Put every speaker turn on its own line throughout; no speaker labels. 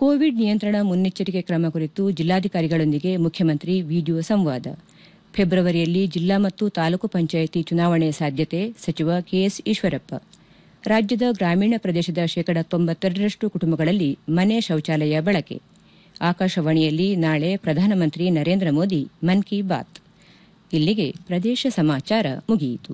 Covid ನಿಯಂತ್ರಣ ಮುನ್ನೆಚ್ಚರಿಕೆ ಕ್ರಮ ಕುರಿತು ಜಿಲ್ಲಾಧಿಕಾರಿಗಳೊಂದಿಗೆ ಮುಖ್ಯಮಂತ್ರಿ ವಿಡಿಯೋ ಸಂವಾದ ಫೆಬ್ರವರಿಯಲ್ಲಿ ಜಿಲ್ಲಾ ಮತ್ತು ತಾಲೂಕು ಪಂಚಾಯಿತಿ ಚುನಾವಣೆ ಸಾಧ್ಯತೆ ಸಚಿವ ಕೆಎಸ್ ಈಶ್ವರಪ್ಪ ರಾಜ್ಯದ ಗ್ರಾಮೀಣ ಪ್ರದೇಶದ ಶೇಕಡ ತೊಂಬತ್ತೆರಡರಷ್ಟು ಕುಟುಂಬಗಳಲ್ಲಿ ಮನೆ ಶೌಚಾಲಯ ಬಳಕೆ ಆಕಾಶವಾಣಿಯಲ್ಲಿ ನಾಳೆ ಪ್ರಧಾನಮಂತ್ರಿ ನರೇಂದ್ರ ಮೋದಿ ಮನ್ ಕಿ ಬಾತ್ ಇಲ್ಲಿಗೆ ಪ್ರದೇಶ ಸಮಾಚಾರ ಮುಗಿಯಿತು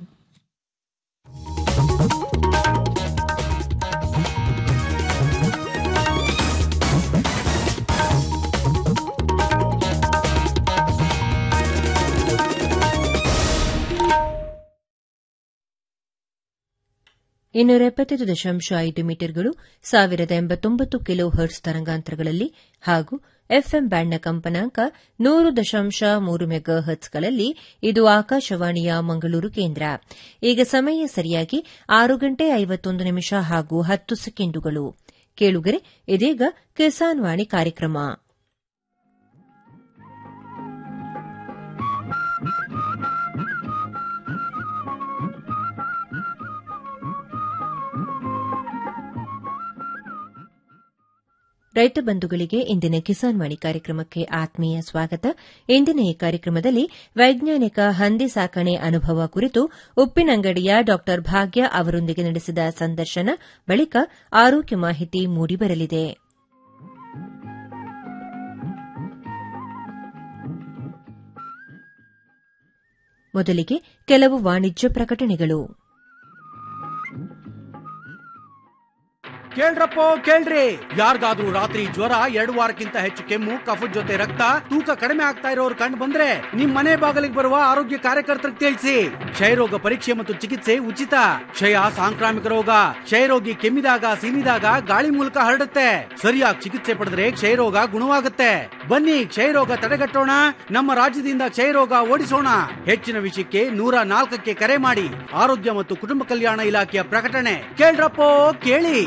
ಇನ್ನೂರ ಎಪ್ಪತ್ತೈದು ದಶಾಂಶ ಐದು ಮೀಟರ್ಗಳು ಸಾವಿರದ ಎಂಬತ್ತೊಂಬತ್ತು ಕಿಲೋ ಹರ್ಟ್ಸ್ ತರಂಗಾಂತರಗಳಲ್ಲಿ ಹಾಗೂ ಎಫ್ಎಂ ಬ್ಯಾಂಡ್ನ ಕಂಪನಾಂಕ ನೂರು ದಶಾಂಶ ಮೂರು ಮೆಗಾ ಹರ್ಟ್ಸ್ಗಳಲ್ಲಿ ಇದು ಆಕಾಶವಾಣಿಯ ಮಂಗಳೂರು ಕೇಂದ್ರ ಈಗ ಸಮಯ ಸರಿಯಾಗಿ ಆರು ಗಂಟೆ ಐವತ್ತೊಂದು ನಿಮಿಷ ಹಾಗೂ ಹತ್ತು ಸೆಕೆಂಡುಗಳು ಕೇಳುಗರೆ ಇದೀಗ ಕಿಸಾನ್ ವಾಣಿ ಕಾರ್ಯಕ್ರಮ ರೈತ ಬಂಧುಗಳಿಗೆ ಇಂದಿನ ಕಿಸಾನ್ ವಾಣಿ ಕಾರ್ಯಕ್ರಮಕ್ಕೆ ಆತ್ಮೀಯ ಸ್ವಾಗತ ಇಂದಿನ ಈ ಕಾರ್ಯಕ್ರಮದಲ್ಲಿ ವೈಜ್ಞಾನಿಕ ಹಂದಿ ಸಾಕಣೆ ಅನುಭವ ಕುರಿತು ಉಪ್ಪಿನಂಗಡಿಯ ಡಾ ಭಾಗ್ಯ ಅವರೊಂದಿಗೆ ನಡೆಸಿದ ಸಂದರ್ಶನ ಬಳಿಕ ಆರೋಗ್ಯ ಮಾಹಿತಿ ಮೂಡಿಬರಲಿದೆ ಮೊದಲಿಗೆ ಕೆಲವು ವಾಣಿಜ್ಯ ಪ್ರಕಟಣೆಗಳು
ಕೇಳ್ರಪ್ಪೋ ಕೇಳ್ರಿ ಯಾರಿಗಾದ್ರೂ ರಾತ್ರಿ ಜ್ವರ ಎರಡು ವಾರಕ್ಕಿಂತ ಹೆಚ್ಚು ಕೆಮ್ಮು ಕಫದ ಜೊತೆ ರಕ್ತ ತೂಕ ಕಡಿಮೆ ಆಗ್ತಾ ಇರೋರು ಕಂಡು ಬಂದ್ರೆ ನಿಮ್ ಮನೆ ಬಾಗಿಲಿಗೆ ಬರುವ ಆರೋಗ್ಯ ಕಾರ್ಯಕರ್ತರಿಗೆ ತಿಳಿಸಿ ಕ್ಷಯರೋಗ ಪರೀಕ್ಷೆ ಮತ್ತು ಚಿಕಿತ್ಸೆ ಉಚಿತ ಕ್ಷಯ ಸಾಂಕ್ರಾಮಿಕ ರೋಗ ಕ್ಷಯರೋಗಿ ಕೆಮ್ಮಿದಾಗ ಸೀನಿದಾಗ ಗಾಳಿ ಮೂಲಕ ಹರಡುತ್ತೆ ಸರಿಯಾಗಿ ಚಿಕಿತ್ಸೆ ಪಡೆದ್ರೆ ಕ್ಷಯರೋಗ ಗುಣವಾಗುತ್ತೆ ಬನ್ನಿ ಕ್ಷಯರೋಗ ತಡೆಗಟ್ಟೋಣ ನಮ್ಮ ರಾಜ್ಯದಿಂದ ಕ್ಷಯರೋಗ ಓಡಿಸೋಣ ಹೆಚ್ಚಿನ ವಿಷಯಕ್ಕೆ ನೂರ ನಾಲ್ಕಕ್ಕೆ ಕರೆ ಮಾಡಿ ಆರೋಗ್ಯ ಮತ್ತು ಕುಟುಂಬ ಕಲ್ಯಾಣ ಇಲಾಖೆಯ ಪ್ರಕಟಣೆ ಕೇಳ್ರಪ್ಪೋ ಕೇಳಿ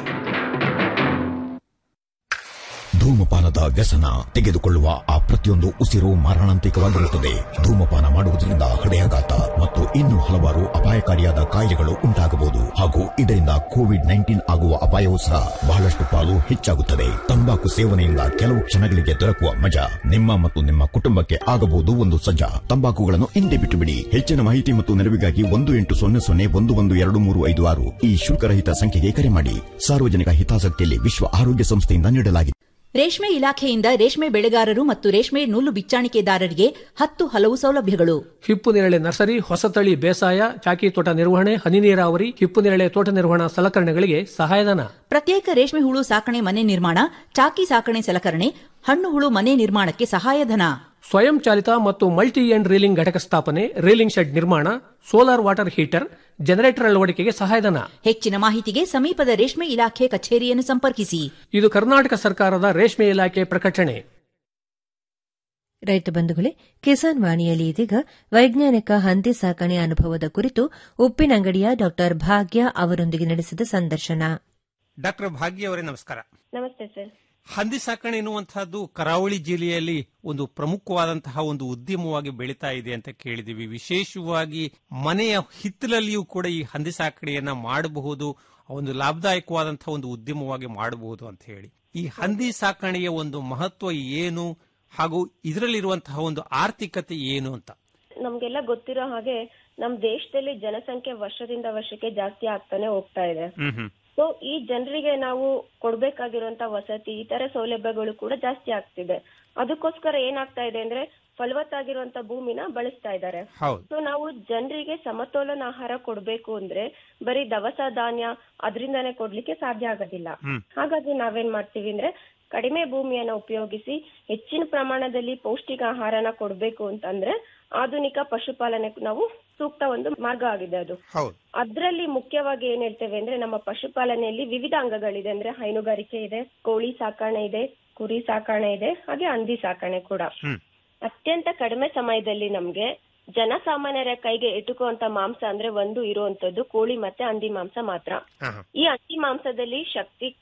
ಧೂಮಪಾನದ ವ್ಯಸನ ತೆಗೆದುಕೊಳ್ಳುವ ಆ ಪ್ರತಿಯೊಂದು ಉಸಿರು ಮಾರಣಾಂತಿಕವಾಗಿರುತ್ತದೆ ಧೂಮಪಾನ ಮಾಡುವುದರಿಂದ ಹೃದಯಾಘಾತ ಮತ್ತು ಇನ್ನೂ ಹಲವಾರು ಅಪಾಯಕಾರಿಯಾದ ಕಾಯಿಲೆಗಳು ಉಂಟಾಗಬಹುದು ಹಾಗೂ ಇದರಿಂದ ಕೋವಿಡ್ ನೈನ್ಟೀನ್ ಆಗುವ ಅಪಾಯವೂ ಸಹ ಬಹಳಷ್ಟು ಪಾಲು ಹೆಚ್ಚಾಗುತ್ತದೆ ತಂಬಾಕು ಸೇವನೆಯಿಂದ ಕೆಲವು ಕ್ಷಣಗಳಿಗೆ ದೊರಕುವ ಮಜಾ ನಿಮ್ಮ ಮತ್ತು ನಿಮ್ಮ ಕುಟುಂಬಕ್ಕೆ ಆಗಬಹುದು ಒಂದು ಸಜ್ಜಾ ತಂಬಾಕುಗಳನ್ನು ಹಿಂದೆ ಬಿಟ್ಟು ಬಿಡಿ ಹೆಚ್ಚಿನ ಮಾಹಿತಿ ಮತ್ತು ನೆರವಿಗಾಗಿ ಒಂದು ಎಂಟು ಸೊನ್ನೆ ಸೊನ್ನೆ ಒಂದು ಒಂದು ಎರಡು ಮೂರು ಐದು ಆರು ಈ ಶುಲ್ಕರಹಿತ ಸಂಖ್ಯೆಗೆ ಕರೆ ಮಾಡಿ ಸಾರ್ವಜನಿಕ ಹಿತಾಸಕ್ತಿಯಲ್ಲಿ ವಿಶ್ವ ಆರೋಗ್ಯ ಸಂಸ್ಥೆಯಿಂದ ನೀಡಲಾಗಿದೆ
ರೇಷ್ಮೆ ಇಲಾಖೆಯಿಂದ ರೇಷ್ಮೆ ಬೆಳೆಗಾರರು ಮತ್ತು ರೇಷ್ಮೆ ನೂಲು ಬಿಚ್ಚಾಣಿಕೆದಾರರಿಗೆ ಹತ್ತು ಹಲವು ಸೌಲಭ್ಯಗಳು
ಹಿಪ್ಪು ನೇರಳೆ ನರ್ಸರಿ ಹೊಸತಳಿ ಬೇಸಾಯ ಚಾಕಿ ತೋಟ ನಿರ್ವಹಣೆ ಹನಿ ನೀರಾವರಿ ಹಿಪ್ಪು ನೇರಳೆ ತೋಟ ನಿರ್ವಹಣಾ ಸಲಕರಣೆಗಳಿಗೆ ಸಹಾಯಧನ
ಪ್ರತ್ಯೇಕ ರೇಷ್ಮೆ ಹುಳು ಸಾಕಣೆ ಮನೆ ನಿರ್ಮಾಣ ಚಾಕಿ ಸಾಕಣೆ ಸಲಕರಣೆ ಹಣ್ಣು ಹುಳು ಮನೆ ನಿರ್ಮಾಣಕ್ಕೆ ಸಹಾಯಧನ
ಸ್ವಯಂ ಚಾಲಿತ ಮತ್ತು ಮಲ್ಟಿ ಎಂಡ್ ರೀಲಿಂಗ್ ಘಟಕ ಸ್ಥಾಪನೆ ರೀಲಿಂಗ್ ಶೆಡ್ ನಿರ್ಮಾಣ ಸೋಲಾರ್ ವಾಟರ್ ಹೀಟರ್ ಜನರೇಟರ್ ಅಳವಡಿಕೆಗೆ ಸಹಾಯಧನ
ಹೆಚ್ಚಿನ ಮಾಹಿತಿಗೆ ಸಮೀಪದ ರೇಷ್ಮೆ ಇಲಾಖೆ ಕಚೇರಿಯನ್ನು ಸಂಪರ್ಕಿಸಿ
ಇದು ಕರ್ನಾಟಕ ಸರ್ಕಾರದ ರೇಷ್ಮೆ ಇಲಾಖೆ ಪ್ರಕಟಣೆ
ರೈತ ಬಂಧುಗಳೇ ಕಿಸಾನ್ ವಾಣಿಯಲ್ಲಿ ಇದೀಗ ವೈಜ್ಞಾನಿಕ ಹಂದಿ ಸಾಕಣೆ ಅನುಭವದ ಕುರಿತು ಉಪ್ಪಿನಂಗಡಿಯ ಡಾ ಭಾಗ್ಯ ಅವರೊಂದಿಗೆ ನಡೆಸಿದ ಸಂದರ್ಶನ
ಡಾಕ್ಟರ್ ಭಾಗ್ಯ ಅವರೇ ನಮಸ್ಕಾರ
ನಮಸ್ತೆ ಸರ್
ಹಂದಿ ಸಾಕಣೆ ಎನ್ನುವಂತಹದ್ದು ಕರಾವಳಿ ಜಿಲ್ಲೆಯಲ್ಲಿ ಒಂದು ಪ್ರಮುಖವಾದಂತಹ ಒಂದು ಉದ್ಯಮವಾಗಿ ಬೆಳೀತಾ ಇದೆ ಅಂತ ಕೇಳಿದೀವಿ ವಿಶೇಷವಾಗಿ ಮನೆಯ ಹಿತ್ತಲಲ್ಲಿಯೂ ಕೂಡ ಈ ಹಂದಿ ಸಾಕಣೆಯನ್ನ ಮಾಡಬಹುದು ಒಂದು ಲಾಭದಾಯಕವಾದಂತಹ ಒಂದು ಉದ್ಯಮವಾಗಿ ಮಾಡಬಹುದು ಅಂತ ಹೇಳಿ ಈ ಹಂದಿ ಸಾಕಣೆಯ ಒಂದು ಮಹತ್ವ ಏನು ಹಾಗೂ ಇದರಲ್ಲಿರುವಂತಹ ಒಂದು ಆರ್ಥಿಕತೆ ಏನು ಅಂತ
ನಮ್ಗೆಲ್ಲ ಗೊತ್ತಿರೋ ಹಾಗೆ ನಮ್ ದೇಶದಲ್ಲಿ ಜನಸಂಖ್ಯೆ ವರ್ಷದಿಂದ ವರ್ಷಕ್ಕೆ ಜಾಸ್ತಿ ಆಗ್ತಾನೆ ಹೋಗ್ತಾ ಇದೆ
ಹ್ಮ್ ಹ್ಮ್
ಸೊ ಈ ಜನರಿಗೆ ನಾವು ಕೊಡ್ಬೇಕಾಗಿರುವಂತ ವಸತಿ ಈ ತರ ಸೌಲಭ್ಯಗಳು ಕೂಡ ಜಾಸ್ತಿ ಆಗ್ತಿದೆ ಅದಕ್ಕೋಸ್ಕರ ಏನಾಗ್ತಾ ಇದೆ ಅಂದ್ರೆ ಫಲವತ್ತಾಗಿರುವಂತ ಭೂಮಿನ ಬಳಸ್ತಾ ಇದ್ದಾರೆ
ಹೌದು
ಸೊ ನಾವು ಜನರಿಗೆ ಸಮತೋಲನ ಆಹಾರ ಕೊಡ್ಬೇಕು ಅಂದ್ರೆ ಬರೀ ದವಸ ಧಾನ್ಯ ಅದರಿಂದಾನೇ ಕೊಡ್ಲಿಕ್ಕೆ ಸಾಧ್ಯ ಆಗೋದಿಲ್ಲ
ಹ್ಮ್.
ಹಾಗಾಗಿ ನಾವೇನ್ ಮಾಡ್ತೀವಿ ಅಂದ್ರೆ ಕಡಿಮೆ ಭೂಮಿಯನ್ನ ಉಪಯೋಗಿಸಿ ಹೆಚ್ಚಿನ ಪ್ರಮಾಣದಲ್ಲಿ ಪೌಷ್ಟಿಕ ಆಹಾರನ ಕೊಡ್ಬೇಕು ಅಂತಂದ್ರೆ ಆಧುನಿಕ ಪಶುಪಾಲನೆ ನಾವು ಸೂಕ್ತ ಒಂದು ಮಾರ್ಗ ಆಗಿದೆ ಅದು
ಹೌದು
ಅದ್ರಲ್ಲಿ ಮುಖ್ಯವಾಗಿ ಏನ್ ಹೇಳ್ತೇವೆ ಅಂದ್ರೆ ನಮ್ಮ ಪಶುಪಾಲನೆಯಲ್ಲಿ ವಿವಿಧ ಅಂಗಗಳಿದೆ ಅಂದ್ರೆ ಹೈನುಗಾರಿಕೆ ಇದೆ ಕೋಳಿ ಸಾಕಣೆ ಇದೆ ಕುರಿ ಸಾಕಣೆ ಇದೆ ಹಾಗೆ ಹಂದಿ ಸಾಕಣೆ ಕೂಡ
ಹ್ಮ್.
ಅತ್ಯಂತ ಕಡಿಮೆ ಸಮಯದಲ್ಲಿ ನಮ್ಗೆ ಜನಸಾಮಾನ್ಯರ ಕೈಗೆ ಎಟುಕುವಂತ ಮಾಂಸ ಅಂದ್ರೆ ಒಂದು ಇರುವಂತದ್ದು ಕೋಳಿ ಮತ್ತೆ ಹಂದಿ ಮಾಂಸ ಮಾತ್ರ
ಹಾ, ಹಾ.
ಈ ಹಂದಿ ಮಾಂಸದಲ್ಲಿ ಶಕ್ತಿ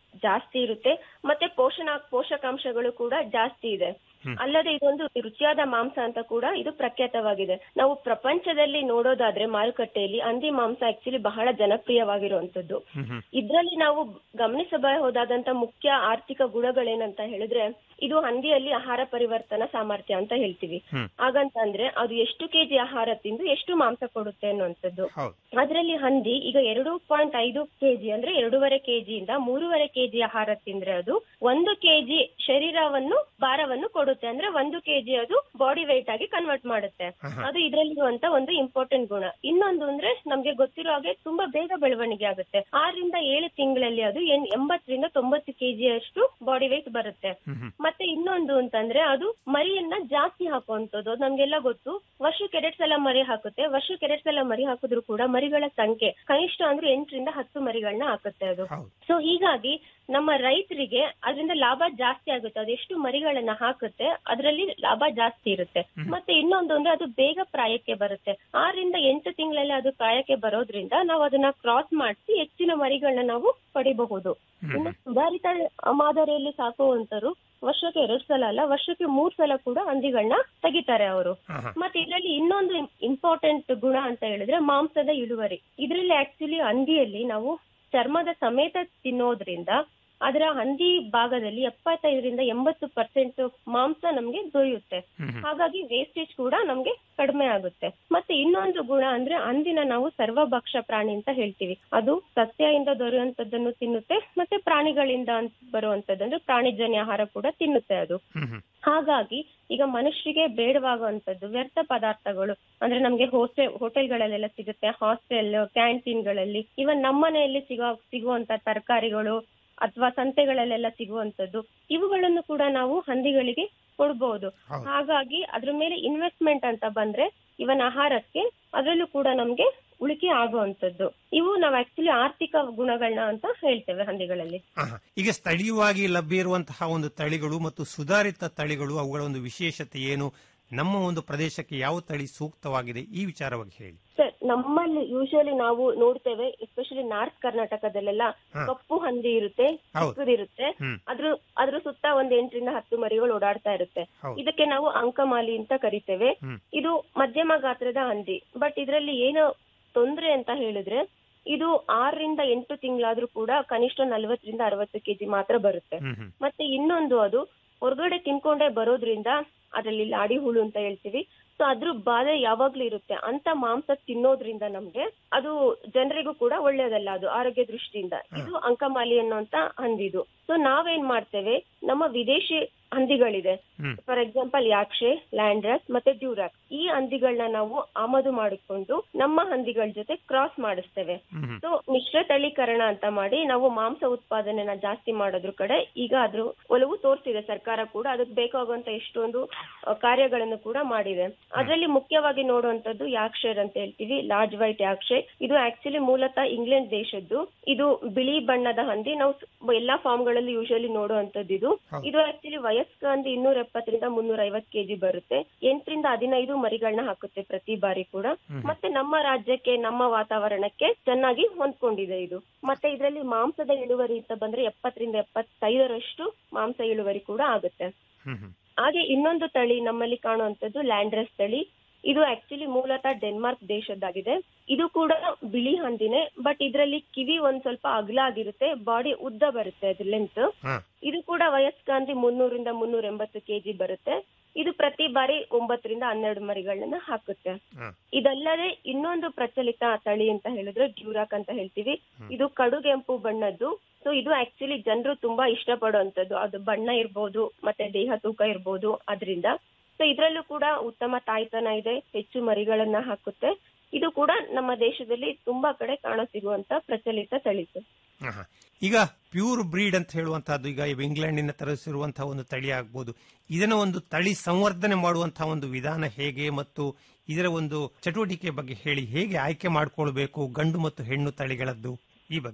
ಜಾಸ್ತಿ ಇರುತ್ತೆ ಮತ್ತೆ ಪೋಷಣ ಪೋಷಕಾಂಶಗಳು ಕೂಡ ಜಾಸ್ತಿ ಇದೆ ಅಲ್ಲದೆ ಇದೊಂದು ರುಚಿಯಾದ ಮಾಂಸ ಅಂತ ಕೂಡ ಇದು ಪ್ರಖ್ಯಾತವಾಗಿದೆ ನಾವು ಪ್ರಪಂಚದಲ್ಲಿ ನೋಡೋದಾದ್ರೆ ಮಾರುಕಟ್ಟೆಯಲ್ಲಿ ಹಂದಿ ಮಾಂಸ ಆಕ್ಚುಲಿ ಬಹಳ ಜನಪ್ರಿಯವಾಗಿರುವಂತದ್ದು ಇದ್ರಲ್ಲಿ ನಾವು ಗಮನಿಸಬಹುದಾದಂತ ಮುಖ್ಯ ಆರ್ಥಿಕ ಗುಣಗಳೇನಂತ ಹೇಳಿದ್ರೆ ಇದು ಹಂದಿಯಲ್ಲಿ ಆಹಾರ ಪರಿವರ್ತನಾ ಸಾಮರ್ಥ್ಯ ಅಂತ ಹೇಳ್ತೀವಿ ಹಾಗಂತಂದ್ರೆ ಅದು ಎಷ್ಟು ಕೆಜಿ ಆಹಾರ ತಿಂದು ಎಷ್ಟು ಮಾಂಸ ಕೊಡುತ್ತೆ ಅನ್ನುವಂಥದ್ದು ಅದರಲ್ಲಿ ಹಂದಿ ಈಗ ಎರಡು ಪಾಯಿಂಟ್ ಐದು ಕೆಜಿ ಅಂದ್ರೆ ಎರಡೂವರೆ ಕೆಜಿಯಿಂದ ಮೂರುವರೆ ಕೆಜಿ ಆಹಾರ ತಿಂದ್ರೆ ಅದು ಒಂದು ಕೆಜಿ ಶರೀರವನ್ನು ಭಾರವನ್ನು ಕೊಡುತ್ತೆ ಅಂದ್ರೆ ಒಂದು ಕೆಜಿ ಅದು ಬಾಡಿ weight ಆಗಿ ಕನ್ವರ್ಟ್ ಮಾಡುತ್ತೆ ಅದು ಇದರಲ್ಲಿರುವಂತ ಒಂದು ಇಂಪಾರ್ಟೆಂಟ್ ಗುಣ ಇನ್ನೊಂದು ಅಂದ್ರೆ ನಮ್ಗೆ ಗೊತ್ತಿರೋ ಹಾಗೆ ತುಂಬಾ ಬೇಗ ಬೆಳವಣಿಗೆ ಆಗುತ್ತೆ ಆರರಿಂದ ಏಳು ತಿಂಗಳಲ್ಲಿ ಅದು ಎಣ್- ಎಂಬತ್ತರಿಂದ ತೊಂಬತ್ತು ಕೆಜಿಯಷ್ಟು ಬಾಡಿ weight ಬರುತ್ತೆ ಮತ್ತೆ ಇನ್ನೊಂದು ಅಂತಂದ್ರೆ ಅದು ಮರಿಯನ್ನ ಜಾಸ್ತಿ ಹಾಕುವಂತದ್ದು ಅದು ನಮ್ಗೆಲ್ಲ ಗೊತ್ತು ವರ್ಷಕ್ಕೆ ಎರಡ್ ಸಲ ಮರಿ ಹಾಕುತ್ತೆ ವರ್ಷಕ್ಕೆ ಎರಡ್ ಸಲ ಮರಿ ಹಾಕಿದ್ರು ಕೂಡ ಮರಿಗಳ ಸಂಖ್ಯೆ ಕನಿಷ್ಠ ಅಂದ್ರೆ ಎಂಟರಿಂದ ಹತ್ತು ಮರಿಗಳನ್ನ ಹಾಕುತ್ತೆ ಅದು ಸೊ ಹೀಗಾಗಿ ನಮ್ಮ ರೈತರಿಗೆ ಅದರಿಂದ ಲಾಭ ಜಾಸ್ತಿ ಆಗುತ್ತೆ ಅದೆಷ್ಟು ಮರಿಗಳನ್ನ ಹಾಕುತ್ತೆ ಅದರಲ್ಲಿ ಲಾಭ ಜಾಸ್ತಿ ಇರುತ್ತೆ ಮತ್ತೆ ಇನ್ನೊಂದು ಅಂದ್ರೆ ಅದು ಬೇಗ ಪ್ರಾಯಕ್ಕೆ ಬರುತ್ತೆ ಆರರಿಂದ ಎಂಟು ತಿಂಗಳಲ್ಲಿ ಅದು ಪ್ರಾಯಕ್ಕೆ ಬರೋದ್ರಿಂದ ನಾವು ಅದನ್ನ ಕ್ರಾಸ್ ಮಾಡಿಸಿ ಹೆಚ್ಚಿನ ಮರಿಗಳನ್ನ ನಾವು ಪಡಿಬಹುದು ಇನ್ನು ಸುಧಾರಿತ ಮಾದರಿಯಲ್ಲಿ ಸಾಕುವಂತರು ವರ್ಷಕ್ಕೆ ಎರಡ್ ಸಲ ಅಲ್ಲ ವರ್ಷಕ್ಕೆ ಮೂರ್ ಸಲ ಕೂಡ ಹಂದಿಗಳನ್ನ ತೆಗಿತಾರೆ ಅವರು ಮತ್ತೆ ಇದರಲ್ಲಿ ಇನ್ನೊಂದು ಇಂಪಾರ್ಟೆಂಟ್ ಗುಣ ಅಂತ ಹೇಳಿದ್ರೆ ಮಾಂಸದ ಇಳುವರಿ ಇದರಲ್ಲಿ ಆಕ್ಚುಲಿ ಹಂದಿಯಲ್ಲಿ ನಾವು ಚರ್ಮದ ಸಮೇತ ತಿನ್ನೋದ್ರಿಂದ ಅದರ ಹಂದಿ ಭಾಗದಲ್ಲಿ ಎಪ್ಪತ್ತೈದರಿಂದ ಎಂಬತ್ತು ಪರ್ಸೆಂಟ್ ಮಾಂಸ ನಮ್ಗೆ ದೊರೆಯುತ್ತೆ ಹಾಗಾಗಿ ವೇಸ್ಟೇಜ್ ಕೂಡ ನಮ್ಗೆ ಕಡಿಮೆ ಆಗುತ್ತೆ ಮತ್ತೆ ಇನ್ನೊಂದು ಗುಣ ಅಂದ್ರೆ ಹಂದಿನ ನಾವು ಸರ್ವಭಕ್ಷ ಪ್ರಾಣಿ ಅಂತ ಹೇಳ್ತೀವಿ ಅದು ಸಸ್ಯದಿಂದ ದೊರೆಯುವಂತದ್ದನ್ನು ತಿನ್ನುತ್ತೆ ಮತ್ತೆ ಪ್ರಾಣಿಗಳಿಂದ ಬರುವಂತದ್ದು ಅಂದ್ರೆ ಪ್ರಾಣಿಜನ್ಯ ಆಹಾರ ಕೂಡ ತಿನ್ನುತ್ತೆ ಅದು ಹಾಗಾಗಿ ಈಗ ಮನುಷ್ಯರಿಗೆ ಬೇಡವಾಗುವಂತದ್ದು ವ್ಯರ್ಥ ಪದಾರ್ಥಗಳು ಅಂದ್ರೆ ನಮ್ಗೆ ಹೋಟೆಲ್ ಹೋಟೆಲ್ಗಳಲ್ಲೆಲ್ಲ ಸಿಗುತ್ತೆ ಹಾಸ್ಟೆಲ್ ಕ್ಯಾಂಟೀನ್ಗಳಲ್ಲಿ ಇವನ್ ನಮ್ಮನೆಯಲ್ಲಿ ಸಿಗೋ ಸಿಗುವಂತ ತರಕಾರಿಗಳು ಅಥವಾ ಸಂತೆಗಳಲ್ಲೆಲ್ಲ ಸಿಗುವಂತದ್ದು ಇವುಗಳನ್ನು ಕೂಡ ನಾವು ಹಂದಿಗಳಿಗೆ ಕೊಡ್ಬೋದು ಹಾಗಾಗಿ ಅದ್ರ ಮೇಲೆ ಇನ್ವೆಸ್ಟ್ಮೆಂಟ್ ಅಂತ ಬಂದ್ರೆ ಇವನ್ ಆಹಾರಕ್ಕೆ ಅದರಲ್ಲೂ ಕೂಡ ನಮ್ಗೆ ಉಳಿಕೆ ಆಗುವಂತದ್ದು ಇವು ನಾವು ಆಕ್ಚುಲಿ ಆರ್ಥಿಕ ಗುಣಗಳನ್ನ ಅಂತ ಹೇಳ್ತೇವೆ ಹಂದಿಗಳಲ್ಲಿ
ಆಹಾ. ಈಗ ಸ್ಥಳೀಯವಾಗಿ ಲಭ್ಯ ಇರುವಂತಹ ಒಂದು ತಳಿಗಳು ಮತ್ತು ಸುಧಾರಿತ ತಳಿಗಳು ಅವುಗಳ ಒಂದು ವಿಶೇಷತೆ ಏನು ನಮ್ಮ ಒಂದು ಪ್ರದೇಶಕ್ಕೆ ಯಾವ ತಳಿ ಸೂಕ್ತವಾಗಿದೆ ಈ ವಿಚಾರವಾಗಿ ಹೇಳಿ
ಸರ್ ನಮ್ಮಲ್ಲಿ ಯೂಶಲಿ ನಾವು ನೋಡ್ತೇವೆ ಎಸ್ಪೆಷಲಿ ನಾರ್ತ್ ಕರ್ನಾಟಕದಲ್ಲೆಲ್ಲ ಕಪ್ಪು ಹಂದಿ ಇರುತ್ತೆ
ಹೌದು.
ಚಿಕ್ಕದಿರುತ್ತೆ
ಹ್ಮ್.
ಅದ್ರ ಅದ್ರ ಸುತ್ತ ಒಂದ್ ಎಂಟರಿಂದ ಹತ್ತು ಮರಿಗಳು ಓಡಾಡ್ತಾ ಇರುತ್ತೆ
ಹೌದು.
ಇದಕ್ಕೆ ನಾವು ಅಂಕಮಾಲಿ ಅಂತ ಕರಿತೇವೆ
ಹ್ಮ್.
ಇದು ಮಧ್ಯಮ ಗಾತ್ರದ ಹಂದಿ ಬಟ್ ಇದರಲ್ಲಿ ಏನು ತೊಂದ್ರೆ ಅಂತ ಹೇಳಿದ್ರೆ ಇದು ಆರರಿಂದ ಎಂಟು ತಿಂಗಳಾದ್ರೂ ಕೂಡ ಕನಿಷ್ಠ ನಲ್ವತ್ತರಿಂದ ಅರವತ್ತು ಕೆಜಿ ಮಾತ್ರ ಬರುತ್ತೆ
ಹ್ಮ್ ಹ್ಮ್
ಮತ್ತೆ ಇನ್ನೊಂದು ಅದು ಹೊರಗಡೆ ತಿನ್ಕೊಂಡೇ ಬರೋದ್ರಿಂದ ಅದರಲ್ಲಿ ಲಾಡಿ ಹುಳು ಅಂತ ಹೇಳ್ತೀವಿ ಸೊ ಅದ್ರ ಬಾಧೆ ಯಾವಾಗ್ಲೂ ಇರುತ್ತೆ ಅಂತ ಮಾಂಸ ತಿನ್ನೋದ್ರಿಂದ ನಮ್ಗೆ ಅದು ಜನರಿಗೂ ಕೂಡ ಒಳ್ಳೇದಲ್ಲ ಅದು ಆರೋಗ್ಯ ದೃಷ್ಟಿಯಿಂದ ಇದು ಅಂಕಮಾಲಿ ಅನ್ನೋಂತ ಹಂದಿದು ಸೊ ನಾವೇನ್ ಮಾಡ್ತೇವೆ ನಮ್ಮ ವಿದೇಶಿ ಹಂದಿಗಳಿದೆ
ಹ್ಮ್.
ಫಾರ್ ಎಕ್ಸಾಂಪಲ್ ಯಾಕ್ಷೆ ಲ್ಯಾಂಡ್ರಸ್ ಮತ್ತೆ ಡ್ಯೂರಾಕ್ ಈ ಹಂದಿಗಳನ್ನ ನಾವು ಆಮದು ಮಾಡಿಕೊಂಡು ನಮ್ಮ ಹಂದಿಗಳ ಜೊತೆ ಕ್ರಾಸ್ ಮಾಡಿಸ್ತೇವೆ
ಹ್ಮ್ ಹ್ಮ್.
ಸೊ ಮಿಶ್ರ ತಳೀಕರಣ ಅಂತ ಮಾಡಿ ನಾವು ಮಾಂಸ ಉತ್ಪಾದನೆನ ಜಾಸ್ತಿ ಮಾಡೋದ್ರ ಕಡೆ ಈಗ ಅದ್ರ ಒಲವು ತೋರಿಸಿದೆ ಸರ್ಕಾರ ಕೂಡ ಅದಕ್ಕೆ ಬೇಕಾಗುವಂತ ಎಷ್ಟೊಂದು ಆ, ಕಾರ್ಯಗಳನ್ನು ಕೂಡ ಮಾಡಿದೆ ಅದರಲ್ಲಿ ಮುಖ್ಯವಾಗಿ ನೋಡುವಂತದ್ದು ಯಾಕ್ಷೇರ್ ಅಂತ ಹೇಳ್ತೀವಿ ಲಾರ್ಜ್ ವೈಟ್ ಯಾಕ್ಷೆ ಇದು ಆಕ್ಚುಲಿ ಮೂಲತಃ ಇಂಗ್ಲೆಂಡ್ ದೇಶದ್ದು ಇದು ಬಿಳಿ ಬಣ್ಣದ ಹಂದಿ ನಾವು ಸ್- ಎಲ್ಲಾ ಫಾರ್ಮ್ ಗಳಲ್ಲಿ ಯೂಶಲಿ ನೋಡುವಂತದ್ದು ಇದು ಇದು ಆಕ್ಚುಲಿ ವಯಸ್ಕ ಹಂದಿ ಇನ್ನೂರ ಎಪ್ಪತ್ತರಿಂದ ಮುನ್ನೂರ ಐವತ್ ಕೆಜಿ ಬರುತ್ತೆ ಎಂಟರಿಂದ ಹದಿನೈದು ಮರಿಗಳನ್ನ ಹಾಕುತ್ತೆ ಪ್ರತಿ ಬಾರಿ ಕೂಡ ಮತ್ತೆ ನಮ್ಮ ರಾಜ್ಯಕ್ಕೆ ನಮ್ಮ ವಾತಾವರಣಕ್ಕೆ ಚೆನ್ನಾಗಿ ಹೊಂದ್ಕೊಂಡಿದೆ ಇದು ಮತ್ತೆ ಇದರಲ್ಲಿ ಮಾಂಸದ ಇಳುವರಿ ಅಂತ ಬಂದ್ರೆ ಎಪ್ಪತ್ತರಿಂದ ಎಪ್ಪತ್ತೈದರಷ್ಟು ಮಾಂಸ ಇಳುವರಿ ಕೂಡ ಆಗುತ್ತೆ
ಹ್ಮ್ ಹ್ಮ್.
ಹಾಗೆ ಇನ್ನೊಂದು ತಳಿ ನಮ್ಮಲ್ಲಿ ಕಾಣುವಂತದ್ದು ಲ್ಯಾಂಡ್ರೆಸ್ ತಳಿ ಇದು ಆಕ್ಚುಲಿ ಮೂಲತಃ ಡೆನ್ಮಾರ್ಕ್ ದೇಶದ್ದಾಗಿದೆ ಇದು ಕೂಡ ಬಿಳಿ ಹಂದಿನೇ ಬಟ್ ಇದರಲ್ಲಿ ಕಿವಿ ಒಂದ್ ಸ್ವಲ್ಪ ಅಗಲ ಆಗಿರುತ್ತೆ ಬಾಡಿ ಉದ್ದ ಬರುತ್ತೆ ಅದ್ರ ಲೆಂತ್
ಹಾ.
ಇದು ಕೂಡ ವಯಸ್ಕ ಹಂದಿ ಮುನ್ನೂರಿಂದ ಮುನ್ನೂರ ಎಂಬತ್ತು ಕೆಜಿ ಬರುತ್ತೆ ಇದು ಪ್ರತಿ ಬಾರಿ ಒಂಬತ್ತರಿಂದ ಹನ್ನೆರಡು ಮರಿಗಳನ್ನ ಹಾಕುತ್ತೆ
ಹಾ.
ಇದಲ್ಲದೆ ಇನ್ನೊಂದು ಪ್ರಚಲಿತ ತಳಿ ಅಂತ ಹೇಳಿದ್ರೆ ಡ್ಯೂರಾಕ್ ಅಂತ ಹೇಳ್ತೀವಿ ಇದು ಕಡುಗೆಂಪು ಬಣ್ಣದ್ದು ಸೊ ಇದು ಆಕ್ಚುಲಿ ಜನರು ತುಂಬಾ ಇಷ್ಟಪಡುವಂತದ್ದು ಅದು ಬಣ್ಣ ಇರ್ಬೋದು ಮತ್ತೆ ದೇಹ ತೂಕ ಇರ್ಬೋದು ಅದರಿಂದ ಸೊ ಇದ್ರಲ್ಲೂ ಕೂಡ ಉತ್ತಮ ತಾಯ್ತನ ಇದೆ ಹೆಚ್ಚು ಮರಿಗಳನ್ನ ಹಾಕುತ್ತೆ ಇದು ಕೂಡ ನಮ್ಮ ದೇಶದಲ್ಲಿ ತುಂಬಾ ಕಡೆ ಕಾಣಸಿಗುವಂತ ಪ್ರಚಲಿತ ತಳಿ ಸರ್.
ಆಹಾ. ಈಗ ಪ್ಯೂರ್ ಬ್ರೀಡ್ ಅಂತ ಹೇಳುವಂತಹದ್ದು ಈಗ ಇಂಗ್ಲೆಂಡಿನ ತರಿಸಿರುವಂತಹ ಒಂದು ತಳಿ ಆಗ್ಬೋದು ಇದನ್ನ ಒಂದು ತಳಿ ಸಂವರ್ಧನೆ ಮಾಡುವಂತಹ ಒಂದು ವಿಧಾನ ಹೇಗೆ ಮತ್ತು ಇದರ ಒಂದು ಚಟುವಟಿಕೆ ಬಗ್ಗೆ ಹೇಳಿ ಹೇಗೆ ಆಯ್ಕೆ ಮಾಡ್ಕೊಳ್ಬೇಕು ಗಂಡು ಮತ್ತು ಹೆಣ್ಣು ತಳಿಗಳದ್ದು ಈ ಬಗ್ಗೆ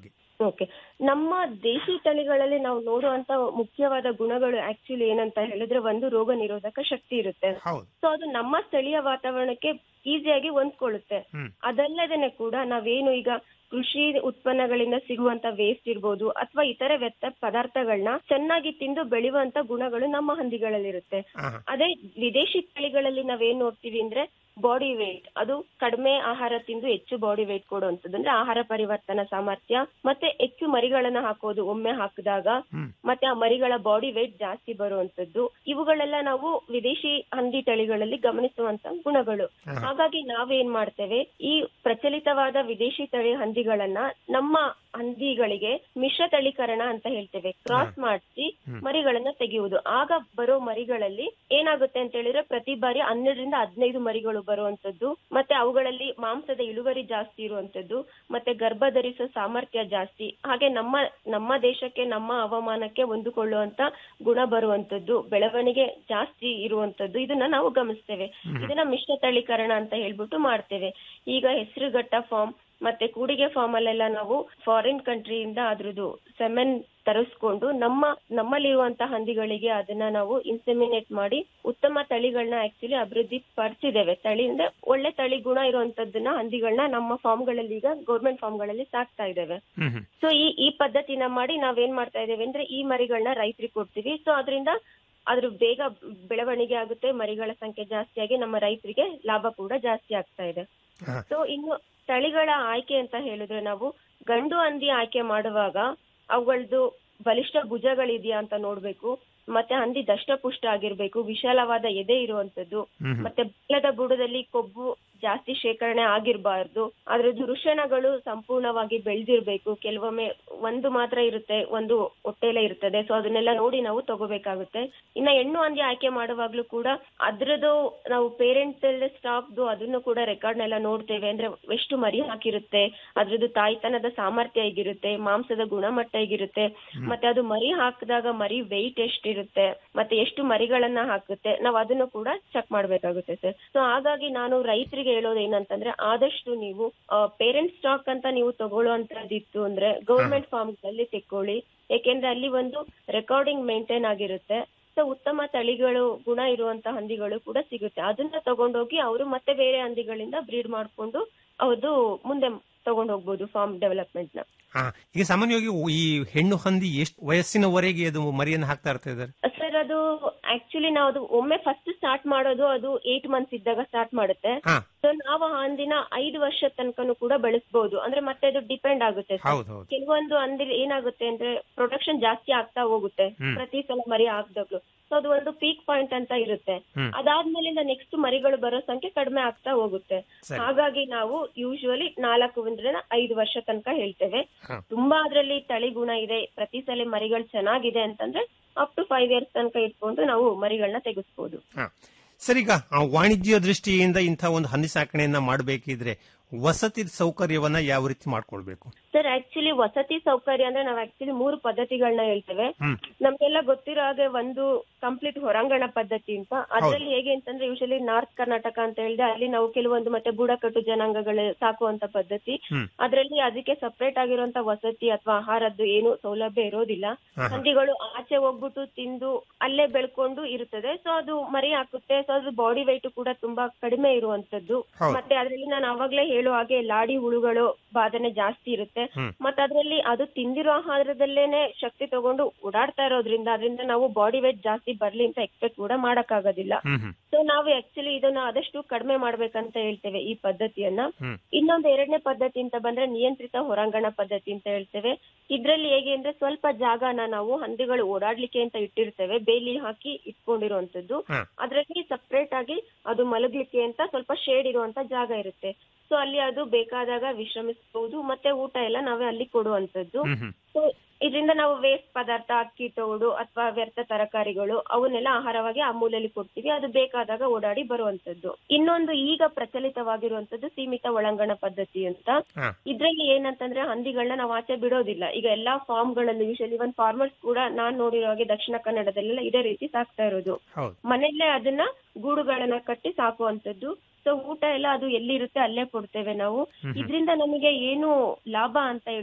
ಓಕೆ ನಮ್ಮ ದೇಶಿ ತಳಿಗಳಲ್ಲಿ ನಾವು ನೋಡುವಂತ ಮುಖ್ಯವಾದ ಗುಣಗಳು ಆಕ್ಚುಲಿ ಏನಂತ ಹೇಳಿದ್ರೆ ಒಂದು ರೋಗ ನಿರೋಧಕ ಶಕ್ತಿ ಇರುತ್ತೆ
ಹೌದು
ಸೊ ಅದು ನಮ್ಮ ಸ್ಥಳೀಯ ವಾತಾವರಣಕ್ಕೆ ಈಸಿಯಾಗಿ ಹೊಂದ್ಕೊಳ್ಳುತ್ತೆ
ಹ್ಮ್.
ಅದಲ್ಲದೇನೆ ಕೂಡ ನಾವೇನು ಈಗ ಕೃಷಿ ಉತ್ಪನ್ನಗಳಿಂದ ಸಿಗುವಂತ ವೇಸ್ಟ್ ಇರ್ಬೋದು ಅಥವಾ ಇತರೆ ವ್ಯರ್ಥ ಪದಾರ್ಥಗಳನ್ನ ಚೆನ್ನಾಗಿ ತಿಂದು ಬೆಳೆಯುವಂತ ಗುಣಗಳು ನಮ್ಮ ಹಂದಿಗಳಲ್ಲಿರುತ್ತೆ
ಆಹಾ.
ಅದೇ ವಿದೇಶಿ ತಳಿಗಳಲ್ಲಿ ನಾವೇನ್ ನೋಡ್ತೀವಿ ಅಂದ್ರೆ ಬಾಡಿ ವೇಟ್ ಅದು ಕಡಿಮೆ ಆಹಾರ ತಿಂದು ಹೆಚ್ಚು ಬಾಡಿ ವೇಟ್ ಕೊಡುವಂತದ್ದು ಅಂದ್ರೆ ಆಹಾರ ಪರಿವರ್ತನಾ ಸಾಮರ್ಥ್ಯ ಮತ್ತೆ ಹೆಚ್ಚು ಮರಿಗಳನ್ನ ಹಾಕೋದು ಒಮ್ಮೆ ಹಾಕಿದಾಗ
ಹ್ಮ್.
ಮತ್ತೆ ಆ ಮರಿಗಳ ಬಾಡಿ ವೇಟ್ ಜಾಸ್ತಿ ಬರುವಂತದ್ದು ಇವುಗಳೆಲ್ಲ ನಾವು ವಿದೇಶಿ ಹಂದಿ ತಳಿಗಳಲ್ಲಿ ಗಮನಿಸುವಂತ ಗುಣಗಳು
ಆಹಾ.
ಹಾಗಾಗಿ ನಾವೇನ್ ಮಾಡ್ತೇವೆ ಈ ಪ್ರಚಲಿತವಾದ ವಿದೇಶಿ ತಳಿ ಹಂದಿಗಳನ್ನ ನಮ್ಮ ಹಂದಿಗಳಿಗೆ ಮಿಶ್ರ ತಳೀಕರಣ ಅಂತ ಹೇಳ್ತೇವೆ ಕ್ರಾಸ್ ಮಾಡಿಸಿ ಮರಿಗಳನ್ನ ತೆಗೆಯುವುದು ಆಗ ಬರೋ ಮರಿಗಳಲ್ಲಿ ಏನಾಗುತ್ತೆ ಅಂತ ಹೇಳಿದ್ರೆ ಪ್ರತಿ ಬಾರಿ ಹನ್ನೆರಡರಿಂದ ಹದಿನೈದು ಮರಿಗಳು ಬರುವಂತದ್ದು ಮತ್ತೆ ಅವುಗಳಲ್ಲಿ ಮಾಂಸದ ಇಳುವರಿ ಜಾಸ್ತಿ ಇರುವಂತದ್ದು ಮತ್ತೆ ಗರ್ಭ ಧರಿಸೋ ಸಾಮರ್ಥ್ಯ ಜಾಸ್ತಿ ಹಾಗೆ ನಮ್ಮ ನಮ್ಮ ದೇಶಕ್ಕೆ ನಮ್ಮ ಹವಾಮಾನಕ್ಕೆ ಹೊಂದಿಕೊಳ್ಳುವಂತ ಗುಣ ಬರುವಂತದ್ದು ಬೆಳವಣಿಗೆ ಜಾಸ್ತಿ ಇರುವಂತದ್ದು ಇದನ್ನ ನಾವು ಗಮನಿಸ್ತೇವೆ ಇದನ್ನ ಮಿಶ್ರ ತಳೀಕರಣ ಅಂತ ಹೇಳ್ಬಿಟ್ಟು ಮಾಡ್ತೇವೆ ಈಗ ಹೆಸರುಘಟ್ಟ ಫಾರ್ಮ್ ಮತ್ತೆ ಕೂಡಿಗೆ ಫಾರ್ಮ್ ಅಲ್ಲೆಲ್ಲ ನಾವು ಫಾರಿನ್ ಕಂಟ್ರಿಯಿಂದ ಅದ್ರದ್ದು ಸೆಮೆನ್ ತರಿಸ್ಕೊಂಡು ನಮ್ಮ ನಮ್ಮಲ್ಲಿರುವಂತಹ ಹಂದಿಗಳಿಗೆ ಅದನ್ನ ನಾವು ಇನ್ಸೆಮಿನೇಟ್ ಮಾಡಿ ಉತ್ತಮ ತಳಿಗಳನ್ನ ಆಕ್ಚುಲಿ ಅಭಿವೃದ್ಧಿ ಪಡಿಸಿದ್ದೇವೆ ತಳಿ ಅಂದ್ರೆ ಒಳ್ಳೆ ತಳಿ ಗುಣ ಇರುವಂತದ್ದನ್ನ ಹಂದಿಗಳನ್ನ ನಮ್ಮ ಫಾರ್ಮ್ಗಳಲ್ಲಿ ಈಗ ಗೌರ್ಮೆಂಟ್ ಫಾರ್ಮ್ಗಳಲ್ಲಿ ಸಾಕ್ತಾ ಇದ್ದೇವೆ
ಹ್ಮ್ ಹ್ಮ್
ಸೊ ಈ ಈ ಪದ್ಧತಿನ ಮಾಡಿ ನಾವೇನ್ ಮಾಡ್ತಾ ಇದ್ದೇವೆ ಅಂದ್ರೆ ಈ ಮರಿಗಳನ್ನ ರೈತರಿಗೆ ಕೊಡ್ತೀವಿ ಸೊ ಅದರಿಂದ ಅದ್ರ ಬೇಗ ಬೆಳವಣಿಗೆ ಆಗುತ್ತೆ ಮರಿಗಳ ಸಂಖ್ಯೆ ಜಾಸ್ತಿ ಆಗಿ ನಮ್ಮ ರೈತರಿಗೆ ಲಾಭ ಕೂಡ ಜಾಸ್ತಿ ಆಗ್ತಾ ಇದೆ
ಹಾ.
ಸೊ ಇನ್ನು ತಳಿಗಳ ಆಯ್ಕೆ ಅಂತ ಹೇಳಿದ್ರೆ ನಾವು ಗಂಡು ಹಂದಿ ಆಯ್ಕೆ ಮಾಡುವಾಗ ಅವುಗಳದ್ದು ಬಲಿಷ್ಠ ಭುಜಗಳಿದೆಯಾ ಅಂತ ನೋಡ್ಬೇಕು ಮತ್ತೆ ಹಂದಿ ದಷ್ಟಪುಷ್ಟ ಆಗಿರ್ಬೇಕು ವಿಶಾಲವಾದ ಎದೆ ಇರುವಂತದ್ದು
ಹ್ಮ್.
ಮತ್ತೆ ಬೆಲ್ಲದ ಬುಡದಲ್ಲಿ ಕೊಬ್ಬು ಜಾಸ್ತಿ ಶೇಖರಣೆ ಆಗಿರಬಾರ್ದು ಅದ್ರದ್ದು ವೃಷಣಗಳು ಸಂಪೂರ್ಣವಾಗಿ ಬೆಳೆದಿರ್ಬೇಕು ಕೆಲವೊಮ್ಮೆ ಒಂದು ಮಾತ್ರ ಇರುತ್ತೆ ಒಂದು ಹೊಟ್ಟೆಲೆ ಇರ್ತದೆ ಸೊ ಅದನ್ನೆಲ್ಲ ನೋಡಿ ನಾವು ತಗೋಬೇಕಾಗುತ್ತೆ ಇನ್ನ ಹೆಣ್ಣು ಹಂದಿ ಆಯ್ಕೆ ಮಾಡುವಾಗ್ಲೂ ಕೂಡ ಅದ್ರದ್ದು ನಾವು ಪೇರೆಂಟ್ಸ್ ಸ್ಟಾಕ್ದು ಅದನ್ನು ಕೂಡ ರೆಕಾರ್ಡ್ನೆಲ್ಲ ನೋಡ್ತೇವೆ ಅಂದ್ರೆ ಎಷ್ಟು ಮರಿ ಹಾಕಿರುತ್ತೆ ಅದ್ರದ್ದು ತಾಯ್ತನದ ಸಾಮರ್ಥ್ಯ ಹೇಗಿರುತ್ತೆ ಮಾಂಸದ ಗುಣಮಟ್ಟ ಹೇಗಿರುತ್ತೆ ಮತ್ತೆ ಅದು ಮರಿ ಹಾಕಿದಾಗ ಮರಿ ವೆಯ್ಟ್ ಎಷ್ಟಿರುತ್ತೆ ಮತ್ತೆ ಎಷ್ಟು ಮರಿಗಳನ್ನ ಹಾಕುತ್ತೆ ನಾವು ಅದನ್ನು ಕೂಡ ಚೆಕ್ ಮಾಡ್ಬೇಕಾಗುತ್ತೆ ಸರ್ ಸೊ ಹಾಗಾಗಿ ನಾನು ರೈತರಿಗೆ ಹೇಳೋದು ಏನಂತಂದ್ರೆ ಆದಷ್ಟು ನೀವು ಪೇರೆಂಟ್ ಸ್ಟಾಕ್ ಅಂತ ನೀವು ತಗೊಳ್ಳುವಂತದ್ದಿತ್ತು ಅಂದ್ರೆ ಗೌರ್ಮೆಂಟ್ ಫಾರ್ಮ್ಗಳಲ್ಲಿ ತೆಕ್ಕೊಳ್ಳಿ ಯಾಕೆಂದ್ರೆ ಅಲ್ಲಿ ಒಂದು ರೆಕಾರ್ಡಿಂಗ್ ಮೇಂಟೈನ್ ಆಗಿರುತ್ತೆ ಸೊ ಉತ್ತಮ ತಳಿಗಳು ಗುಣ ಇರುವಂತ ಹಂದಿಗಳು ಕೂಡ ಸಿಗುತ್ತೆ ಅದನ್ನ ತಗೊಂಡೋಗಿ ಅವರು ಮತ್ತೆ ಬೇರೆ ಹಂದಿಗಳಿಂದ ಬ್ರೀಡ್ ಮಾಡ್ಕೊಂಡು ಅವ್ರದ್ದು ಮುಂದೆ ತಗೊಂಡ್ ಹೋಗ್ಬೋದು ಫಾರ್ಮ್ ಡೆವಲಪ್ಮೆಂಟ್ ನ
ಹಾ ಈಗ ಸಾಮಾನ್ಯವಾಗಿ ಈ ಹೆಣ್ಣು ಹಂದಿ ಎಷ್ಟು ವಯಸ್ಸಿನವರೆಗೆ ಅದು ಮರಿಯನ್ನು ಹಾಕ್ತಾ ಇರ್ತಾ ಇದ್ದಾರೆ
ಸರ್ ಅದು ಆಕ್ಚುಲಿ ನಾವು ಅದು ಒಮ್ಮೆ ಫಸ್ಟ್ ಸ್ಟಾರ್ಟ್ ಮಾಡೋದು ಅದು ಏಟ್ ಮಂತ್ಸ್ ಇದ್ದಾಗ ಸ್ಟಾರ್ಟ್ ಮಾಡುತ್ತೆ
ಹಾ
ಸೊ ನಾವು ಆ ಹಂದಿನ ಐದು ವರ್ಷ ತನಕನೂ ಕೂಡ ಬೆಳೆಸಬಹುದು ಅಂದ್ರೆ ಮತ್ತೆ ಅದು ಡಿಪೆಂಡ್ ಆಗುತ್ತೆ sir.
ಹೌದು ಹೌದು
ಕೆಲವೊಂದು ಹಂದಿ ಏನಾಗುತ್ತೆ ಅಂದ್ರೆ ಪ್ರೊಡಕ್ಷನ್ ಜಾಸ್ತಿ ಆಗ್ತಾ ಹೋಗುತ್ತೆ
ಹ್ಮ್.
ಪ್ರತಿ ಸಲ ಮರಿ ಹಾಕ್ದಾಗ್ಲು ಸೊ ಅದು ಒಂದು ಪೀಕ್ ಪಾಯಿಂಟ್ ಅಂತ ಇರುತ್ತೆ
ಹ್ಮ್.
ಅದಾದ್ಮೇಲಿಂದ ನೆಕ್ಸ್ಟ್ ಮರಿಗಳು ಬರೋ ಸಂಖ್ಯೆ ಕಡಿಮೆ ಆಗ್ತಾ ಹೋಗುತ್ತೆ
ಸರಿ.
ಹಾಗಾಗಿ ನಾವು ಯೂಶುವಲಿ ನಾಲ್ಕು ಅಂದ್ರೆ ಐದು ವರ್ಷ ತನಕ ಹೇಳ್ತೇವೆ
ಹಾ.
ತುಂಬಾ ಅದ್ರಲ್ಲಿ ತಳಿ ಗುಣ ಇದೆ ಪ್ರತಿ ಸಲ ಮರಿಗಳು ಚೆನ್ನಾಗಿದೆ ಅಂತಂದ್ರೆ ಅಪ್ ಟು ಫೈವ್ ಇಯರ್ಸ್ ತನಕ ಇಟ್ಕೊಂಡು ನಾವು ಮರಿಗಳನ್ನ ತೆಗೆಸ್ಬೋದು
ಹಾ ಸರ್ ಈಗ ಆ ವಾಣಿಜ್ಯ ದೃಷ್ಟಿಯಿಂದ ಇಂಥ ಒಂದು ಹಂದಿ ಸಾಕಣೆಯನ್ನ ಮಾಡಬೇಕಿದ್ರೆ ವಸತಿ ಸೌಕರ್ಯವನ್ನ ಯಾವ ರೀತಿ ಮಾಡ್ಕೊಳ್ಬೇಕು
ಸರ್ ಆಕ್ಚುಲಿ ವಸತಿ ಸೌಕರ್ಯ ಅಂದ್ರೆ ನಾವು ಆಕ್ಚುಲಿ ಮೂರು ಪದ್ಧತಿಗಳನ್ನ ಹೇಳ್ತೇವೆ
ಹ್ಮ್.
ನಮ್ಗೆಲ್ಲ ಗೊತ್ತಿರೋ ಹಾಗೆ ಒಂದು ಕಂಪ್ಲೀಟ್ ಹೊರಾಂಗಣ ಪದ್ಧತಿ ಅಂತ ಅದ್ರಲ್ಲಿ ಹೇಗೆ ಅಂತಂದ್ರೆ ಯೂಶಲಿ ನಾರ್ತ್ ಕರ್ನಾಟಕ ಅಂತ ಹೇಳಿದ್ರೆ ಅಲ್ಲಿ ನಾವು ಕೆಲವೊಂದು ಮತ್ತೆ ಬುಡಕಟ್ಟು ಜನಾಂಗಗಳು ಸಾಕುವಂತ ಪದ್ಧತಿ
ಹ್ಮ್.
ಅದ್ರಲ್ಲಿ ಅದಕ್ಕೆ ಸಪರೇಟ್ ಆಗಿರುವಂತ ವಸತಿ ಅಥವಾ ಆಹಾರದ್ದು ಏನು ಸೌಲಭ್ಯ ಇರೋದಿಲ್ಲ
ಆಹಾ.
ಹಂದಿಗಳು ಆಚೆ ಹೋಗ್ಬಿಟ್ಟು ತಿಂದು ಅಲ್ಲೇ ಬೆಳ್ಕೊಂಡು ಇರುತ್ತದೆ ಸೊ ಅದು ಮರಿ ಹಾಕುತ್ತೆ ಸೊ ಅದು ಬಾಡಿ weight ಕೂಡ ತುಂಬಾ ಕಡಿಮೆ ಇರುವಂತದ್ದು
ಹೌದು.
ಮತ್ತೆ ಅದ್ರಲ್ಲಿ ನಾನು ಅವಾಗ್ಲೇ ಹೇಳೋ ಹಾಗೆ ಲಾಡಿ ಹುಳುಗಳು ಬಾಧನೆ ಜಾಸ್ತಿ ಇರುತ್ತೆ
ಹ್ಮ್.
ಮತ್ತೆ ಅದ್ರಲ್ಲಿ ಅದು ತಿಂದಿರೋ ಆಹಾರದಲ್ಲೇನೆ ಶಕ್ತಿ ತಗೊಂಡು ಓಡಾಡ್ತಾ ಇರೋದ್ರಿಂದ ಅದರಿಂದ ನಾವು ಬಾಡಿ ವೇಟ್ ಜಾಸ್ತಿ ಬರ್ಲಿ ಅಂತ ಎಕ್ಸ್ಪೆಕ್ಟ್ ಕೂಡ ಮಾಡಕ್ಕಾಗೋದಿಲ್ಲ
ಹ್ಮ್ ಹ್ಮ್
ಸೊ ನಾವು ಆಕ್ಚುಲಿ ಇದನ್ನ ಆದಷ್ಟು ಕಡಿಮೆ ಮಾಡ್ಬೇಕಂತ ಹೇಳ್ತೇವೆ ಈ ಪದ್ಧತಿಯನ್ನ
ಹ್ಮ್.
ಇನ್ನೊಂದು ಎರಡನೇ ಪದ್ಧತಿ ಅಂತ ಬಂದ್ರೆ ನಿಯಂತ್ರಿತ ಹೊರಾಂಗಣ ಪದ್ಧತಿ ಅಂತ ಹೇಳ್ತೇವೆ ಇದ್ರಲ್ಲಿ ಹೇಗೆ ಅಂದ್ರೆ ಸ್ವಲ್ಪ ಜಾಗನ ನಾವು ಹಂದಿಗಳು ಓಡಾಡ್ಲಿಕ್ಕೆ ಅಂತ ಇಟ್ಟಿರ್ತೇವೆ ಬೇಲಿ ಹಾಕಿ ಇಟ್ಕೊಂಡಿರುವಂತದ್ದು
ಹಾ.
ಅದ್ರಲ್ಲಿ ಸಪ್ರೇಟ್ ಆಗಿ ಅದು ಮಲಗ್ಲಿಕ್ಕೆ ಅಂತ ಸ್ವಲ್ಪ ಶೇಡ್ ಇರುವಂತ ಜಾಗ ಇರುತ್ತೆ ಸೊ ಅಲ್ಲಿ ಅದು ಬೇಕಾದಾಗ ವಿಶ್ರಮಿಸಬಹುದು ಮತ್ತೆ ಊಟ ಎಲ್ಲ ನಾವೇ ಅಲ್ಲಿ ಕೊಡುವಂತದ್ದು
ಹ್ಮ್ ಹ್ಮ್
ಸೊ ಇದರಿಂದ ನಾವು ವೇಸ್ಟ್ ಪದಾರ್ಥ ಅಕ್ಕಿ ತೋಡು ಅಥವಾ ವ್ಯರ್ಥ ತರಕಾರಿಗಳು ಅವನ್ನೆಲ್ಲ ಆಹಾರವಾಗಿ ಆ ಮೂಲೆಯಲ್ಲಿ ಕೊಡ್ತೀವಿ ಅದು ಬೇಕಾದಾಗ ಓಡಾಡಿ ಬರುವಂತದ್ದು ಇನ್ನೊಂದು ಈಗ ಪ್ರಚಲಿತವಾಗಿರುವಂತದ್ದು ಸೀಮಿತ ಒಳಾಂಗಣ ಪದ್ಧತಿ ಅಂತ
ಹಾ.
ಇದ್ರಲ್ಲಿ ಏನಂತಂದ್ರೆ ಹಂದಿಗಳನ್ನ ನಾವು ಆಚೆ ಬಿಡೋದಿಲ್ಲ ಈಗ ಎಲ್ಲಾ ಫಾರ್ಮ್ ಗಳಲ್ಲೂ ಯೂಶಲಿ ಇವನ್ ಫಾರ್ಮರ್ಸ್ ಕೂಡ ನಾನ್ ನೋಡಿರೋ ಹಾಗೆ ದಕ್ಷಿಣ ಕನ್ನಡದಲ್ಲೆಲ್ಲ ಇದೇ ರೀತಿ ಸಾಕ್ತಾ ಇರೋದು
ಹೌದು
ಮನೆಯಲ್ಲೇ ಅದನ್ನ ಗೂಡುಗಳನ್ನ ಕಟ್ಟಿ ಸಾಕುವಂತದ್ದು ಸೊ ಊಟ ಎಲ್ಲ ಅದು ಎಲ್ಲಿರುತ್ತೆ ಅಲ್ಲೇ ಕೊಡ್ತೇವೆ ನಾವು ಇದರಿಂದ ನಮಗೆ ಏನು ಲಾಭ ಅಂತ ಹೇಳಿದ್ರೆ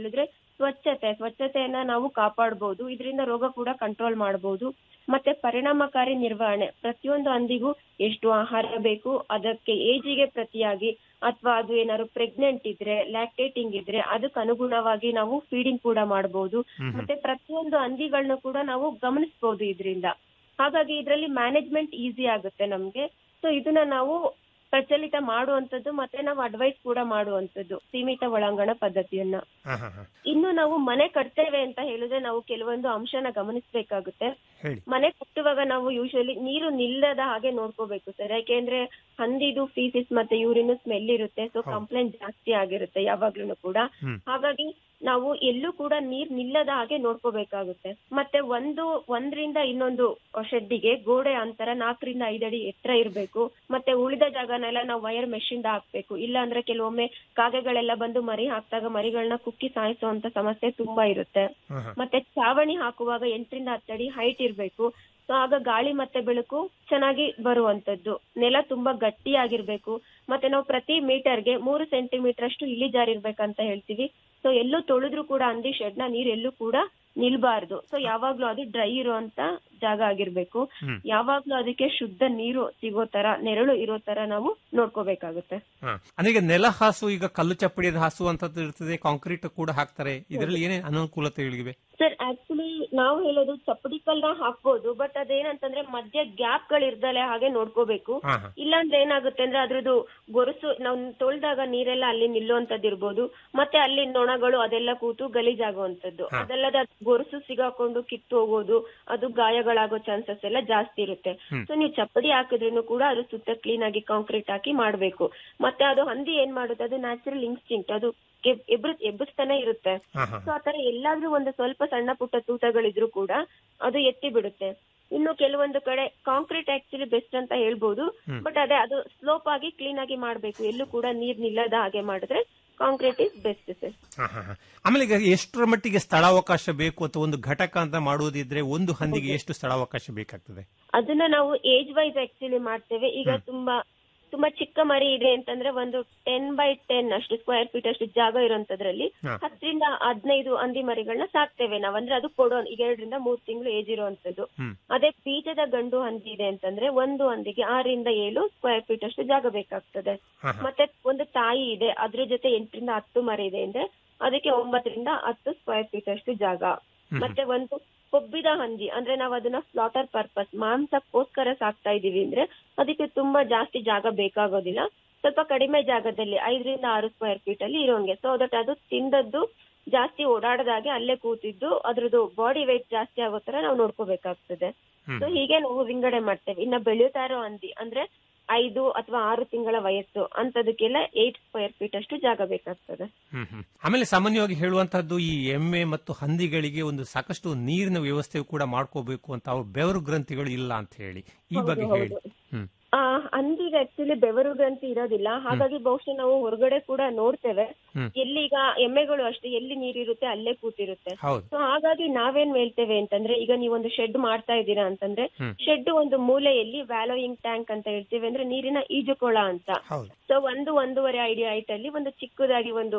ಸ್ವಚ್ಛತೆ ಸ್ವಚ್ಛತೆಯನ್ನ ನಾವು ಕಾಪಾಡಬಹುದು ಇದರಿಂದ ರೋಗ ಕೂಡ ಕಂಟ್ರೋಲ್ ಮಾಡಬಹುದು ಮತ್ತೆ ಪರಿಣಾಮಕಾರಿ ನಿರ್ವಹಣೆ ಪ್ರತಿಯೊಂದು ಹಂದಿಗೂ ಎಷ್ಟು ಆಹಾರ ಬೇಕು ಅದಕ್ಕೆ ಏಜಿಗೆ ಪ್ರತಿಯಾಗಿ ಅಥವಾ ಅದು ಏನಾದ್ರು ಪ್ರೆಗ್ನೆಂಟ್ ಇದ್ರೆ ಲ್ಯಾಕ್ಟೇಟಿಂಗ್ ಇದ್ರೆ ಅದಕ್ಕೆ ಅನುಗುಣವಾಗಿ ನಾವು ಫೀಡಿಂಗ್ ಕೂಡ ಮಾಡಬಹುದು ಮತ್ತೆ ಪ್ರತಿಯೊಂದು ಹಂದಿಗಳನ್ನ ಕೂಡ ನಾವು ಗಮನಿಸಬಹುದು ಇದರಿಂದ ಹಾಗಾಗಿ ಇದರಲ್ಲಿ ಮ್ಯಾನೇಜ್ಮೆಂಟ್ ಈಸಿ ಆಗುತ್ತೆ ನಮ್ಗೆ ಸೊ ಇದನ್ನ ನಾವು ಪ್ರಚಲಿತ ಮಾಡುವಂತದ್ದು ಮತ್ತೆ ನಾವು ಅಡ್ವೈಸ್ ಕೂಡ ಮಾಡುವಂತದ್ದು ಸೀಮಿತ ಒಳಾಂಗಣ ಪದ್ಧತಿಯನ್ನ
ಹಾ, ಹಾ, ಹಾ.
ಇನ್ನು ನಾವು ಮನೆ ಕಟ್ತೇವೆ ಅಂತ ಹೇಳಿದ್ರೆ ನಾವು ಕೆಲವೊಂದು ಅಂಶನ ಗಮನಿಸಬೇಕಾಗುತ್ತೆ
ಹೇಳಿ
ಮನೆ ಕಟ್ಟುವಾಗ ನಾವು ಯೂಶಲಿ ನೀರು ನಿಲ್ಲದ ಹಾಗೆ ನೋಡ್ಕೋಬೇಕು ಸರ್ ಯಾಕೆಂದ್ರೆ ಹಂದಿದು ಫೀಸಿಸ್ ಮತ್ತೆ ಯೂರಿನ್ ಸ್ಮೆಲ್ ಇರುತ್ತೆ ಸೊ ಕಂಪ್ಲೇಂಟ್ ಜಾಸ್ತಿ ಆಗಿರುತ್ತೆ ಯಾವಾಗ್ಲೂ ಕೂಡ
ಹ್ಮ್.
ಹಾಗಾಗಿ ನಾವು ಎಲ್ಲೂ ಕೂಡ ನೀರ್ ನಿಲ್ಲದ ಹಾಗೆ ನೋಡ್ಕೋಬೇಕಾಗುತ್ತೆ ಮತ್ತೆ ಒಂದು ಒಂದರಿಂದ ಇನ್ನೊಂದು ಶೆಡ್ಡಿಗೆ ಗೋಡೆ ಅಂತರ ನಾಲ್ಕರಿಂದ ಐದಡಿ ಎತ್ತರ ಇರಬೇಕು ಮತ್ತೆ ಉಳಿದ ಜಾಗನೆಲ್ಲ ನಾವು ವೈರ್ ಮೆಷಿಂದ ಹಾಕ್ಬೇಕು ಇಲ್ಲ ಅಂದ್ರೆ ಕೆಲವೊಮ್ಮೆ ಕಾಗೆಗಳೆಲ್ಲ ಬಂದು ಮರಿ ಹಾಕ್ದಾಗ ಮರಿಗಳನ್ನ ಕುಕ್ಕಿ ಸಾಯಿಸುವಂತ ಸಮಸ್ಯೆ ತುಂಬಾ ಇರುತ್ತೆ
ಹಾ, ಹಾ.
ಮತ್ತೆ ಚಾವಣಿ ಹಾಕುವಾಗ ಎಂಟರಿಂದ ಹತ್ತಡಿ ಹೈಟ್ ಇರ್ಬೇಕು ಸೊ ಆಗ ಗಾಳಿ ಮತ್ತೆ ಬೆಳಕು ಚೆನ್ನಾಗಿ ಬರುವಂತದ್ದು ನೆಲ ತುಂಬಾ ಗಟ್ಟಿಯಾಗಿರ್ಬೇಕು ಮತ್ತೆ ನಾವು ಪ್ರತಿ ಮೀಟರ್ಗೆ ಮೂರು ಸೆಂಟಿಮೀಟರ್ ಅಷ್ಟು ಇಳಿಜಾರಿರ್ಬೇಕಂತ ಹೇಳ್ತೀವಿ ಸೊ ಎಲ್ಲೂ ತೊಳೆದ್ರು ಕೂಡ ಹಂದಿ ಶೆಡ್ ನ ನೀರ್ ಎಲ್ಲೂ ಕೂಡ ನಿಲ್ಬಾರ್ದು ಸೊ ಯಾವಾಗ್ಲೂ ಅದು ಡ್ರೈ ಇರುವಂತ ಜಾಗ ಆಗಿರ್ಬೇಕು
ಹ್ಮ್.
ಯಾವಾಗ್ಲೂ ಅದಕ್ಕೆ ಶುದ್ಧ ನೀರು ಸಿಗೋ ತರ ನೆರಳು ಇರೋ ತರ ನಾವು ನೋಡ್ಕೋಬೇಕಾಗುತ್ತೆ
ಹಾ. ಅಂದ್ರೆ ಈಗ ನೆಲ ಹಾಸು ಈಗ ಕಲ್ಲು ಚಪ್ಪಡಿದ ಹಾಸು ಅಂತದ್ದು ಇರ್ತದೆ ಕಾಂಕ್ರೀಟ್ ಕೂಡ ಹಾಕ್ತಾರೆ ಇದರಲ್ಲಿ ಏನೇ ಅನುಕೂಲತೆಗಳಿವೆ
ಸರ್ ಆಕ್ಚುಲಿ ನಾವು ಹೇಳೋದು ಚಪ್ಪಡಿ ಕಲ್ನ ಹಾಕ್ಬೋದು ಬಟ್ ಅದೇನಂತಂದ್ರೆ ಮಧ್ಯ ಗ್ಯಾಪ್ ಗಳು ಇರ್ದಲೆ ಹಾಗೆ ನೋಡ್ಕೋಬೇಕು
ಹಾ, ಹಾ.
ಇಲ್ಲಾಂದ್ರೆ ಏನಾಗುತ್ತೆ ಅಂದ್ರೆ ಅದ್ರದ್ದು ಗೊರಸು ನಾವು ತೊಳ್ದಾಗ ನೀರೆಲ್ಲ ಅಲ್ಲಿ ನಿಲ್ಲುವಂತದ್ದು ಇರ್ಬೋದು ಮತ್ತೆ ಅಲ್ಲಿ ನೊಣಗಳು ಅದೆಲ್ಲ ಕೂತು ಗಲೀಜಾಗುವಂತದ್ದು
ಹಾ.
ಅದಲ್ಲದೆ ಅದ್ ಗೊರಸು ಸಿಗಾಕೊಂಡು ಕಿತ್ತು ಹೋಗೋದು ಅದು ಗಾಯಗಳಾಗೋ ಚಾನ್ಸಸ್ ಎಲ್ಲ ಜಾಸ್ತಿ ಇರುತ್ತೆ
ಹ್ಮ್.
ಸೊ ನೀವು ಚಪ್ಪಡಿ ಹಾಕಿದ್ರೂ ಕೂಡ ಅದು ಸುತ್ತ ಕ್ಲೀನ್ ಆಗಿ ಕಾಂಕ್ರೀಟ್ ಹಾಕಿ ಮಾಡ್ಬೇಕು ಮತ್ತೆ ಅದು ಹಂದಿ ಏನ್ ಮಾಡುತ್ತೆ ಅದು ನ್ಯಾಚುರಲ್ ಇನ್ಸ್ಟಿಂಕ್ಟ್ ಅದು ಎಬ್- ಎಬ್ರು ಎಬ್ಬಿಸ್ತಾನೆ ಇರುತ್ತೆ
ಹಾ, ಹಾ.
ಸೊ ಆತರ ಎಲ್ಲಾದ್ರೂ ಒಂದು ಸ್ವಲ್ಪ ಸಣ್ಣ ಪುಟ್ಟ ತೂತಗಳಿದ್ರು ಕೂಡ ಅದು ಎತ್ತಿ ಬಿಡುತ್ತೆ ಇನ್ನು ಕೆಲವೊಂದು ಕಡೆ ಕಾಂಕ್ರೀಟ್ ಆಕ್ಚುಲಿ ಬೆಸ್ಟ್ ಅಂತ ಹೇಳ್ಬೋದು
ಹ್ಮ್.
ಬಟ್ ಅದೇ ಅದು ಸ್ಲೋಪ್ ಆಗಿ ಕ್ಲೀನ್ ಆಗಿ ಮಾಡ್ಬೇಕು ಎಲ್ಲೂ ಕೂಡ ನೀರ್ ನಿಲ್ಲದ ಹಾಗೆ ಮಾಡಿದ್ರೆ ಕಾಂಕ್ರೀಟ್ ಇಸ್ ಬೆಸ್ಟ್ ಸರ್
ಹಾ, ಹಾ, ಹಾ. ಆಮೇಲೆ ಈಗ ಎಷ್ಟರ ಮಟ್ಟಿಗೆ ಸ್ಥಳಾವಕಾಶ ಬೇಕು ಅಥವಾ ಒಂದು ಘಟಕ ಅಂತ ಮಾಡುವುದಿದ್ರೆ ಒಂದು ಹಂದಿಗೆ ಎಷ್ಟು ಸ್ಥಳಾವಕಾಶ ಬೇಕಾಗ್ತದೆ
ಅದನ್ನ ನಾವು ಏಜ್ ವೈಸ್ ಆಕ್ಚುಲಿ ಮಾಡ್ತೇವೆ ಈಗ ತುಂಬಾ ತುಂಬಾ ಚಿಕ್ಕ ಮರಿ ಇದೆ ಅಂತಂದ್ರೆ ಒಂದು ಟೆನ್ ಬೈ ಟೆನ್ ಅಷ್ಟು ಸ್ಕ್ವೇರ್ ಫೀಟ್ ಅಷ್ಟು ಜಾಗ ಇರೋಂತದ್ರಲ್ಲಿ
ಹಾ.
ಹತ್ತರಿಂದ ಹದಿನೈದು ಹಂದಿ ಮರಿಗಳನ್ನ ಸಾಕ್ತೇವೆ ನಾವ್ ಅಂದ್ರೆ ಅದು ಕೊಡೋ ಈಗ ಎರಡರಿಂದ ಮೂರ್ ತಿಂಗಳು ಏಜ್ ಇರುವಂತದ್ದು
ಹ್ಮ್.
ಅದೇ ಬೀಜದ ಗಂಡು ಹಂದಿ ಇದೆ ಅಂತಂದ್ರೆ ಒಂದು ಹಂದಿಗೆ ಆರರಿಂದ ಏಳು ಸ್ಕ್ವೇರ್ ಫೀಟ್ ಅಷ್ಟು ಜಾಗ ಬೇಕಾಗ್ತದೆ
ಹಾ, ಹಾ.
ಮತ್ತೆ ಒಂದು ತಾಯಿ ಇದೆ ಅದ್ರ ಜೊತೆ ಎಂಟರಿಂದ ಹತ್ತು ಮರಿ ಇದೆ ಅಂದ್ರೆ ಅದಕ್ಕೆ ಒಂಬತ್ತರಿಂದ ಹತ್ತು ಸ್ಕ್ವೇರ್ ಫೀಟ್ ಅಷ್ಟು ಜಾಗ ಮತ್ತೆ ಒಂದು ಕೊಬ್ಬಿದ ಹಂದಿ ಅಂದ್ರೆ ನಾವ್ ಅದನ್ನ ಸ್ಲಾಟರ್ ಪರ್ಪಸ್ ಮಾಂಸಕ್ಕೋಸ್ಕರ ಸಾಕ್ತಾ ಇದೀವಿ ಅಂದ್ರೆ ಅದಕ್ಕೆ ತುಂಬಾ ಜಾಸ್ತಿ ಜಾಗ ಬೇಕಾಗೋದಿಲ್ಲ ಸ್ವಲ್ಪ ಕಡಿಮೆ ಜಾಗದಲ್ಲಿ ಐದರಿಂದ ಆರು ಸ್ಕ್ವೇರ್ ಫೀಟ್ ಅಲ್ಲಿ ಇರೋಂಗೆ ಸೊ ದಟ್ ಅದು ತಿಂದದ್ದು ಜಾಸ್ತಿ ಓಡಾಡದಾಗೆ ಅಲ್ಲೇ ಕೂತಿದ್ದು ಅದ್ರದ್ದು ಬಾಡಿ weight ಜಾಸ್ತಿ ಆಗೋ ತರ ನಾವು ನೋಡ್ಕೋಬೇಕಾಗ್ತದೆ
ಹ್ಮ್.
ಸೊ ಹೀಗೆ ನಾವು ವಿಂಗಡೆ ಮಾಡ್ತೇವೆ ಇನ್ನ ಬೆಳೆಯುತ್ತಾ ಇರೋ ಹಂದಿ ಅಂದ್ರೆ ಐದು ಅಥವಾ ಆರು ತಿಂಗಳ ವಯಸ್ಸು ಅಂತದಕ್ಕೆಲ್ಲ ಏಟ್ ಸ್ಕ್ವೇರ್ ಫೀಟ್ ಅಷ್ಟು ಜಾಗ ಬೇಕಾಗ್ತದೆ
ಹ್ಮ್, ಹ್ಮ್. ಆಮೇಲೆ ಸಾಮಾನ್ಯವಾಗಿ ಹೇಳುವಂತಹದ್ದು ಈ ಎಮ್ಮೆ ಮತ್ತು ಹಂದಿಗಳಿಗೆ ಒಂದು ಸಾಕಷ್ಟು ನೀರಿನ ವ್ಯವಸ್ಥೆ ಕೂಡ ಮಾಡ್ಕೋಬೇಕು ಅಂತ ಅವ್ರ ಬೆವರು ಗ್ರಂಥಿಗಳು ಇಲ್ಲ ಅಂತ ಹೇಳಿ ಈ ಬಗ್ಗೆ ಹೇಳಿ ಹ್ಮ್
ಆ ಹಂದಿಗೆ ಆಕ್ಚುಲಿ ಬೆವರು ಗ್ರಂಥಿ ಇರೋದಿಲ್ಲ ಹಾಗಾಗಿ ಬಹುಶಃ ನಾವು ಹೊರಗಡೆ ಕೂಡ ನೋಡ್ತೇವೆ
ಹ್ಮ್.
ಎಲ್ಲಿಗ ಎಮ್ಮೆಗಳು ಅಷ್ಟೇ ಎಲ್ಲಿ ನೀರಿರುತ್ತೆ ಅಲ್ಲೇ ಕೂತಿರುತ್ತೆ
ಹೌದು
ಸೊ ಹಾಗಾಗಿ ನಾವೇನ್ ಹೇಳ್ತೇವೆ ಅಂತಂದ್ರೆ ಈಗ ನೀವೊಂದು ಶೆಡ್ ಮಾಡ್ತಾ ಇದ್ದೀರಾ ಅಂತಂದ್ರೆ
ಹ್ಮ್.
ಶೆಡ್ ಒಂದು ಮೂಲೆಯಲ್ಲಿ ವ್ಯಾಲೋಯಿಂಗ್ ಟ್ಯಾಂಕ್ ಅಂತ ಹೇಳ್ತೀವಿ ಅಂದ್ರೆ ನೀರಿನ ಈಜುಕೊಳ ಅಂತ
ಹೌದು
ಸೊ ಒಂದು ಒಂದೂವರೆ ಐಡಿ ಹೈಟ್ ಅಲ್ಲಿ ಒಂದು ಚಿಕ್ಕದಾಗಿ ಒಂದು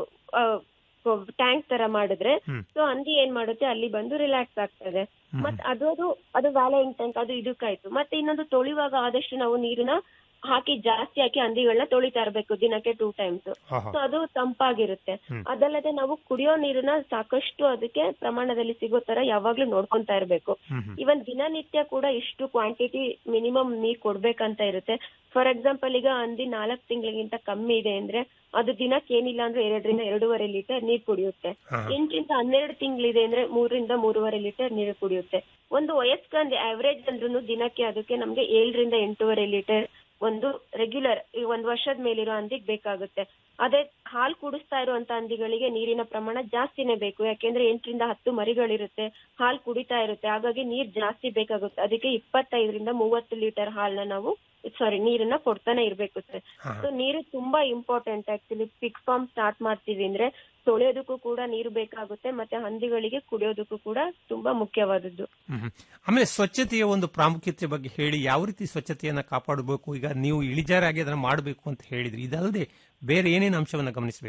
ಟ್ಯಾಂಕ್ ತರ ಮಾಡಿದ್ರೆ
ಹ್ಮ್.
ಸೊ ಹಂದಿ ಏನ್ ಮಾಡುತ್ತೆ ಅಲ್ಲಿ ಬಂದು ರಿಲ್ಯಾಕ್ಸ್ ಆಗ್ತದೆ ಮತ್ ಅದು ಅದು ಅದು ವ್ಯಾಲೋಯಿಂಗ್ ಟ್ಯಾಂಕ್ ಅದು ಇದಕ್ಕಾಯ್ತು ಮತ್ತೆ ಇನ್ನೊಂದು ತೊಳಿವಾಗ ಆದಷ್ಟು ನಾವು ನೀರನ್ನ ಹಾಕಿ ಜಾಸ್ತಿ ಹಾಕಿ ಹಂದಿಗಳನ್ನ ತೊಳಿತಾ ಇರ್ಬೇಕು ದಿನಕ್ಕೆ ಟೂ ಟೈಮ್ಸ್
ಹಾ, ಹಾ.
ಸೊ ಅದು ತಂಪಾಗಿರುತ್ತೆ
ಹ್ಮ್.
ಅದಲ್ಲದೆ ನಾವು ಕುಡಿಯೋ ನೀರನ್ನ ಸಾಕಷ್ಟು ಅದಕ್ಕೆ ಪ್ರಮಾಣದಲ್ಲಿ ಸಿಗೋ ತರ ಯಾವಾಗ್ಲೂ ನೋಡ್ಕೊಂತಾ ಇರ್ಬೇಕು
ಹ್ಮ್, ಹ್ಮ್.
ಇವನ್ ದಿನನಿತ್ಯ ಕೂಡ ಇಷ್ಟು ಕ್ವಾಂಟಿಟಿ ಮಿನಿಮಮ್ ನೀರ್ ಕೊಡ್ಬೇಕಂತ ಇರುತ್ತೆ ಫಾರ್ ಎಕ್ಸಾಂಪಲ್ ಈಗ ಹಂದಿ ನಾಲ್ಕು ತಿಂಗಳಿಗಿಂತ ಕಮ್ಮಿ ಇದೆ ಅಂದ್ರೆ ಅದು ದಿನಕ್ಕೆ ಏನಿಲ್ಲ ಅಂದ್ರೆ ಎರಡರಿಂದ ಎರಡೂವರೆ ಲೀಟರ್ ನೀರ್ ಕುಡಿಯುತ್ತೆ
ಹಾ.
ಎಂಟರಿಂದ ಹನ್ನೆರಡು ತಿಂಗಳಿದೆ ಅಂದ್ರೆ ಮೂರರಿಂದ ಮೂರುವರೆ ಲೀಟರ್ ನೀರು ಕುಡಿಯುತ್ತೆ ಒಂದು ವಯಸ್ಕ ಅಂದ್ರೆ ಆವರೇಜ್ ಅಂದ್ರೂ ದಿನಕ್ಕೆ ಅದಕ್ಕೆ ನಮ್ಗೆ ಏಳರಿಂದ ಎಂಟೂವರೆ ಲೀಟರ್ ಒಂದು ರೆಗ್ಯುಲರ್ ಈ ಒಂದ್ ವರ್ಷದ ಮೇಲಿರೋ ಹಂದಿಗ್ ಬೇಕಾಗುತ್ತೆ ಅದೇ ಹಾಲ್ ಕುಡಿಸ್ತಾ ಇರುವಂತ ಹಂದಿಗಳಿಗೆ ನೀರಿನ ಪ್ರಮಾಣ ಜಾಸ್ತಿನೇ ಬೇಕು ಯಾಕೆಂದ್ರೆ ಎಂಟರಿಂದ ಹತ್ತು ಮರಿಗಳಿರುತ್ತೆ ಹಾಲ್ ಕುಡಿತಾ ಇರುತ್ತೆ ಹಾಗಾಗಿ ನೀರ್ ಜಾಸ್ತಿ ಬೇಕಾಗುತ್ತೆ ಅದಕ್ಕೆ ಇಪ್ಪತ್ತೈದರಿಂದ ಮೂವತ್ತು ಲೀಟರ್ ಹಾಲ್ನ ನಾವು ಸಾರಿ ನೀರನ್ನ ಕೊಡ್ತಾನೆ ಇರ್ಬೇಕು ಸರ್
ಹಾ.
ಸೊ ನೀರು ತುಂಬಾ important actually pig farm start ಮಾಡ್ತೀವಿ ಅಂದ್ರೆ ತೊಳೆಯೋದಕ್ಕೂ ಕೂಡ ನೀರು ಬೇಕಾಗುತ್ತೆ ಮತ್ತೆ ಹಂದಿಗಳಿಗೆ ಕುಡಿಯೋದಕ್ಕೂ ಕೂಡ ತುಂಬಾ ಮುಖ್ಯವಾದದ್ದು
ಹ್ಮ್, ಹ್ಮ್. ಆಮೇಲೆ ಸ್ವಚ್ಛತೆಯ ಒಂದು ಪ್ರಾಮುಖ್ಯತೆ ಬಗ್ಗೆ ಹೇಳಿ ಯಾವ ರೀತಿ ಸ್ವಚ್ಛತೆಯನ್ನ ಕಾಪಾಡಬೇಕು ಈಗ ನೀವು ಇಳಿಜಾರಾಗಿ ಅದನ್ನ ಮಾಡಬೇಕು ಅಂತ ಹೇಳಿದ್ರಿ ಇದಲ್ಲದೆ ಬೇರೆ ಏನೇನು ಅಂಶವನ್ನ ಗಮನಿಸಬೇಕು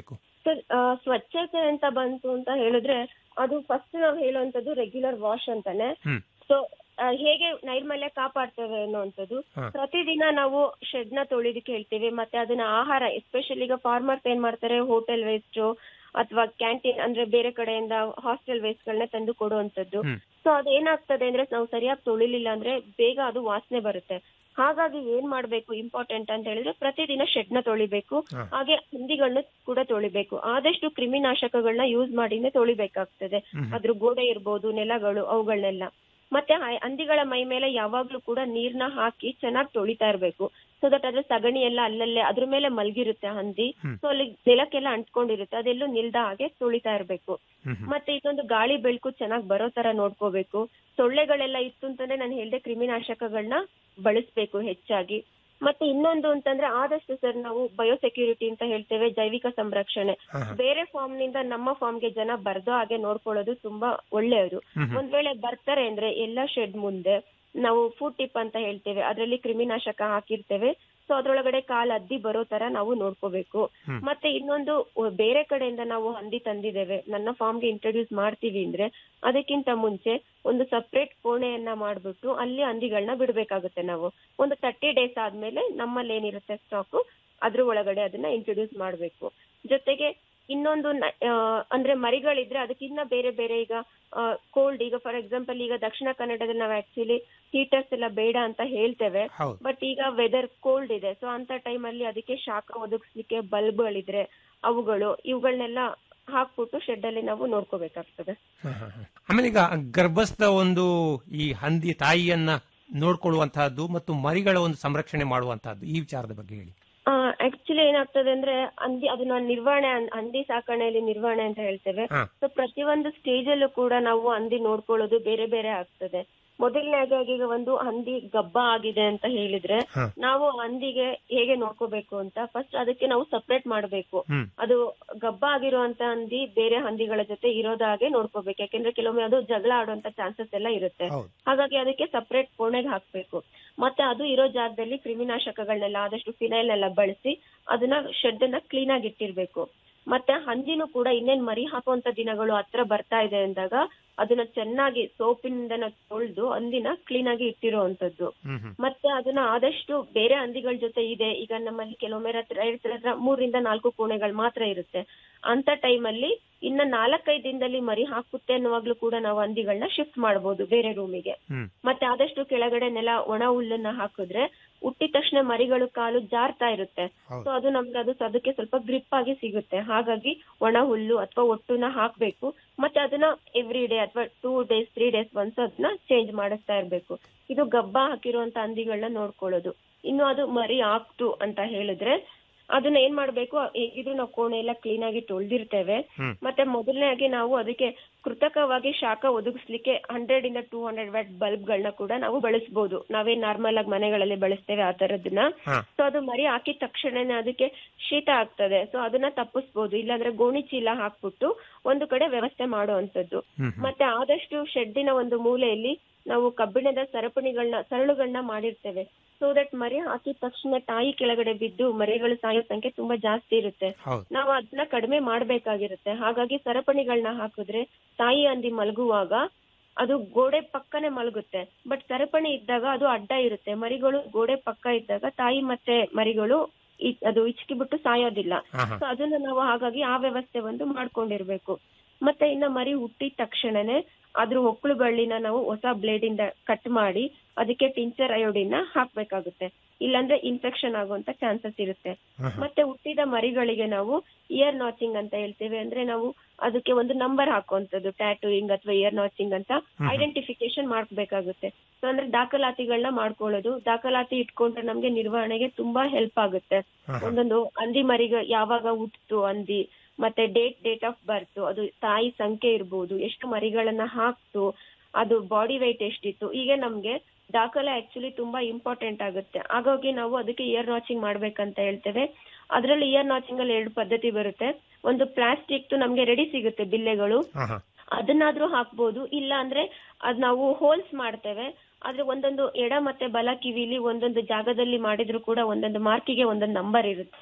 ಸರ್ ಆ, ಸ್ವಚ್ಛತೆ ಅಂತ ಬಂತು ಅಂತ ಹೇಳಿದ್ರೆ ಅದು ಫಸ್ಟ್ ನಾವು ಹೇಳುವಂತದ್ದು ರೆಗ್ಯುಲರ್ ವಾಶ್ ಅಂತಾನೆ
ಹ್ಮ್.
ಸೊ ಹೇಗೆ ನೈರ್ಮಲ್ಯ ಕಾಪಾಡ್ತೇವೆ ಅನ್ನುವಂಥದ್ದು
ಹಾ.
ಪ್ರತಿದಿನ ನಾವು ಶೆಡ್ ನ ತೊಳಿದಕ್ಕೆ ಹೇಳ್ತೀವಿ ಮತ್ತೆ ಅದನ್ನ ಆಹಾರ ಎಸ್ಪೆಷಲಿ ಈಗ ಫಾರ್ಮರ್ಸ್ ಏನ್ ಮಾಡ್ತಾರೆ ಹೋಟೆಲ್ ವೇಸ್ಟ್ ಅಥವಾ ಕ್ಯಾಂಟೀನ್ ಅಂದ್ರೆ ಬೇರೆ ಕಡೆಯಿಂದ ಹಾಸ್ಟೆಲ್ ವೇಸ್ಟ್ ಗಳನ್ನ ತಂದು ಕೊಡುವಂತದ್ದು
ಹ್ಮ್.
ಸೊ ಅದು ಏನಾಗ್ತದೆ ಅಂದ್ರೆ ನಾವು ಸರಿಯಾಗಿ ತೊಳಿಲಿಲ್ಲ ಅಂದ್ರೆ ಬೇಗ ಅದು ವಾಸನೆ ಬರುತ್ತೆ ಹಾಗಾಗಿ ಏನ್ ಮಾಡ್ಬೇಕು ಇಂಪಾರ್ಟೆಂಟ್ ಅಂತ ಹೇಳಿದ್ರೆ ಪ್ರತಿದಿನ ಶೆಡ್ ನ ತೊಳಿಬೇಕು
ಹಾ.
ಹಾಗೆ ಹಂದಿಗಳನ್ನ ಕೂಡ ತೊಳಿಬೇಕು ಆದಷ್ಟು ಕ್ರಿಮಿನಾಶಕಗಳನ್ನ ಯೂಸ್ ಮಾಡಿನೇ ತೊಳಿಬೇಕಾಗ್ತದೆ
ಹ್ಮ್.
ಅದ್ರ ಗೋಡೆ ಇರ್ಬೋದು ನೆಲಗಳು ಅವುಗಳನ್ನೆಲ್ಲ ಮತ್ತೆ ಹ- ಹಂದಿಗಳ ಮೈ ಮೇಲೆ ಯಾವಾಗ್ಲೂ ಕೂಡ ನೀರ್ನ ಹಾಕಿ ಚೆನ್ನಾಗಿ ತೊಳಿತಾ ಇರ್ಬೇಕು ಸೊ ದಟ್ ಅದ್ರ ಸಗಣಿ ಎಲ್ಲ ಅಲ್ಲಲ್ಲೇ ಅದ್ರ ಮೇಲೆ ಮಲ್ಗಿರುತ್ತೆ ಹಂದಿ
ಹ್ಮ್.
ಸೊ ಅಲ್ಲಿ ನೆಲಕ್ಕೆಲ್ಲ ಅಂಟ್ಕೊಂಡಿರುತ್ತೆ ಅದೆಲ್ಲೂ ನಿಲ್ದ ಹಾಗೆ ತೊಳಿತಾ ಇರ್ಬೇಕು
ಹ್ಮ್ ಹ್ಮ್.
ಮತ್ತೆ ಇದೊಂದು ಗಾಳಿ ಬೆಳಕು ಚೆನ್ನಾಗಿ ಬರೋ ತರ ನೋಡ್ಕೋಬೇಕು ಸೊಳ್ಳೆಗಳೆಲ್ಲ ಇತ್ತು ಅಂತಂದ್ರೆ ನಾನು ಹೇಳ್ದೆ ಕ್ರಿಮಿನಾಶಕಗಳನ್ನ ಬಳಸ್ಬೇಕು ಹೆಚ್ಚಾಗಿ ಮತ್ತೆ ಇನ್ನೊಂದು ಅಂತಂದ್ರೆ ಆದಷ್ಟು ಸರ್ ನಾವು ಬಯೋಸೆಕ್ಯೂರಿಟಿ ಅಂತ ಹೇಳ್ತೇವೆ ಜೈವಿಕ ಸಂರಕ್ಷಣೆ
ಹಾ, ಹಾ.
ಬೇರೆ ಫಾರ್ಮ್ ನಿಂದ ನಮ್ಮ ಫಾರ್ಮ್ಗೆ ಜನ ಬರ್ದೋ ಹಾಗೆ ನೋಡ್ಕೊಳ್ಳೋದು ತುಂಬಾ ಒಳ್ಳೆಯದು
ಹ್ಮ್ ಹ್ಮ್.
ಒಂದ್ ವೇಳೆ ಬರ್ತಾರೆ ಅಂದ್ರೆ ಎಲ್ಲ ಶೆಡ್ ಮುಂದೆ ನಾವು ಫುಡ್ ಟಿಪ್ ಅಂತ ಹೇಳ್ತೇವೆ ಅದರಲ್ಲಿ ಕ್ರಿಮಿನಾಶಕ ಹಾಕಿರ್ತೇವೆ ಸೊ ಅದ್ರೊಳಗಡೆ ಕಾಲ್ ಅದ್ದಿ ಬರೋ ತರ ನಾವು ನೋಡ್ಕೋಬೇಕು
ಹ್ಮ್.
ಮತ್ತೆ ಇನ್ನೊಂದು ಒ- ಬೇರೆ ಕಡೆಯಿಂದ ನಾವು ಹಂದಿ ತಂದಿದ್ದೇವೆ ನನ್ನ ಫಾರ್ಮ್ಗೆ ಇಂಟ್ರೊಡ್ಯೂಸ್ ಮಾಡ್ತೀವಿ ಅಂದ್ರೆ ಅದಕ್ಕಿಂತ ಮುಂಚೆ ಒಂದು ಸಪ್ರೇಟ್ ಕೋಣೆಯನ್ನ ಮಾಡ್ಬಿಟ್ಟು ಅಲ್ಲಿ ಹಂದಿಗಳನ್ನ ಬಿಡ್ಬೇಕಾಗುತ್ತೆ ನಾವು ಒಂದು ತರ್ಟಿ ಡೇಸ್ ಆದ್ಮೇಲೆ ನಮ್ಮಲ್ಲಿ ಏನಿರುತ್ತೆ ಸ್ಟಾಕ್ ಅದ್ರ ಒಳಗಡೆ ಅದನ್ನ ಇಂಟ್ರೊಡ್ಯೂಸ್ ಮಾಡ್ಬೇಕು ಜೊತೆಗೆ ಇನ್ನೊಂದು ನ- ಆ, ಅಂದ್ರೆ ಮರಿಗಳಿದ್ರೆ ಅದಕ್ಕಿನ್ನ ಬೇರೆ ಬೇರೆ ಈಗ ಕೋಲ್ಡ್ ಈಗ ಫಾರ್ ಎಕ್ಸಾಂಪಲ್ ಈಗ ದಕ್ಷಿಣ ಕನ್ನಡದಲ್ಲಿ ನಾವು ಆಕ್ಚುಲಿ ಹೀಟರ್ಸ್ ಎಲ್ಲ ಬೇಡ ಅಂತ ಹೇಳ್ತೇವೆ
ಹೌದು
ಬಟ್ ಈಗ ವೆದರ್ ಕೋಲ್ಡ್ ಇದೆ ಸೊ ಅಂತ time ಅಲ್ಲಿ ಅದಕ್ಕೆ ಶಾಖ ಒದಗಿಸ್ಲಿಕ್ಕೆ ಬಲ್ಬ್ಗಳಿದ್ರೆ ಅವುಗಳು ಇವುಗಳನ್ನೆಲ್ಲ ಹಾಕ್ಬಿಟ್ಟು ಶೆಡ್ ಅಲ್ಲಿ ನಾವು ನೋಡ್ಕೋಬೇಕಾಗ್ತದೆ
ಹ, ಹ, ಹ. ಆಮೇಲೆ ಈಗ ಗರ್ಭಸ್ಥ ಒಂದು ಈ ಹಂದಿ ತಾಯಿಯನ್ನ ನೋಡ್ಕೊಳ್ಳುವಂತಹದ್ದು ಮತ್ತು ಮರಿಗಳ ಒಂದು ಸಂರಕ್ಷಣೆ ಮಾಡುವಂತಹದ್ದು ಈ ವಿಚಾರದ ಬಗ್ಗೆ ಹೇಳಿ
ಆಕ್ಚುಲಿ ಏನಾಗ್ತದೆ ಅಂದ್ರೆ ಹಂದಿ ಅದನ್ನ ನಿರ್ವಹಣೆ ಅನ್- ಹಂದಿ ಸಾಕಣೆಯಲ್ಲಿ ನಿರ್ವಹಣೆ ಅಂತ ಹೇಳ್ತೇವೆ
ಹಾ.
ಸೊ ಪ್ರತಿಯೊಂದು ಸ್ಟೇಜ್ ಅಲ್ಲೂ ಕೂಡ ನಾವು ಹಂದಿ ನೋಡ್ಕೊಳ್ಳೋದು ಬೇರೆ ಬೇರೆ ಆಗ್ತದೆ ಮೊದಲನೇದಾಗಿ ಈಗ ಒಂದು ಹಂದಿ ಗಬ್ಬ ಆಗಿದೆ ಅಂತ ಹೇಳಿದ್ರೆ
ಹಾ.
ನಾವು ಹಂದಿಗೆ ಹೇಗೆ ನೋಡ್ಕೋಬೇಕು ಅಂತ ಫಸ್ಟ್ ಅದಕ್ಕೆ ನಾವು ಸಪ್ರೇಟ್ ಮಾಡಬೇಕು
ಹ್ಮ್
ಅದು ಗಬ್ಬ ಆಗಿರುವಂತ ಹಂದಿ ಬೇರೆ ಹಂದಿಗಳ ಜೊತೆ ಇರೋದ ಹಾಗೆ ನೋಡ್ಕೋಬೇಕು ಯಾಕೆಂದ್ರೆ ಕೆಲವೊಮ್ಮೆ ಅದು ಜಗಳ ಆಡುವಂತ ಚಾನ್ಸಸ್ ಎಲ್ಲ ಇರುತ್ತೆ
ಹೌದು
ಹಾಗಾಗಿ ಅದಕ್ಕೆ ಸಪರೇಟ್ ಕೋಣೆಗೆ ಹಾಕ್ಬೇಕು ಮತ್ತೆ ಅದು ಇರೋ ಜಾಗದಲ್ಲಿ ಕ್ರಿಮಿನಾಶಕಗಳನ್ನೆಲ್ಲ ಆದಷ್ಟು ಫಿನೈಲ್ ಎಲ್ಲ ಬಳಸಿ ಅದನ್ನ ಶೆಡ್ ನ ಕ್ಲೀನ್ ಆಗಿ ಇಟ್ಟಿರ್ಬೇಕು ಮತ್ತೆ ಹಂದಿನೂ ಕೂಡ ಇನ್ನೇನ್ ಮರಿ ಹಾಕುವಂತ ದಿನಗಳು ಹತ್ರ ಬರ್ತಾ ಇದೆ ಅಂದಾಗ ಅದನ್ನ ಚೆನ್ನಾಗಿ ಸೋಪಿನಿಂದ ತೊಳೆದು ಹಂದಿನ ಕ್ಲೀನ್ ಆಗಿ ಇಟ್ಟಿರುವಂತದ್ದು
ಹ್ಮ್ ಹ್ಮ್
ಮತ್ತೆ ಅದನ್ನ ಆದಷ್ಟು ಬೇರೆ ಹಂದಿಗಳ ಜೊತೆ ಇದೆ ಈಗ ನಮ್ಮಲ್ಲಿ ಕೆಲವೊಮ್ಮೆ ಹತ್ರ ಹತ್ರ ಹತ್ರ ಮೂರಿಂದ ನಾಲ್ಕು ಕೋಣೆಗಳು ಮಾತ್ರ ಇರುತ್ತೆ ಅಂತ ಟೈಮಲ್ಲಿ ಇನ್ನ ನಾಲ್ಕೈದು ದಿನದಲ್ಲಿ ಮರಿ ಹಾಕುತ್ತೆ ಅನ್ನುವಾಗ್ಲೂ ಕೂಡ ನಾವು ಹಂದಿಗಳನ್ನ ಶಿಫ್ಟ್ ಮಾಡಬಹುದು ಬೇರೆ ರೂಮಿಗೆ
ಹ್ಮ್
ಮತ್ತೆ ಆದಷ್ಟು ಕೆಳಗಡೆ ನೆಲ ಒಣ ಹುಲ್ಲನ್ನ ಹಾಕಿದ್ರೆ ಹುಟ್ಟಿದ ತಕ್ಷಣ ಮರಿಗಳು ಕಾಲು ಜಾರ್ತಾ ಇರುತ್ತೆ
ಹೌದು.
ಸೊ ಅದು ನಮ್ಗೆ ಅದು ಅದಕ್ಕೆ ಸ್ವಲ್ಪ ಗ್ರಿಪ್ ಆಗಿ ಸಿಗುತ್ತೆ ಹಾಗಾಗಿ ಒಣ ಹುಲ್ಲು ಅಥವಾ ಒಟ್ಟುನ ಹಾಕ್ಬೇಕು ಮತ್ತೆ ಅದನ್ನ ಎವ್ರಿ ಡೇ ಅಥವಾ two days three days once ಅದನ್ನ ಚೇಂಜ್ ಮಾಡಿಸ್ತಾ ಇರ್ಬೇಕು ಇದು ಗಬ್ಬ ಹಾಕಿರುವಂತ ಹಂದಿಗಳನ್ನ ನೋಡ್ಕೊಳ್ಳೋದು ಇನ್ನು ಅದು ಮರಿ ಆಗ್ತು ಅಂತ ಹೇಳಿದ್ರೆ ಅದನ್ನ ಏನ್ ಮಾಡ್ಬೇಕು ಹೇಗಿದ್ರು ನಾವು ಕೋಣೆ ಎಲ್ಲ ಕ್ಲೀನ್ ಆಗಿ ತೊಳ್ದಿರ್ತೇವೆ
ಹ್ಮ್.
ಮತ್ತೆ ಮೊದಲನೇದಾಗಿ ನಾವು ಅದಕ್ಕೆ ಕೃತಕವಾಗಿ ಶಾಖ ಒದಗಿಸ್ಲಿಕ್ಕೆ ಹಂಡ್ರೆಡ್ ಇಂದ ಟೂ ಹಂಡ್ರೆಡ್ ವ್ಯಾಟ್ ಬಲ್ಬ್ ಗಳನ್ನ ಕೂಡ ನಾವು ಬಳಸಬಹುದು ನಾವೇ ನಾರ್ಮಲ್ ಆಗಿ ಮನೆಗಳಲ್ಲಿ ಬಳಸ್ತೇವೆ ಆ ತರದನ್ನ
ಹಾ.
ಸೊ ಅದು ಮರಿ ಹಾಕಿದ ತಕ್ಷಣನೇ ಅದಕ್ಕೆ ಶೀತ ಆಗ್ತದೆ ಸೊ ಅದನ್ನ ತಪ್ಪಿಸ್ಬೋದು ಇಲ್ಲಾಂದ್ರೆ ಗೋಣಿ ಚೀಲ ಹಾಕ್ಬಿಟ್ಟು ಒಂದು ಕಡೆ ವ್ಯವಸ್ಥೆ ಮಾಡುವಂತದ್ದು
ಹ್ಮ್ ಹ್ಮ್.
ಮತ್ತೆ ಆದಷ್ಟು ಶೆಡ್ಡಿನ ಒಂದು ಮೂಲೆಯಲ್ಲಿ ನಾವು ಕಬ್ಬಿಣದ ಸರಪಣಿಗಳನ್ನ ಸರಳುಗಳನ್ನ ಮಾಡಿರ್ತೇವೆ ಸೊ ದಟ್ ಮರಿ ಹಾಕಿದ ತಕ್ಷಣ ತಾಯಿ ಕೆಳಗಡೆ ಬಿದ್ದು ಮರಿಗಳು ಸಾಯೋ ಸಂಖ್ಯೆ ತುಂಬಾ ಜಾಸ್ತಿ ಇರುತ್ತೆ
ಹೌದು
ನಾವು ಅದನ್ನ ಕಡಿಮೆ ಮಾಡ್ಬೇಕಾಗಿರುತ್ತೆ ಹಾಗಾಗಿ ಸರಪಣಿಗಳನ್ನ ಹಾಕಿದ್ರೆ ತಾಯಿ ಹಂದಿ ಮಲಗುವಾಗ ಅದು ಗೋಡೆ ಪಕ್ಕನೆ ಮಲಗುತ್ತೆ ಬಟ್ ಸರಪಣಿ ಇದ್ದಾಗ ಅದು ಅಡ್ಡ ಇರುತ್ತೆ ಮರಿಗಳು ಗೋಡೆ ಪಕ್ಕ ಇದ್ದಾಗ ತಾಯಿ ಮತ್ತೆ ಮರಿಗಳು ಇ- ಅದು ಇಚ್ಕಿ ಬಿಟ್ಟು ಸಾಯೋದಿಲ್ಲ
ಹಾ ಹಾ
ಸೊ ಅದನ್ನ ನಾವು ಹಾಗಾಗಿ ಆ ವ್ಯವಸ್ಥೆ ಒಂದು ಮಾಡ್ಕೊಂಡಿರ್ಬೇಕು ಮತ್ತೆ ಇನ್ನ ಮರಿ ಹುಟ್ಟಿದ ತಕ್ಷಣನೇ ಅದ್ರ ಹೊಕ್ಕಳು ಬಳ್ಳಿನ ನಾವು ಹೊಸ ಬ್ಲೇಡ್ ಇಂದ ಕಟ್ ಮಾಡಿ ಅದಕ್ಕೆ ಟಿಂಚರ್ ಅಯೋಡಿನ ಹಾಕ್ಬೇಕಾಗುತ್ತೆ ಇಲ್ಲಾಂದ್ರೆ ಇನ್ಫೆಕ್ಷನ್ ಆಗುವಂತ ಚಾನ್ಸಸ್ ಇರುತ್ತೆ
ಹಾ ಹಾ.
ಮತ್ತೆ ಹುಟ್ಟಿದ ಮರಿಗಳಿಗೆ ನಾವು ಇಯರ್ ನಾಚಿಂಗ್ ಅಂತ ಹೇಳ್ತೇವೆ ಅಂದ್ರೆ ನಾವು ಅದಕ್ಕೆ ಒಂದು ನಂಬರ್ ಹಾಕುವಂತದ್ದು ಟ್ಯಾಟೂಯಿಂಗ್ ಅಥವಾ ಇಯರ್ ನಾಚಿಂಗ್ ಅಂತ ಐಡೆಂಟಿಫಿಕೇಶನ್ ಮಾಡ್ಬೇಕಾಗುತ್ತೆ ಸೊ ಅಂದ್ರೆ ದಾಖಲಾತಿಗಳನ್ನ ಮಾಡ್ಕೊಳ್ಳೋದು ದಾಖಲಾತಿ ಇಟ್ಕೊಂಡ್ರೆ ನಮ್ಗೆ ನಿರ್ವಹಣೆಗೆ ತುಂಬಾ ಹೆಲ್ಪ್ ಆಗುತ್ತೆ
ಹಾ ಹಾ.
ಒಂದೊಂದು ಹಂದಿ ಮರಿಗ ಯಾವಾಗ ಹುಟ್ಟಿತು ಹಂದಿ ಮತ್ತೆ ಡೇಟ್ ಡೇಟ್ ಆಫ್ ಬರ್ತ್ ಅದು ತಾಯಿ ಸಂಖ್ಯೆ ಇರ್ಬೋದು ಎಷ್ಟು ಮರಿಗಳನ್ನ ಹಾಕ್ತು ಅದು ಬಾಡಿ weight ಎಷ್ಟಿತ್ತು ಹೀಗೆ ನಮ್ಗೆ ದಾಖಲೆ ಆಕ್ಚುಲಿ ತುಂಬಾ ಇಂಪಾರ್ಟೆಂಟ್ ಆಗುತ್ತೆ ಹಾಗಾಗಿ ನಾವು ಅದಕ್ಕೆ ಇಯರ್ ನಾಚಿಂಗ್ ಮಾಡ್ಬೇಕಂತ ಹೇಳ್ತೇವೆ ಅದ್ರಲ್ಲಿ ಇಯರ್ ನಾಚಿಂಗ್ ಅಲ್ಲಿ ಎರಡು ಪದ್ಧತಿ ಬರುತ್ತೆ ಒಂದು ಪ್ಲಾಸ್ಟಿಕ್ ನಮ್ಗೆ ರೆಡಿ ಸಿಗುತ್ತೆ ಬಿಲ್ಲೆಗಳು
ಹಾ ಹಾ
ಅದನ್ನಾದ್ರೂ ಹಾಕ್ಬೋದು ಇಲ್ಲ ಅಂದ್ರೆ ಅದ್ ನಾವು ಹೋಲ್ಸ್ ಮಾಡ್ತೇವೆ ಆದ್ರೆ ಒಂದೊಂದು ಎಡ ಮತ್ತೆ ಬಲ ಕಿವಿಲಿ ಒಂದೊಂದು ಜಾಗದಲ್ಲಿ ಮಾಡಿದ್ರು ಕೂಡ ಒಂದೊಂದು ಮಾರ್ಕಿಗೆ ಒಂದೊಂದು ನಂಬರ್ ಇರುತ್ತೆ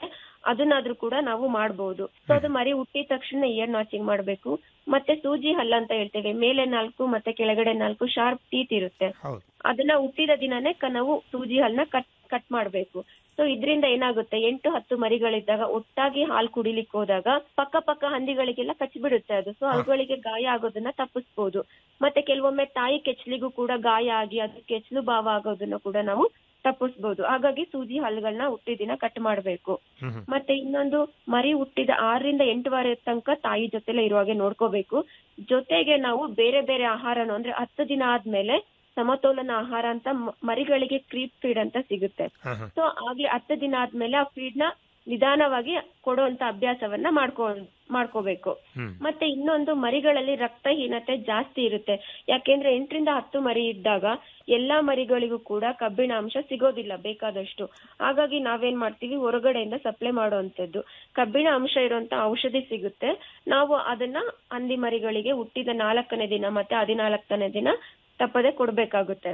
ಅದನ್ನಾದ್ರೂ ಕೂಡ ನಾವು ಮಾಡಬಹುದು ಸೊ ಅದು ಮರಿ ಹುಟ್ಟಿದ ತಕ್ಷಣ ಇಯರ್ ನಾಚಿಂಗ್ ಮಾಡ್ಬೇಕು ಮತ್ತೆ ಸೂಜಿ ಹಲ್ಲ ಅಂತ ಹೇಳ್ತೇವೆ ಮೇಲೆ ನಾಲ್ಕು ಮತ್ತೆ ಕೆಳಗಡೆ ನಾಲ್ಕು ಶಾರ್ಪ್ ಟೀತ್ ಇರುತ್ತೆ
ಹೌದು
ಅದನ್ನ ಹುಟ್ಟಿದ ದಿನನೇ ಕ- ನಾವು ಸೂಜಿ ಹಲ್ಲನ್ನ ಕಟ್ ಕಟ್ ಮಾಡ್ಬೇಕು ಸೊ ಇದರಿಂದ ಏನಾಗುತ್ತೆ ಎಂಟು ಹತ್ತು ಮರಿಗಳಿದ್ದಾಗ ಒಟ್ಟಾಗಿ ಹಾಲು ಕುಡಿಲಿಕ್ಕೆ ಹೋದಾಗ ಪಕ್ಕ ಪಕ್ಕ ಹಂದಿಗಳಿಗೆಲ್ಲ ಕಚ್ಚಿಬಿಡುತ್ತೆ ಅದು ಸೊ ಅವುಗಳಿಗೆ ಗಾಯ ಆಗೋದನ್ನ ತಪ್ಪಿಸ್ಬೋದು ಮತ್ತೆ ಕೆಲವೊಮ್ಮೆ ತಾಯಿ ಕೆಚ್ಚಲಿಗೂ ಕೂಡ ಗಾಯ ಆಗಿ ಅದು ಕೆಚ್ಚಲು ಭಾವ ಆಗೋದನ್ನ ಕೂಡ ನಾವು ತಪ್ಪಿಸ್ಬೋದು ಹಾಗಾಗಿ ಸೂಜಿ ಹಲ್ಲುಗಳನ್ನ ಹುಟ್ಟಿದ ದಿನ ಕಟ್ ಮಾಡ್ಬೇಕು ಮತ್ತೆ ಇನ್ನೊಂದು ಮರಿ ಹುಟ್ಟಿದ ಆರರಿಂದ ಎಂಟು ವಾರ ತನಕ ತಾಯಿ ಜೊತೆಲೆ ಇರುವಾಗೆ ನೋಡ್ಕೋಬೇಕು ಜೊತೆಗೆ ನಾವು ಬೇರೆ ಬೇರೆ ಆಹಾರನು ಅಂದ್ರೆ ಹತ್ತು ದಿನ ಆದ್ಮೇಲೆ ಸಮತೋಲನ ಆಹಾರ ಅಂತ ಮ- ಮರಿಗಳಿಗೆ ಕ್ರೀಪ್ ಫೀಡ್ ಅಂತ ಸಿಗುತ್ತೆ ಸೊ ಆಗ್ಲೇ ಹತ್ತು ದಿನ ಆದ್ಮೇಲೆ ಆ ಫೀಡ್ ನ ನಿಧಾನವಾಗಿ ಕೊಡುವಂತ ಅಭ್ಯಾಸವನ್ನ ಮಾಡ್ಕೊ ಮಾಡ್ಕೋಬೇಕು ಮತ್ತೆ ಇನ್ನೊಂದು ಮರಿಗಳಲ್ಲಿ ರಕ್ತಹೀನತೆ ಜಾಸ್ತಿ ಇರುತ್ತೆ ಯಾಕೆಂದ್ರೆ ಎಂಟರಿಂದ ಹತ್ತು ಮರಿ ಇದ್ದಾಗ ಎಲ್ಲಾ ಮರಿಗಳಿಗೂ ಕೂಡ ಕಬ್ಬಿಣ ಅಂಶ ಸಿಗೋದಿಲ್ಲ ಬೇಕಾದಷ್ಟು ಹಾಗಾಗಿ ನಾವೇನ್ ಮಾಡ್ತೀವಿ ಹೊರಗಡೆಯಿಂದ ಸಪ್ಲೈ ಮಾಡುವಂತದ್ದು ಕಬ್ಬಿಣ ಅಂಶ ಇರುವಂತ ಔಷಧಿ ಸಿಗುತ್ತೆ ನಾವು ಅದನ್ನ ಹಂದಿ ಮರಿಗಳಿಗೆ ಹುಟ್ಟಿದ ನಾಲ್ಕನೇ ದಿನ ಮತ್ತೆ ಹದಿನಾಲ್ಕನೇ ದಿನ ತಪ್ಪದೆ ಕೊಡ್ಬೇಕಾಗುತ್ತೆ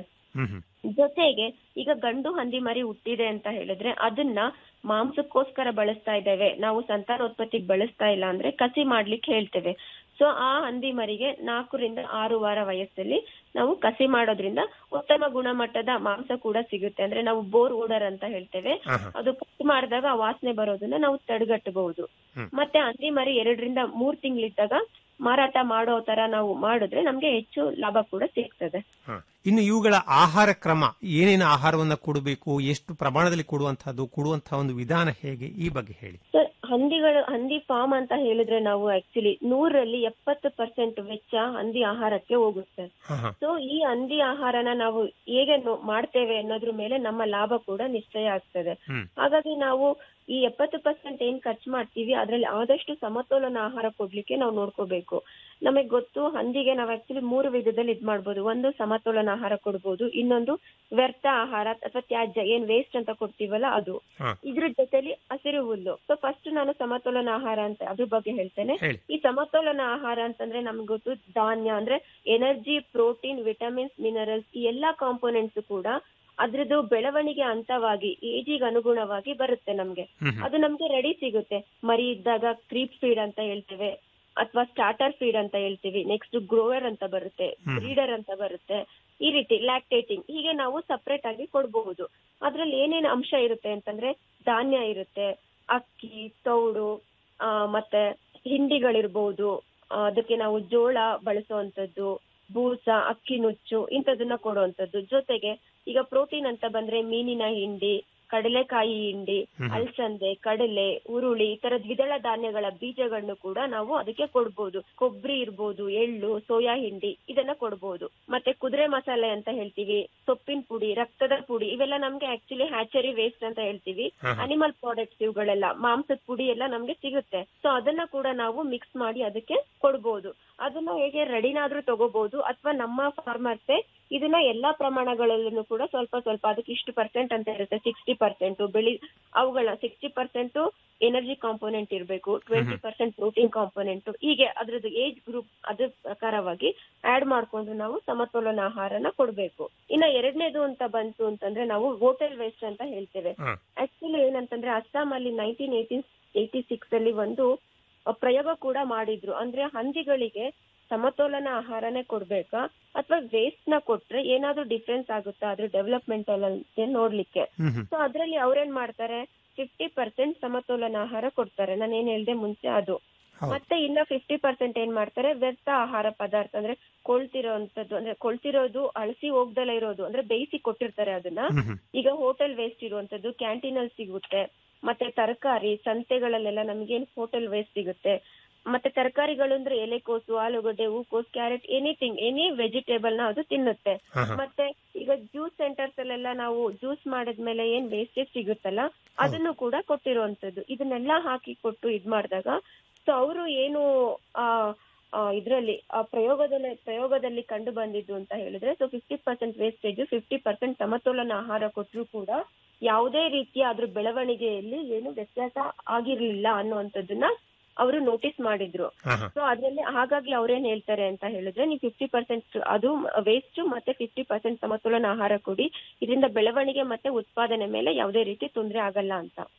ಜೊತೆಗೆ ಈಗ ಗಂಡು ಹಂದಿ ಮರಿ ಹುಟ್ಟಿದೆ ಅಂತ ಹೇಳಿದ್ರೆ ಅದನ್ನ ಮಾಂಸಕ್ಕೋಸ್ಕರ ಬಳಸ್ತಾ ಇದ್ದೇವೆ ನಾವು ಸಂತಾನೋತ್ಪತ್ತಿಗೆ ಬಳಸ್ತಾ ಇಲ್ಲ ಅಂದ್ರೆ ಕಸಿ ಮಾಡ್ಲಿಕ್ಕೆ ಹೇಳ್ತೇವೆ ಸೊ ಆ ಹಂದಿ ಮರಿಗೆ ನಾಲ್ಕರಿಂದ ಆರು ವಾರ ವಯಸ್ಸಲ್ಲಿ ನಾವು ಕಸಿ ಮಾಡೋದ್ರಿಂದ ಉತ್ತಮ ಗುಣಮಟ್ಟದ ಮಾಂಸ ಕೂಡ ಸಿಗುತ್ತೆ ಅಂದ್ರೆ ನಾವು ಬೋರ್ ಓಡರ್ ಅಂತ ಹೇಳ್ತೇವೆ ಅದು ಕಟ್ ಮಾಡಿದಾಗ ಆ ವಾಸನೆ ಬರೋದನ್ನ ನಾವು ತಡೆಗಟ್ಟಬಹುದು ಮತ್ತೆ ಹಂದಿ ಮರಿ ಎರಡರಿಂದ ಮೂರ್ ತಿಂಗಳಿದ್ದಾಗ ಮಾರಾಟ ಮಾಡೋ ತರ ನಾವು ಮಾಡಿದ್ರೆ ನಮ್ಗೆ ಹೆಚ್ಚು ಲಾಭ ಕೂಡ ಸಿಗ್ತದೆ
ಹ. ಇನ್ನು ಇವುಗಳ ಆಹಾರ ಕ್ರಮ ಏನೇನು ಆಹಾರವನ್ನ ಕೊಡಬೇಕು ಎಷ್ಟು ಪ್ರಮಾಣದಲ್ಲಿ ಕೊಡುವಂತಹದ್ದು ಕೊಡುವಂತಹ ಒಂದು ವಿಧಾನ ಹೇಗೆ ಈ ಬಗ್ಗೆ ಹೇಳಿ
ಸರ್ ಹಂದಿಗಳು ಹಂದಿ ಫಾರ್ಮ್ ಅಂತ ಹೇಳಿದ್ರೆ ನಾವು ಆಕ್ಚುಲಿ ನೂರಲ್ಲಿ ಎಪ್ಪತ್ತು ಪರ್ಸೆಂಟ್ ವೆಚ್ಚ ಹಂದಿ ಆಹಾರಕ್ಕೆ ಹೋಗುತ್ತೆ
ಹ, ಹ.
ಸೊ ಈ ಹಂದಿ ಆಹಾರನ ನಾವು ಹೇಗೆ ನೋ- ಮಾಡ್ತೇವೆ ಅನ್ನೋದ್ರ ಮೇಲೆ ನಮ್ಮ ಲಾಭ ಕೂಡ ನಿಶ್ಚಯ ಆಗ್ತದೆ
ಹ್ಮ್.
ಹಾಗಾಗಿ ನಾವು ಈ ಎಪ್ಪತ್ತು ಪರ್ಸೆಂಟ್ ಏನ್ ಖರ್ಚು ಮಾಡ್ತೀವಿ ಅದ್ರಲ್ಲಿ ಆದಷ್ಟು ಸಮತೋಲನ ಆಹಾರ ಕೊಡ್ಲಿಕ್ಕೆ ನಾವು ನೋಡ್ಕೋಬೇಕು ನಮಗೆ ಗೊತ್ತು ಹಂದಿಗೆ ನಾವು ಆಕ್ಚುಲಿ ಮೂರು ವಿಧದಲ್ಲಿ ಇದ್ ಮಾಡ್ಬೋದು ಒಂದು ಸಮತೋಲನ ಆಹಾರ ಕೊಡ್ಬೋದು ಇನ್ನೊಂದು ವ್ಯರ್ಥ ಆಹಾರ ಅಥವಾ ತ್ಯಾಜ್ಯ ಏನ್ ವೇಸ್ಟ್ ಅಂತ ಕೊಡ್ತೀವಲ್ಲ ಅದು
ಹ.
ಇದ್ರ ಜೊತೆಲಿ ಹಸಿರು ಹುಲ್ಲು ಸೊ ಫಸ್ಟ್ ನಾನು ಸಮತೋಲನ ಆಹಾರ ಅಂತ ಅದ್ರ ಬಗ್ಗೆ ಹೇಳ್ತೇನೆ
ಹೇಳಿ.
ಈ ಸಮತೋಲನ ಆಹಾರ ಅಂತಂದ್ರೆ ನಮ್ಗೆ ಗೊತ್ತು ಧಾನ್ಯ ಅಂದ್ರೆ ಎನರ್ಜಿ ಪ್ರೋಟೀನ್ ವಿಟಮಿನ್ಸ್ ಮಿನರಲ್ಸ್ ಈ ಎಲ್ಲಾ ಕಾಂಪೋನೆಂಟ್ಸ್ ಕೂಡ ಅದ್ರದ್ದು ಬೆಳವಣಿಗೆ ಹಂತವಾಗಿ ಏಜಿಗೆ ಅನುಗುಣವಾಗಿ ಬರುತ್ತೆ ನಮ್ಗೆ ಅದು ನಮ್ಗೆ ರೆಡಿ ಸಿಗುತ್ತೆ ಮರಿ ಇದ್ದಾಗ ಕ್ರೀಪ್ ಫೀಡ್ ಅಂತ ಹೇಳ್ತೇವೆ ಅಥವಾ ಸ್ಟಾರ್ಟರ್ ಫೀಡ್ ಅಂತ ಹೇಳ್ತೀವಿ ನೆಕ್ಸ್ಟ್ ಗ್ರೋವರ್ ಅಂತ ಬರುತ್ತೆ ಬ್ರೀಡರ್ ಅಂತ ಬರುತ್ತೆ ಈ ರೀತಿ ಲ್ಯಾಕ್ಟೇಟಿಂಗ್ ಹೀಗೆ ನಾವು ಸಪರೇಟ್ ಆಗಿ ಕೊಡಬಹುದು ಅದ್ರಲ್ಲಿ ಏನೇನು ಅಂಶ ಇರುತ್ತೆ ಅಂತಂದ್ರೆ ಧಾನ್ಯ ಇರುತ್ತೆ ಅಕ್ಕಿ ತೌಡು ಆ, ಮತ್ತೆ ಹಿಂಡಿಗಳಿರ್ಬಹುದು ಆ, ಅದಕ್ಕೆ ನಾವು ಜೋಳ ಬಳಸುವಂತದ್ದು ಬೂಸ ಅಕ್ಕಿ ನುಚ್ಚು ಇಂಥದನ್ನ ಕೊಡುವಂತದ್ದು ಜೊತೆಗೆ ಈಗ ಪ್ರೋಟೀನ್ ಅಂತ ಬಂದ್ರೆ ಮೀನಿನ ಹಿಂಡಿ ಕಡಲೆಕಾಯಿ ಹಿಂಡಿ ಅಲ್ಸಂದೆ ಕಡಲೆ ಉರುಳಿ ಈ ತರ ದ್ವಿದಳ ಧಾನ್ಯಗಳ ಬೀಜಗಳನ್ನು ಕೂಡ ನಾವು ಅದಕ್ಕೆ ಕೊಡ್ಬೋದು ಕೊಬ್ಬರಿ ಇರ್ಬೋದು ಎಳ್ಳು ಸೋಯಾ ಹಿಂಡಿ ಇದನ್ನ ಕೊಡ್ಬೋದು ಮತ್ತೆ ಕುದುರೆ ಮಸಾಲೆ ಅಂತ ಹೇಳ್ತೀವಿ ಸೊಪ್ಪಿನ ಪುಡಿ ರಕ್ತದ ಪುಡಿ ಇವೆಲ್ಲ ನಮ್ಗೆ ಆಕ್ಚುಲಿ ಹ್ಯಾಚರಿ ವೇಸ್ಟ್ ಅಂತ ಹೇಳ್ತೀವಿ ಅನಿಮಲ್ ಪ್ರಾಡಕ್ಟ್ಸ್ ಇವುಗಳೆಲ್ಲ ಮಾಂಸದ ಪುಡಿ ಎಲ್ಲ ನಮ್ಗೆ ಸಿಗುತ್ತೆ ಸೊ ಅದನ್ನ ಕೂಡ ನಾವು ಮಿಕ್ಸ್ ಮಾಡಿ ಅದಕ್ಕೆ ಕೊಡ್ಬೋದು ಅದನ್ನ ಹೇಗೆ ರೆಡಿನಾದ್ರೂ ತಗೋಬಹುದು ಅಥವಾ ನಮ್ಮ ಫಾರ್ಮರ್ಸೇ ಇದನ್ನ ಎಲ್ಲಾ ಪ್ರಮಾಣಗಳಲ್ಲೂ ಕೂಡ ಸ್ವಲ್ಪ ಸ್ವಲ್ಪ ಅದಕ್ಕೆ ಇಷ್ಟು ಪರ್ಸೆಂಟ್ ಅಂತ ಇರುತ್ತೆ ಸಿಕ್ಸ್ಟಿ ಪರ್ಸೆಂಟ್ ಬೆಳಿ ಅವುಗಳ ಸಿಕ್ಸ್ಟಿ ಪರ್ಸೆಂಟ್ ಎನರ್ಜಿ ಕಾಂಪೋನೆಂಟ್ ಇರಬೇಕು ಟ್ವೆಂಟಿ ಪರ್ಸೆಂಟ್ ಪ್ರೋಟೀನ್ ಕಾಂಪೋನೆಂಟ್ ಹೀಗೆ ಅದ್ರದ್ದು ಏಜ್ ಗ್ರೂಪ್ ಅದ್ರ ಪ್ರಕಾರವಾಗಿ ಆಡ್ ಮಾಡ್ಕೊಂಡು ನಾವು ಸಮತೋಲನ ಆಹಾರನ ಕೊಡ್ಬೇಕು ಇನ್ನ ಎರಡನೇದು ಅಂತ ಬಂತು ಅಂತಂದ್ರೆ ನಾವು ಹೋಟೆಲ್ ವೇಸ್ಟ್ ಅಂತ ಹೇಳ್ತೇವೆ
ಹ.
ಆಕ್ಚುಲಿ ಏನಂತಂದ್ರೆ ಅಸ್ಸಾಂ ಅಲ್ಲಿ ನೈನ್ಟೀನ್ ಏಯ್ಟೀನ್ ಏಯ್ಟಿ ಸಿಕ್ಸ್ ಅಲ್ಲಿ ಒಂದು ಅ, ಪ್ರಯೋಗ ಕೂಡ ಮಾಡಿದ್ರು ಅಂದ್ರೆ ಹಂದಿಗಳಿಗೆ ಸಮತೋಲನ ಆಹಾರನೇ ಕೊಡ್ಬೇಕಾ ಅಥವಾ ವೇಸ್ಟ್ ನ ಕೊಟ್ರೆ ಏನಾದ್ರೂ ಡಿಫ್ರೆನ್ಸ್ ಆಗುತ್ತಾ ಅದ್ರ ಡೆವಲಪ್ಮೆಂಟ್ ಅಲ್ಲಿ ನೋಡ್ಲಿಕ್ಕೆ
ಹ್ಮ್ ಹ್ಮ್.
ಸೊ ಅದ್ರಲ್ಲಿ ಅವ್ರೇನ್ ಮಾಡ್ತಾರೆ ಫಿಫ್ಟಿ ಪರ್ಸೆಂಟ್ ಸಮತೋಲನ ಆಹಾರ ಕೊಡ್ತಾರೆ ನಾನು ಏನ್ ಹೇಳ್ದೆ ಮುಂಚೆ ಅದು
ಹೌದು.
ಮತ್ತೆ ಇನ್ನ ಫಿಫ್ಟಿ ಪರ್ಸೆಂಟ್ ಏನ್ ಮಾಡ್ತಾರೆ ವ್ಯರ್ಥ ಆಹಾರ ಪದಾರ್ಥ ಅಂದ್ರೆ ಕೊಳ್ತಿರೋಂಥದ್ದು ಅಂದ್ರೆ ಕೊಳ್ತಿರೋದು ಅಳಸಿ ಹೋಗ್ದಲ್ಲ ಇರೋದು ಅಂದ್ರೆ ಬೇಯಿಸಿ ಕೊಟ್ಟಿರ್ತಾರೆ ಅದನ್ನ
ಹ್ಮ್ ಹ್ಮ್.
ಈಗ ಹೋಟೆಲ್ ವೇಸ್ಟ್ ಇರುವಂತದ್ದು ಕ್ಯಾಂಟೀನ್ ಅಲ್ಲಿ ಸಿಗುತ್ತೆ ಮತ್ತೆ ತರಕಾರಿ ಸಂತೆಗಳಲ್ಲೆಲ್ಲ ನಮ್ಗೇನ್ ಹೋಟೆಲ್ ವೇಸ್ಟ್ ಸಿಗುತ್ತೆ ಮತ್ತೆ ತರಕಾರಿಗಳು ಅಂದ್ರೆ ಎಲೆಕೋಸು ಆಲೂಗಡ್ಡೆ ಹೂಕೋಸು ಕ್ಯಾರೆಟ್ ಎನಿಥಿಂಗ್ ಎನಿ ವೆಜಿಟೇಬಲ್ ನ ಅದು ತಿನ್ನುತ್ತೆ
ಹ, ಹ.
ಮತ್ತೆ ಈಗ ಜ್ಯೂಸ್ ಸೆಂಟರ್ಸ್ ಅಲ್ಲೆಲ್ಲ ನಾವು ಜ್ಯೂಸ್ ಮಾಡಿದ್ಮೇಲೆ ಏನ್ ವೇಸ್ಟೇಜ್ ಸಿಗುತ್ತಲ್ಲ ಅದನ್ನು ಕೂಡ ಕೊಟ್ಟಿರುವಂತದ್ದು ಇದನ್ನೆಲ್ಲ ಹಾಕಿ ಕೊಟ್ಟು ಇದ್ ಮಾಡಿದಾಗ ಸೊ ಅವರು ಏನು ಆ ಆ, ಇದ್ರಲ್ಲಿ ಆ ಪ್ರಯೋಗದಲ್ಲಿ ಪ್ರಯೋಗದಲ್ಲಿ ಕಂಡು ಬಂದಿದ್ದು ಅಂತ ಹೇಳಿದ್ರೆ so fifty percent wastage fifty percent ಸಮತೋಲನ ಆಹಾರ ಕೊಟ್ಟರು ಕೂಡ ಯಾವುದೇ ರೀತಿಯ ಅದ್ರ ಬೆಳವಣಿಗೆಯಲ್ಲಿ ಏನು ವ್ಯತ್ಯಾಸ ಆಗಿರ್ಲಿಲ್ಲ ಅನ್ನುವಂಥದ್ದನ್ನ ಅವರು ನೋಟಿಸ್ ಮಾಡಿದ್ರು
ಹ, ಹ.
ಸೊ ಅದ್ರಲ್ಲಿ ಹಾಗಾಗಿ ಅವ್ರೇನ್ ಹೇಳ್ತಾರೆ ಅಂತ ಹೇಳಿದ್ರೆ ನೀವು ಫಿಫ್ಟಿ ಪರ್ಸೆಂಟ್ ಅದು ವೇಸ್ಟ್ ಮತ್ತೆ ಫಿಫ್ಟಿ ಪರ್ಸೆಂಟ್ ಸಮತೋಲನ ಆಹಾರ ಕೊಡಿ ಇದರಿಂದ ಬೆಳವಣಿಗೆ ಮತ್ತೆ ಉತ್ಪಾದನೆ ಮೇಲೆ ಯಾವುದೇ ರೀತಿ ತೊಂದರೆ ಆಗಲ್ಲ ಅಂತ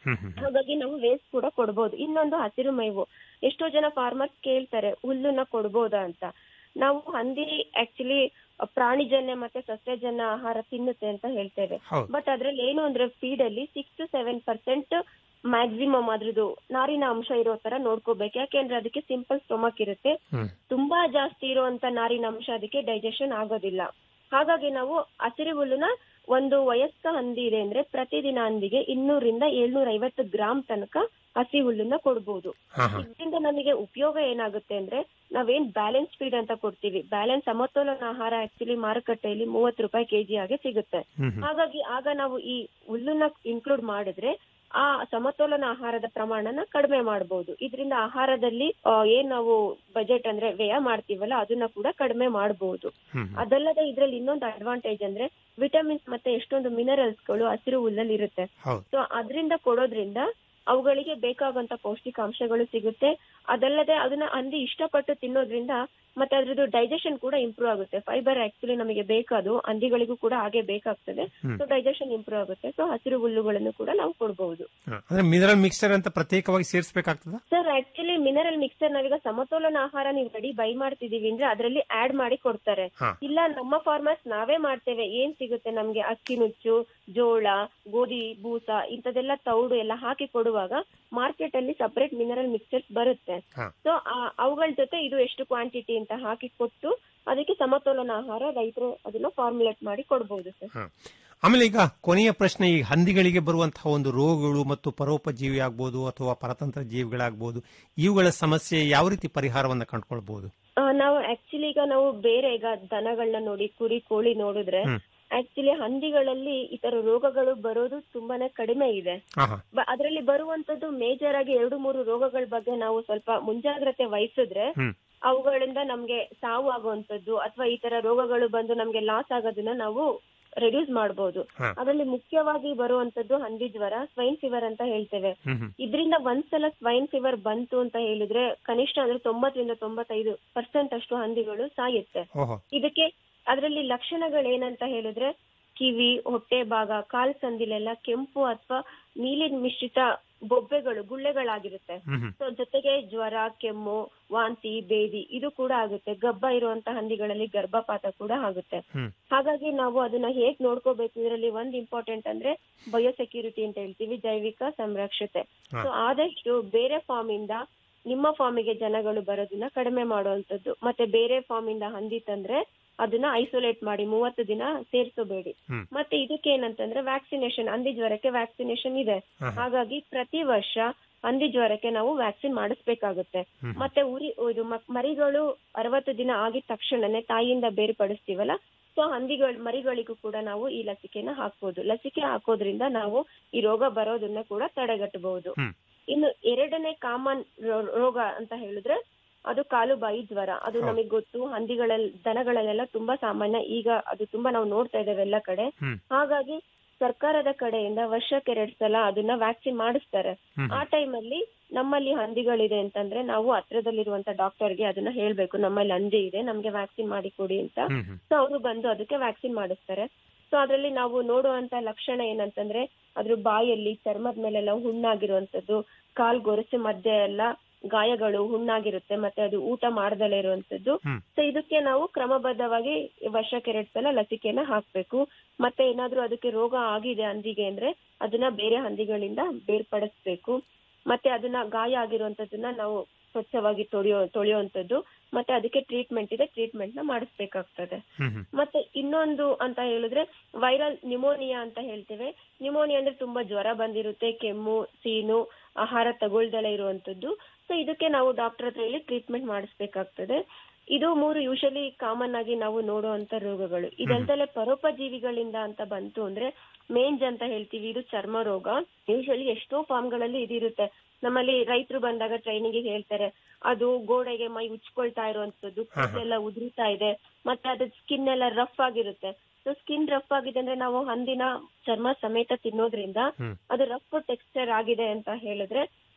ಹ್ಮ್ ಹ್ಮ್
ಹಾಗಾಗಿ ನಾವು ವೇಸ್ಟ್ ಕೂಡ ಕೊಡ್ಬೋದು ಇನ್ನೊಂದು ಹಸಿರು ಮೇವು ಎಷ್ಟೋ ಜನ ಫಾರ್ಮರ್ಸ್ ಕೇಳ್ತಾರೆ ಹುಲ್ಲನ್ನ ಕೊಡ್ಬೋದಾ ಅಂತ ನಾವು ಹಂದಿ ಆಕ್ಚುಲಿ ಪ್ರಾಣಿಜನ್ಯ ಮತ್ತೆ ಸಸ್ಯಜನ್ಯ ಆಹಾರ ತಿನ್ನುತ್ತೆ ಅಂತ ಹೇಳ್ತೇವೆ
ಹೌದು.
ಬಟ್ ಅದ್ರಲ್ಲಿ ಏನು ಅಂದ್ರೆ ಫೀಡ್ ಅಲ್ಲಿ six to seven percent maximum ಅದ್ರದ್ದು ನಾರಿನ ಅಂಶ ಇರೋ ತರ ನೋಡ್ಕೋಬೇಕು ಯಾಕೆಂದ್ರೆ ಅದಕ್ಕೆ ಸಿಂಪಲ್ ಸ್ಟೊಮಕ್ ಇರುತ್ತೆ
ಹ್ಮ್
ತುಂಬಾ ಜಾಸ್ತಿ ಇರುವಂತ ನಾರಿನ ಅಂಶ ಅದಕ್ಕೆ ಡೈಜೆಷನ್ ಆಗೋದಿಲ್ಲ ಹಾಗಾಗಿ ನಾವು ಹಸಿರು ಹುಲ್ಲುನ ಒಂದು ವಯಸ್ಕ ಹಂದಿ ಇದೆ ಅಂದ್ರೆ ಪ್ರತಿದಿನ ಹಂದಿಗೆ ಇನ್ನೂರಿಂದ ಏಳ್ನೂರ ಐವತ್ತು ಗ್ರಾಮ್ ತನಕ ಹಸಿ ಹುಲ್ಲನ್ನ ಕೊಡ್ಬೋದು
ಹಾ ಹಾ
ಇದರಿಂದ ನಮಗೆ ಉಪಯೋಗ ಏನಾಗುತ್ತೆ ಅಂದ್ರೆ ನಾವೇನ್ ಬ್ಯಾಲೆನ್ಸ್ ಫೀಡ್ ಅಂತ ಕೊಡ್ತೀವಿ ಬ್ಯಾಲೆನ್ಸ್ ಸಮತೋಲನ ಆಹಾರ ಆಕ್ಚುಲಿ ಮಾರುಕಟ್ಟೆಯಲ್ಲಿ ಮೂವತ್ತು ರೂಪಾಯಿ ಕೆಜಿ ಆಗಿ ಸಿಗುತ್ತೆ
ಹ್ಮ್ ಹ್ಮ್
ಹಾಗಾಗಿ ಆಗ ನಾವು ಈ ಹುಲ್ಲನ್ನ ಇನ್ಕ್ಲೂಡ್ ಮಾಡಿದ್ರೆ ಆ ಸಮತೋಲನ ಆಹಾರದ ಪ್ರಮಾಣನ ಕಡಿಮೆ ಮಾಡಬಹುದು ಇದರಿಂದ ಆಹಾರದಲ್ಲಿ ಆ, ಏನ್ ನಾವು ಬಜೆಟ್ ಅಂದ್ರೆ ವ್ಯಯ ಮಾಡ್ತೀವಲ್ಲ ಅದನ್ನ ಕೂಡ ಕಡಿಮೆ ಮಾಡಬಹುದು
ಹ್ಮ್
ಅದಲ್ಲದೆ ಇದ್ರಲ್ಲಿ ಇನ್ನೊಂದು ಅಡ್ವಾಂಟೇಜ್ ಅಂದ್ರೆ ವಿಟಮಿನ್ಸ್ ಮತ್ತೆ ಎಷ್ಟೊಂದು ಮಿನರಲ್ಸ್ ಗಳು ಹಸಿರು ಹುಲ್ಲಲ್ಲಿ ಇರುತ್ತೆ
ಹೌದು
ಸೊ ಅದರಿಂದ ಕೊಡೋದ್ರಿಂದ ಅವುಗಳಿಗೆ ಬೇಕಾಗುವಂತ ಪೌಷ್ಟಿಕಾಂಶಗಳು ಸಿಗುತ್ತೆ ಅದಲ್ಲದೆ ಅದನ್ನ ಹಂದಿ ಇಷ್ಟಪಟ್ಟು ತಿನ್ನೋದ್ರಿಂದ ಮತ್ತೆ ಅದ್ರದ್ದು ಡೈಜೆಷನ್ ಕೂಡ ಇಂಪ್ರೂವ್ ಆಗುತ್ತೆ ಫೈಬರ್ ಆಕ್ಚುಲಿ ನಮಗೆ ಬೇಕಾದು ಹಂದಿಗಳಿಗೂ ಕೂಡ ಹಾಗೆ ಬೇಕಾಗ್ತದೆ
ಹ್ಮ್.
ಸೊ ಡೈಜೆಷನ್ ಇಂಪ್ರೂವ್ ಆಗುತ್ತೆ ಸೊ ಹಸಿರು ಹುಲ್ಲುಗಳನ್ನು ಕೂಡ ನಾವು ಕೊಡಬಹುದು
ಹಾ. ಅಂದ್ರೆ ಮಿನರಲ್ ಮಿಕ್ಸ್ಚರ್ ಅಂತ ಪ್ರತ್ಯೇಕವಾಗಿ ಸೇರಿಸಬೇಕಾಗ್ತದ
ಸರ್ ಆಕ್ಚುಲಿ ಮಿನರಲ್ ಮಿಕ್ಸರ್ ನಾವೀಗ ಸಮತೋಲನ ಆಹಾರ ನೀವು ರೆಡಿ ಬೈ ಮಾಡ್ತಿದೀವಿ ಅಂದ್ರೆ ಅದರಲ್ಲಿ ಆಡ್ ಮಾಡಿ ಕೊಡ್ತಾರೆ
ಹಾ.
ಇಲ್ಲ ನಮ್ಮ ಫಾರ್ಮರ್ಸ್ ನಾವೇ ಮಾಡ್ತೇವೆ ಏನ್ ಸಿಗುತ್ತೆ ನಮ್ಗೆ ಅಕ್ಕಿ ನುಚ್ಚು ಜೋಳ ಗೋಧಿ ಬೂಸ ಇಂಥದೆಲ್ಲ ತೌಡು ಎಲ್ಲ ಹಾಕಿ ಕೊಡುವಾಗ ಮಾರ್ಕೆಟ್ ಅಲ್ಲಿ ಸಪರೇಟ್ ಮಿನರಲ್ ಮಿಕ್ಸರ್ಸ್ ಬರುತ್ತೆ
ಹಾ.
ಸೊ ಅವುಗಳ ಜೊತೆ ಇದು ಎಷ್ಟು ಕ್ವಾಂಟಿಟಿ ಅಂತ ಹಾಕಿ ಕೊಟ್ಟು ಅದಕ್ಕೆ ಸಮತೋಲನ ಆಹಾರ ರೈತರು ಅದನ್ನ ಫಾರ್ಮುಲೇಟ್ ಮಾಡಿ ಕೊಡಬಹುದು ಸರ್
ಹಾ. ಆಮೇಲೆ ಈಗ ಕೊನೆಯ ಪ್ರಶ್ನೆ ಈ ಹಂದಿಗಳಿಗೆ ಬರುವಂತಹ ಒಂದು ರೋಗಗಳು ಮತ್ತು ಪರೋಪಜೀವಿ ಆಗ್ಬೋದು ಅಥವಾ ಪರತಂತ್ರ ಜೀವಿಗಳಾಗ್ಬೋದು ಇವುಗಳ ಸಮಸ್ಯೆ ಯಾವ ರೀತಿ ಪರಿಹಾರವನ್ನ ಕಂಡುಕೊಳ್ಬಹುದು
ಆ, ನಾವು ಆಕ್ಚುಲಿ ಈಗ ನಾವು ಬೇರೆ ಈಗ ದನಗಳನ್ನ ನೋಡಿ ಕುರಿ ಕೋಳಿ ನೋಡಿದ್ರೆ
ಹ್ಮ್.
ಆಕ್ಚುಲಿ ಹಂದಿಗಳಲ್ಲಿ ಈ ತರ ರೋಗಗಳು ಬರೋದು ತುಂಬಾನೇ ಕಡಿಮೆ ಇದೆ
ಹಾ ಹಾ
ಬ- ಅದರಲ್ಲಿ ಬರುವಂತದ್ದು ಮೇಜರ್ ಆಗಿ ಎರಡು ಮೂರು ರೋಗಗಳ ಬಗ್ಗೆ ನಾವು ಸ್ವಲ್ಪ ಮುಂಜಾಗ್ರತೆ ವಹಿಸಿದ್ರೆ
ಹ್ಮ್.
ಅವುಗಳಿಂದ ನಮ್ಗೆ ಸಾವು ಆಗುವಂತದ್ದು ಅಥವಾ ಈ ತರ ರೋಗಗಳು ಬಂದು ನಮ್ಗೆ ಲಾಸ್ ಆಗೋದನ್ನ ನಾವು ರೆಡ್ಯೂಸ್ ಮಾಡಬಹುದು
ಹಾ.
ಅದರಲ್ಲಿ ಮುಖ್ಯವಾಗಿ ಬರುವಂತದ್ದು ಹಂದಿ ಜ್ವರ ಸ್ವೈನ್ ಫೀವರ್ ಅಂತ ಹೇಳ್ತೇವೆ
ಹ್ಮ್ ಹ್ಮ್
ಇದ್ರಿಂದ ಒಂದ್ಸಲ ಸ್ವೈನ್ ಫೀವರ್ ಬಂತು ಅಂತ ಹೇಳಿದ್ರೆ ಕನಿಷ್ಠ ಅಂದ್ರೆ ತೊಂಬತ್ತರಿಂದ ತೊಂಬತ್ತೈದು ಪರ್ಸೆಂಟ್ ಅಷ್ಟು ಹಂದಿಗಳು ಸಾಯುತ್ತೆ
ಓಹೋ
ಇದಕ್ಕೆ ಅದರಲ್ಲಿ ಲಕ್ಷಣಗಳೇನಂತ ಹೇಳಿದ್ರೆ ಕಿವಿ ಹೊಟ್ಟೆ ಭಾಗ ಕಾಲ್ ಸಂದಿಲೆಲ್ಲ ಕೆಂಪು ಅಥವಾ ನೀಲಿ ಮಿಶ್ರಿತ ಬೊಬ್ಬೆಗಳು ಗುಳ್ಳೆಗಳಾಗಿರುತ್ತೆ
ಹ್ಮ್ ಹ್ಮ್
ಸೊ ಜೊತೆಗೆ ಜ್ವರ ಕೆಮ್ಮು ವಾಂತಿ ಬೇದಿ ಇದು ಕೂಡ ಆಗುತ್ತೆ ಗಬ್ಬ ಇರುವಂತ ಹಂದಿಗಳಲ್ಲಿ ಗರ್ಭಪಾತ ಕೂಡ ಆಗುತ್ತೆ
ಹ್ಮ್.
ಹಾಗಾಗಿ ನಾವು ಅದನ್ನ ಹೇಗ್ ನೋಡ್ಕೋಬೇಕು ಇದರಲ್ಲಿ ಒಂದ್ ಇಂಪಾರ್ಟೆಂಟ್ ಅಂದ್ರೆ ಬಯೋಸೆಕ್ಯೂರಿಟಿ ಅಂತ ಹೇಳ್ತೀವಿ ಜೈವಿಕ ಸಂರಕ್ಷತೆ
ಹಾ.
ಸೊ ಆದಷ್ಟು ಬೇರೆ ಫಾರ್ಮ್ ಇಂದ ನಿಮ್ಮ ಫಾರ್ಮಿಗೆ ಜನಗಳು ಬರೋದನ್ನ ಕಡಿಮೆ ಮಾಡುವಂತದ್ದು ಮತ್ತೆ ಬೇರೆ ಫಾರ್ಮ್ ಇಂದ ಹಂದಿ ತಂದ್ರೆ ಅದನ್ನ ಐಸೋಲೇಟ್ ಮಾಡಿ ಮೂವತ್ತು ದಿನ ಸೇರ್ಸೋಬೇಡಿ
ಹ್ಮ್.
ಮತ್ತೆ ಇದಕ್ಕೆ ಏನಂತಂದ್ರೆ ವ್ಯಾಕ್ಸಿನೇಷನ್ ಹಂದಿ ಜ್ವರಕ್ಕೆ ವ್ಯಾಕ್ಸಿನೇಷನ್ ಇದೆ
ಹಾ, ಹಾ.
ಹಾಗಾಗಿ ಪ್ರತಿ ವರ್ಷ ಹಂದಿ ಜ್ವರಕ್ಕೆ ನಾವು ವ್ಯಾಕ್ಸಿನ್ ಮಾಡಿಸ್ಬೇಕಾಗುತ್ತೆ
ಹ್ಮ್.
ಮತ್ತೆ ಉರಿ ಇದು ಮಕ್- ಮರಿಗಳು ಅರವತ್ತು ದಿನ ಆಗಿದ ತಕ್ಷಣನೇ ತಾಯಿಯಿಂದ ಬೇರ್ಪಡಿಸ್ತೀವಲ್ಲ ಸೊ ಹಂದಿಗಳ ಮರಿಗಳಿಗೂ ಕೂಡ ನಾವು ಈ ಲಸಿಕೆನ ಹಾಕ್ಬೋದು ಲಸಿಕೆ ಹಾಕೋದ್ರಿಂದ ನಾವು ಈ ರೋಗ ಬರೋದನ್ನ ಕೂಡ ತಡೆಗಟ್ಟಬಹುದು
ಹ್ಮ್.
ಇನ್ನು ಎರಡನೇ ಕಾಮನ್ ರೋಗ ಅಂತ ಹೇಳಿದ್ರೆ ಅದು ಕಾಲು ಬಾಯಿ ಜ್ವರ ಅದು
ಹೌದು.
ನಮಗೆ ಗೊತ್ತು ಹಂದಿಗಳಲ್ಲಿ ದನಗಳಲ್ಲೆಲ್ಲ ತುಂಬಾ ಸಾಮಾನ್ಯ ಈಗ ಅದು ತುಂಬಾ ನಾವು ನೋಡ್ತಾ ಇದ್ದೇವೆ ಎಲ್ಲ ಕಡೆ
ಹ್ಮ್.
ಹಾಗಾಗಿ ಸರ್ಕಾರದ ಕಡೆಯಿಂದ ವರ್ಷಕ್ಕೆ ಎರಡ್ ಸಲ ಅದನ್ನ ವ್ಯಾಕ್ಸಿನ್ ಮಾಡಿಸ್ತಾರೆ
ಹ್ಮ್.
ಆ ಟೈಮಲ್ಲಿ ನಮ್ಮಲ್ಲಿ ಹಂದಿಗಳಿದೆ ಅಂತಂದ್ರೆ ನಾವು ಹತ್ರದಲ್ಲಿರುವಂತ ಡಾಕ್ಟರ್ಗೆ ಅದನ್ನ ಹೇಳ್ಬೇಕು ನಮ್ಮಲ್ಲಿ ಹಂದಿ ಇದೆ ನಮ್ಗೆ ವ್ಯಾಕ್ಸಿನ್ ಮಾಡಿ ಕೊಡಿ ಅಂತ
ಹ್ಮ್ ಹ್ಮ್
ಸೊ ಅವರು ಬಂದು ಅದಕ್ಕೆ ವ್ಯಾಕ್ಸಿನ್ ಮಾಡಿಸ್ತಾರೆ ಸೊ ಅದ್ರಲ್ಲಿ ನಾವು ನೋಡುವಂತ ಲಕ್ಷಣ ಏನಂತಂದ್ರೆ ಅದ್ರ ಬಾಯಲ್ಲಿ ಚರ್ಮದ ಮೇಲೆಲ್ಲ ಹುಣ್ಣಾಗಿರುವಂತದ್ದು ಕಾಲ್ ಗೊರಸು ಮಧ್ಯೆ ಎಲ್ಲ ಗಾಯಗಳು ಹುಣ್ಣಾಗಿರುತ್ತೆ ಮತ್ತೆ ಅದು ಊಟ ಮಾಡದಲ್ಲೇ ಇರುವಂತದ್ದು
ಹ್ಮ್.
ಸೊ ಇದಕ್ಕೆ ನಾವು ಕ್ರಮಬದ್ಧವಾಗಿ ವರ್ಷಕ್ಕೆ ಎರಡ್ ಸಲ ಲಸಿಕೆನ ಹಾಕ್ಬೇಕು ಮತ್ತೆ ಏನಾದ್ರೂ ಅದಕ್ಕೆ ರೋಗ ಆಗಿದೆ ಹಂದಿಗೆ ಅಂದ್ರೆ ಅದನ್ನ ಬೇರೆ ಹಂದಿಗಳಿಂದ ಬೇರ್ಪಡಿಸ್ಬೇಕು ಮತ್ತೆ ಅದನ್ನ ಗಾಯ ಆಗಿರುವಂತದನ್ನ ನಾವು ಸ್ವಚ್ಛವಾಗಿ ತೊಳೆಯೋ ತೊಳೆಯುವಂತದ್ದು ಮತ್ತೆ ಅದಕ್ಕೆ ಟ್ರೀಟ್ಮೆಂಟ್ ಇದೆ ಟ್ರೀಟ್ಮೆಂಟ್ ನ ಮಾಡಿಸ್ಬೇಕಾಗ್ತದೆ
ಹ್ಮ್ ಹ್ಮ್
ಮತ್ತೆ ಇನ್ನೊಂದು ಅಂತ ಹೇಳಿದ್ರೆ ವೈರಲ್ ನ್ಯೂಮೋನಿಯಾ ಅಂತ ಹೇಳ್ತೇವೆ ನ್ಯೂಮೋನಿಯಾ ಅಂದ್ರೆ ತುಂಬಾ ಜ್ವರ ಬಂದಿರುತ್ತೆ ಕೆಮ್ಮು ಸೀನು ಆಹಾರ ತಗೊಳ್ದಲೇ ಇರುವಂತದ್ದು ಸೊ ಇದಕ್ಕೆ ನಾವು ಡಾಕ್ಟರ್ ಹತ್ರ ಹೇಳಿ ಟ್ರೀಟ್ಮೆಂಟ್ ಮಾಡಿಸ್ಬೇಕಾಗ್ತದೆ ಇದು ಮೂರು ಯೂಶಲಿ ಕಾಮನ್ ಆಗಿ ನಾವು ನೋಡುವಂತ ರೋಗಗಳು ಇದಲ್ದಲೆ ಪರೋಪಜೀವಿಗಳಿಂದ ಅಂತ ಬಂತು ಅಂದ್ರೆ ಮೇಂಜ್ ಅಂತ ಹೇಳ್ತೀವಿ ಇದು ಚರ್ಮ ರೋಗ ಯೂಶಲಿ ಎಷ್ಟೋ ಫಾರ್ಮ್ ಗಳಲ್ಲಿ ಇದಿರುತ್ತೆ ನಮ್ಮಲ್ಲಿ ರೈತರು ಬಂದಾಗ ಟ್ರೈನಿಂಗ್ ಹೇಳ್ತಾರೆ ಅದು ಗೋಡೆಗೆ ಮೈ ಉಚ್ಕೊಳ್ತಾ ಇರುವಂತದ್ದು ಕೂದಲೆಲ್ಲ ಉದುರುತ್ತಾ ಇದೆ ಮತ್ತೆ ಅದ್ರ ಸ್ಕಿನ್ ಎಲ್ಲ ರಫ್ ಆಗಿರುತ್ತೆ ಸೊ ಸ್ಕಿನ್ ರಫ್ ಆಗಿದೆ ಅಂದ್ರೆ ನಾವು ಹಂದಿನ ಚರ್ಮ ಸಮೇತ ತಿನ್ನೋದ್ರಿಂದ
ಹ್ಮ್.
ಅದು ರಫ್ ಟೆಕ್ಸ್ಚರ್ ಆಗಿದೆ ಅಂತ ಹೇಳಿದ್ರೆ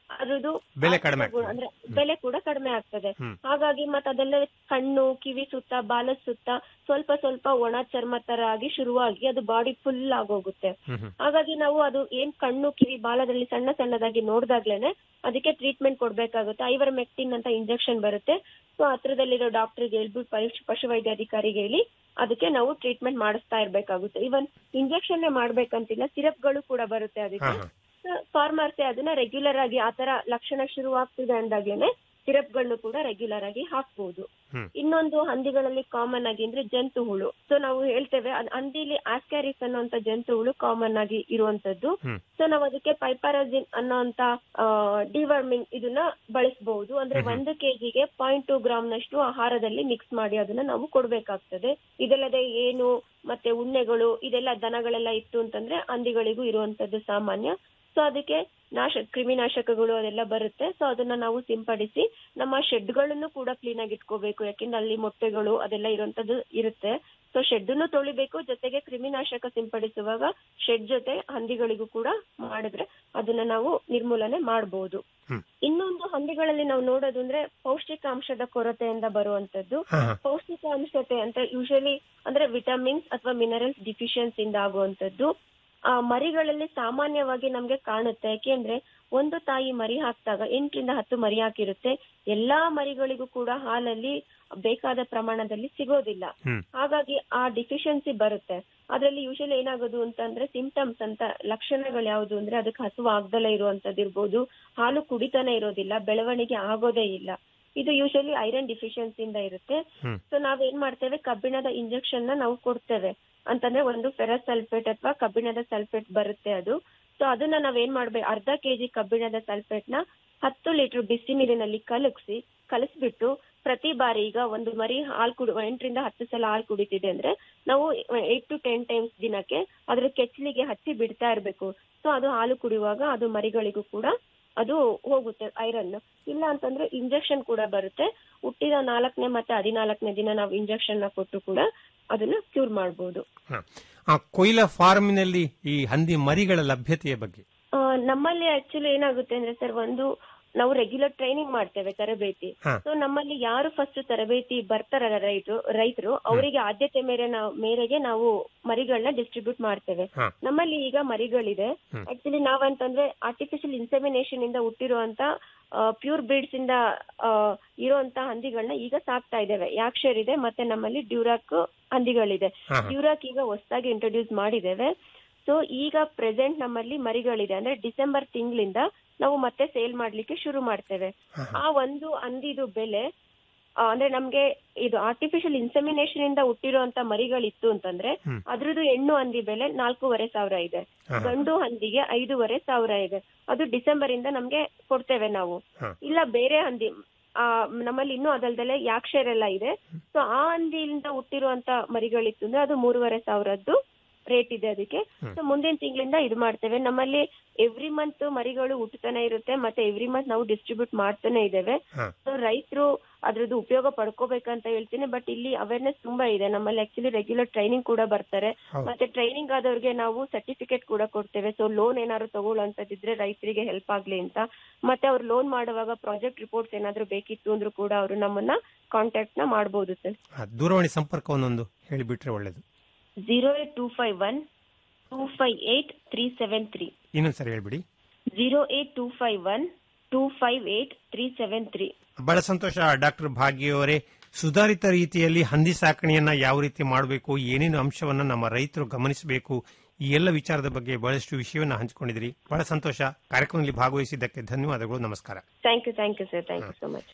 ಅದ್ರದ್ದು
ಬೆಲೆ ಕಡಿಮೆ
ಆರ್ಥಿಕ ಗುಣ- ಅಂದ್ರೆ ಬೆಲೆ ಕೂಡ ಕಡಿಮೆ ಆಗ್ತದೆ
ಹ್ಮ್.
ಹಾಗಾಗಿ ಮತ್ತೆ ಅದೆಲ್ಲ ಕಣ್ಣು ಕಿವಿ ಸುತ್ತ ಬಾಲದ ಸುತ್ತ ಸ್ವಲ್ಪ ಸ್ವಲ್ಪ ಒಣ ಚರ್ಮ ತರ ಆಗಿ ಶುರುವಾಗಿ ಅದು ಬಾಡಿ ಫುಲ್ ಆಗೋಗುತ್ತೆ
ಹ್ಮ್ ಹ್ಮ್.
ಹಾಗಾಗಿ ನಾವು ಅದು ಏನ್ ಕಣ್ಣು ಕಿವಿ ಬಾಲದಲ್ಲಿ ಸಣ್ಣ ಸಣ್ಣದಾಗಿ ನೋಡ್ದಾಗ್ಲೇನೆ ಅದಕ್ಕೆ ಟ್ರೀಟ್ಮೆಂಟ್ ಕೊಡ್ಬೇಕಾಗುತ್ತೆ ಐವರ್ ಮೆಕ್ಟಿನ್ ಅಂತ ಇಂಜೆಕ್ಷನ್ ಬರುತ್ತೆ ಸೊ ಹತ್ರದಲ್ಲಿರೋ ಡಾಕ್ಟರ್ಗೆ ಹೇಳ್ಬಿಟ್ಟು ಪಶು ಪಶುವೈದ್ಯಾಧಿಕಾರಿಗೆ ಹೇಳಿ ಅದಕ್ಕೆ ನಾವು ಟ್ರೀಟ್ಮೆಂಟ್ ಮಾಡಿಸ್ತಾ ಇರ್ಬೇಕಾಗುತ್ತೆ ಇವನ್ ಇಂಜೆಕ್ಷನ್ ಮಾಡ್ಬೇಕಂತಿಲ್ಲ ಸಿರಪ್ಗಳು ಕೂಡ ಬರುತ್ತೆ ಅದಕ್ಕೆ
ಹಾ,
ಫಾರ್ಮರ್ಸಿ ಅದನ್ನ ರೆಗ್ಯುಲರ್ ಆಗಿ ಆತರ ಲಕ್ಷಣ ಶುರುವಾಗ್ತಿದೆ ಅಂದಾಗ್ಲೇನೆ ಸಿರಪ್ಗಳನ್ನು ಕೂಡ ರೆಗ್ಯುಲರ್ ಆಗಿ ಹಾಕ್ಬಹುದು
ಹ್ಮ್.
ಇನ್ನೊಂದು ಹಂದಿಗಳಲ್ಲಿ ಕಾಮನ್ ಆಗಿ ಅಂದ್ರೆ ಜಂತು ಹುಳು ಸೊ ನಾವು ಹೇಳ್ತೇವೆ ಅದ್- ಹಂದಿಲಿ ಆಸ್ಕ್ಯಾರಿಸ್ ಅನ್ನೋಂತ ಜಂತು ಹುಳು ಕಾಮನ್ ಆಗಿ ಇರುವಂತದ್ದು
ಹ್ಮ್.
ಸೊ ನಾವು ಅದಕ್ಕೆ ಪೈಪಾರಜಿನ್ ಅನ್ನೋಂತ ಡಿವರ್ಮಿಂಗ್ ಇದನ್ನ ಬಳಸಬಹುದು ಅಂದ್ರೆ ಒಂದು ಕೆಜಿಗೆ ಪಾಯಿಂಟ್ ಟೂ ಗ್ರಾಮ್ ನಷ್ಟು ಆಹಾರದಲ್ಲಿ ಮಿಕ್ಸ್ ಮಾಡಿ ಅದನ್ನ ನಾವು ಕೊಡ್ಬೇಕಾಗ್ತದೆ ಇದಲ್ಲದೆ ಏನು ಮತ್ತೆ ಉಣ್ಣೆಗಳು ಇದೆಲ್ಲ ದನಗಳೆಲ್ಲ ಇತ್ತು ಅಂತಂದ್ರೆ ಹಂದಿಗಳಿಗೂ ಇರುವಂತದ್ದು ಸಾಮಾನ್ಯ ಸೊ ಅದಕ್ಕೆ ನಾಶ ಕ್ರಿಮಿನಾಶಕಗಳು ಅದೆಲ್ಲ ಬರುತ್ತೆ ಸೊ ಅದನ್ನ ನಾವು ಸಿಂಪಡಿಸಿ ನಮ್ಮ ಶೆಡ್ಗಳನ್ನು ಕೂಡ ಕ್ಲೀನ್ ಆಗಿ ಇಟ್ಕೋಬೇಕು ಯಾಕೆಂದ್ರೆ ಅಲ್ಲಿ ಮೊಟ್ಟೆಗಳು ಅದೆಲ್ಲ ಇರುವಂತದ್ದು ಇರುತ್ತೆ ಸೊ ಶೆಡ್ ಅನ್ನು ತೊಳಿಬೇಕು ಜೊತೆಗೆ ಕ್ರಿಮಿನಾಶಕ ಸಿಂಪಡಿಸುವಾಗ ಶೆಡ್ ಜೊತೆ ಹಂದಿಗಳಿಗೂ ಕೂಡ ಮಾಡಿದ್ರೆ ಅದನ್ನ ನಾವು ನಿರ್ಮೂಲನೆ ಮಾಡಬಹುದು
ಹ್ಮ್.
ಇನ್ನೊಂದು ಹಂದಿಗಳಲ್ಲಿ ನಾವು ನೋಡೋದು ಅಂದ್ರೆ ಪೌಷ್ಟಿಕಾಂಶದ ಕೊರತೆಯಿಂದ ಬರುವಂತದ್ದು
ಹಾ, ಹಾ.
ಪೌಷ್ಟಿಕಾಂಶತೆ ಅಂತ ಯೂಶಲಿ ಅಂದ್ರೆ ವಿಟಮಿನ್ಸ್ ಅಥವಾ ಮಿನರಲ್ಸ್ ಡಿಫಿಷಿಯನ್ಸಿ ಇಂದ ಆಗುವಂತದ್ದು ಆ ಮರಿಗಳಲ್ಲಿ ಸಾಮಾನ್ಯವಾಗಿ ನಮ್ಗೆ ಕಾಣುತ್ತೆ ಯಾಕೆಂದ್ರೆ ಒಂದು ತಾಯಿ ಮರಿ ಹಾಕಿದಾಗ ಎಂಟರಿಂದ ಹತ್ತು ಮರಿ ಹಾಕಿರುತ್ತೆ ಎಲ್ಲಾ ಮರಿಗಳಿಗೂ ಕೂಡ ಹಾಲಲ್ಲಿ ಬೇಕಾದ ಪ್ರಮಾಣದಲ್ಲಿ ಸಿಗೋದಿಲ್ಲ
ಹ್ಮ್.
ಹಾಗಾಗಿ ಆ ಡಿಫಿಷಿಯನ್ಸಿ ಬರುತ್ತೆ ಅದ್ರಲ್ಲಿ ಯೂಶಲಿ ಏನಾಗೋದು ಅಂತಂದ್ರೆ ಸಿಂಪ್ಟಮ್ಸ್ ಅಂತ ಲಕ್ಷಣಗಳು ಯಾವುದು ಅಂದ್ರೆ ಅದಕ್ಕೆ ಹಸುವು ಆಗ್ದಲೇ ಇರುವಂತದ್ದು ಇರ್ಬೋದು ಹಾಲು ಕುಡಿತಾನೆ ಇರೋದಿಲ್ಲ ಬೆಳವಣಿಗೆ ಆಗೋದೇ ಇಲ್ಲ ಇದು ಯೂಶಲಿ ಐರನ್ ಡಿಫಿಷಿಯನ್ಸಿ ಇಂದ ಇರುತ್ತೆ
ಹ್ಮ್.
ಸೊ ನಾವೇನ್ ಮಾಡ್ತೇವೆ ಕಬ್ಬಿಣದ ಇಂಜೆಕ್ಷನ್ ನ ನಾವು ಕೊಡ್ತೇವೆ ಅಂತಂದ್ರೆ ಒಂದು ಫೆರಸ್ ಸಲ್ಫೇಟ್ ಅಥವಾ ಕಬ್ಬಿಣದ ಸಲ್ಫೇಟ್ ಬರುತ್ತೆ ಅದು ಸೊ ಅದನ್ನ ನಾವೇನ್ ಮಾಡ್ಬೇಕು ಅರ್ಧ ಕೆಜಿ ಕಬ್ಬಿಣದ ಸಲ್ಫೇಟ್ ನ ಹತ್ತು ಲೀಟರ್ ಬಿಸಿ ನೀರಿನಲ್ಲಿ ಕಲಗಿಸಿ ಕಲಸ್ಬಿಟ್ಟು ಪ್ರತಿ ಬಾರಿ ಈಗ ಒಂದು ಮರಿ ಹಾಲು ಕುಡಿ ಎಂಟರಿಂದ ಹತ್ತು ಸಲ ಹಾಲು ಕುಡಿತಿದೆ ಅಂದ್ರೆ ನಾವು ಏಟ್ ಟು ಟೆನ್ ಟೈಮ್ಸ್ ದಿನಕ್ಕೆ ಅದ್ರ ಕೆಚ್ಚಲಿಗೆ ಹಚ್ಚಿ ಬಿಡ್ತಾ ಇರ್ಬೇಕು ಸೊ ಅದು ಹಾಲು ಕುಡಿಯುವಾಗ ಅದು ಮರಿಗಳಿಗೂ ಕೂಡ ಅದು ಹೋಗುತ್ತೆ ಐರನ್ ಇಲ್ಲ ಅಂತಂದ್ರೆ ಇಂಜೆಕ್ಷನ್ ಕೂಡ ಬರುತ್ತೆ ಹುಟ್ಟಿದ ನಾಲ್ಕನೇ ಮತ್ತೆ ಹದಿನಾಲ್ಕನೇ ದಿನ ನಾವು ಇಂಜೆಕ್ಷನ್ ನ ಕೊಟ್ಟು ಕೂಡ ಅದನ್ನ ಕ್ಯೂರ್ ಮಾಡಬಹುದು
ಹ. ಆ ಕೊಯ್ಲ ಫಾರ್ಮಿನಲ್ಲಿ ಈ ಹಂದಿ ಮರಿಗಳ ಲಭ್ಯತೆಯ ಬಗ್ಗೆ
ನಮ್ಮಲ್ಲಿ ಆಕ್ಚುಲಿ ಏನಾಗುತ್ತೆ ಅಂದ್ರೆ ಸರ್ ಒಂದು ನಾವು ರೆಗ್ಯುಲರ್ ಟ್ರೈನಿಂಗ್ ಮಾಡ್ತೇವೆ ತರಬೇತಿ
ಹಾ.
ಸೊ ನಮ್ಮಲ್ಲಿ ಯಾರು ಫಸ್ಟ್ ತರಬೇತಿ ಬರ್ತಾರಲ್ಲ ರೈತರು ರೈತರು ಅವರಿಗೆ ಆದ್ಯತೆ ಮೇರೆ ನಾವು ಮೇರೆಗೆ ನಾವು ಮರಿಗಳನ್ನ ಡಿಸ್ಟ್ರಿಬ್ಯೂಟ್ ಮಾಡ್ತೇವೆ
ಹಾ.
ನಮ್ಮಲ್ಲಿ ಈಗ ಮರಿಗಳಿದೆ
ಹ್ಮ್.
ಆಕ್ಚುಲಿ ನಾವಂತಂದ್ರೆ ಆರ್ಟಿಫಿಷಿಯಲ್ ಇನ್ಸೆಮಿನೇಷನ್ ಇಂದ ಹುಟ್ಟಿರುವಂತ ಪ್ಯೂರ್ ಬ್ರೀಡ್ಸ್ ಇಂದ ಆ, ಇರುವಂತ ಹಂದಿಗಳನ್ನ ಈಗ ಸಾಕ್ತಾ ಇದ್ದೇವೆ ಯಾಕ್ಷರ್ ಇದೆ ಮತ್ತೆ ನಮ್ಮಲ್ಲಿ ಡ್ಯೂರಾಕ್ ಹಂದಿಗಳಿದೆ
ಹಾ.
ಡ್ಯೂರಾಕ್ ಈಗ ಹೊಸದಾಗಿ ಇಂಟ್ರೊಡ್ಯೂಸ್ ಮಾಡಿದ್ದೇವೆ ಸೊ ಈಗ ಪ್ರೆಸೆಂಟ್ ನಮ್ಮಲ್ಲಿ ಮರಿಗಳಿದೆ ಅಂದ್ರೆ ಡಿಸೆಂಬರ್ ತಿಂಗಳಿಂದ ನಾವು ಮತ್ತೆ ಸೇಲ್ ಮಾಡ್ಲಿಕ್ಕೆ ಶುರು ಮಾಡ್ತೇವೆ ಆ ಒಂದು ಹಂದಿದು ಬೆಲೆ ಆ, ಅಂದ್ರೆ ನಮ್ಗೆ ಇದು ಆರ್ಟಿಫಿಷಿಯಲ್ ಇನ್ಸೆಮಿನೇಷನ್ ಇಂದ ಹುಟ್ಟಿರುವಂತ ಮರಿಗಳಿತ್ತು ಅಂತಂದ್ರೆ
ಹ್ಮ್.
ಅದ್ರದ್ದು ಹೆಣ್ಣು ಹಂದಿ ಬೆಲೆ ನಾಲ್ಕೂವರೆ ಸಾವಿರ ಇದೆ
ಹಾ.
ಗಂಡು ಹಂದಿಗೆ ಐದೂವರೆ ಸಾವಿರ ಇದೆ ಅದು ಡಿಸೆಂಬರ್ ಇಂದ ನಮ್ಗೆ ಕೊಡ್ತೇವೆ ನಾವು
ಹಾ.
ಇಲ್ಲ ಬೇರೆ ಹಂದಿ ಆ ನಮ್ಮಲ್ಲಿ ಇನ್ನೂ ಅದಲ್ದಲೆ ಯಾಕ್ಷರ್ ಎಲ್ಲ ಇದೆ ಸೊ ಆ ಹಂದಿಯಿಂದ ಹುಟ್ಟಿರುವಂತ ಮರಿಗಳಿತ್ತು ಅಂದ್ರೆ ಅದು ಮೂರುವರೆ ಸಾವಿರದ್ದು ರೇಟ್ ಇದೆ ಅದಕ್ಕೆ ಸೊ ಮುಂದಿನ ತಿಂಗಳಿಂದ ಇದು ಮಾಡ್ತೇವೆ ನಮ್ಮಲ್ಲಿ ಎವ್ರಿ ಮಂತ್ ಮರಿಗಳು ಹುಟ್ಟುತ್ತಾನೆ ಇರುತ್ತೆ ಮತ್ತೆ ಎವ್ರಿ ಮಂತ್ ನಾವು ಡಿಸ್ಟ್ರಿಬ್ಯೂಟ್ ಮಾಡ್ತಾನೆ ಇದ್ದೇವೆ
ಹ.
ಸೊ ರೈತರು ಅದ್ರದ್ದು ಉಪಯೋಗ ಪಡ್ಕೋಬೇಕಂತ ಹೇಳ್ತೀನಿ ಬಟ್ ಇಲ್ಲಿ ಅವೇರ್ನೆಸ್ ತುಂಬಾ ಇದೆ ನಮ್ಮಲ್ಲಿ ಆಕ್ಚುಲಿ ರೆಗ್ಯುಲರ್ ಟ್ರೈನಿಂಗ್ ಕೂಡ ಬರ್ತಾರೆ
ಹೌದು.
ಮತ್ತೆ ಟ್ರೈನಿಂಗ್ ಆದವ್ರಿಗೆ ನಾವು ಸರ್ಟಿಫಿಕೇಟ್ ಕೂಡ ಕೊಡ್ತೇವೆ ಸೊ ಲೋನ್ ಏನಾದ್ರು ತಗೊಳ್ಳೋಂತದಿದ್ರೆ ರೈತರಿಗೆ ಹೆಲ್ಪ್ ಆಗ್ಲಿ ಅಂತ ಮತ್ತೆ ಅವ್ರು ಲೋನ್ ಮಾಡುವಾಗ ಪ್ರಾಜೆಕ್ಟ್ ರಿಪೋರ್ಟ್ಸ್ ಏನಾದ್ರು ಬೇಕಿತ್ತು ಅಂದ್ರೂ ಕೂಡ ಅವರು ನಮ್ಮನ್ನ ಕಾಂಟ್ಯಾಕ್ಟ್ ನ ಮಾಡಬಹುದು ಸರ್
ಆ, ದೂರವಾಣಿ ಸಂಪರ್ಕವನ್ನೊಂದು ಹೇಳಿಬಿಟ್ರೆ ಒಳ್ಳೇದು
zero eight two five one two five eight three seven three
ಇನ್ನೊಂದ್ಸರಿ ಹೇಳ್ಬಿಡಿ
zero eight two five one two five eight three seven three
ಬಹಳ ಸಂತೋಷ ಡಾಕ್ಟರ್ ಭಾಗ್ಯವರೇ ಸುಧಾರಿತ ರೀತಿಯಲ್ಲಿ ಹಂದಿ ಸಾಕಣೆಯನ್ನ ಯಾವ ರೀತಿ ಮಾಡಬೇಕು ಏನೇನು ಅಂಶವನ್ನ ನಮ್ಮ ರೈತರು ಗಮನಿಸಬೇಕು ಈ ಎಲ್ಲ ವಿಚಾರದ ಬಗ್ಗೆ ಬಹಳಷ್ಟು ವಿಷಯವನ್ನ ಹಂಚಿಕೊಂಡಿದ್ರಿ ಬಹಳ ಸಂತೋಷ ಕಾರ್ಯಕ್ರಮದಲ್ಲಿ ಭಾಗವಹಿಸಿದ್ದಕ್ಕೆ ಧನ್ಯವಾದಗಳು ನಮಸ್ಕಾರ
thank you thank you sir thank you so much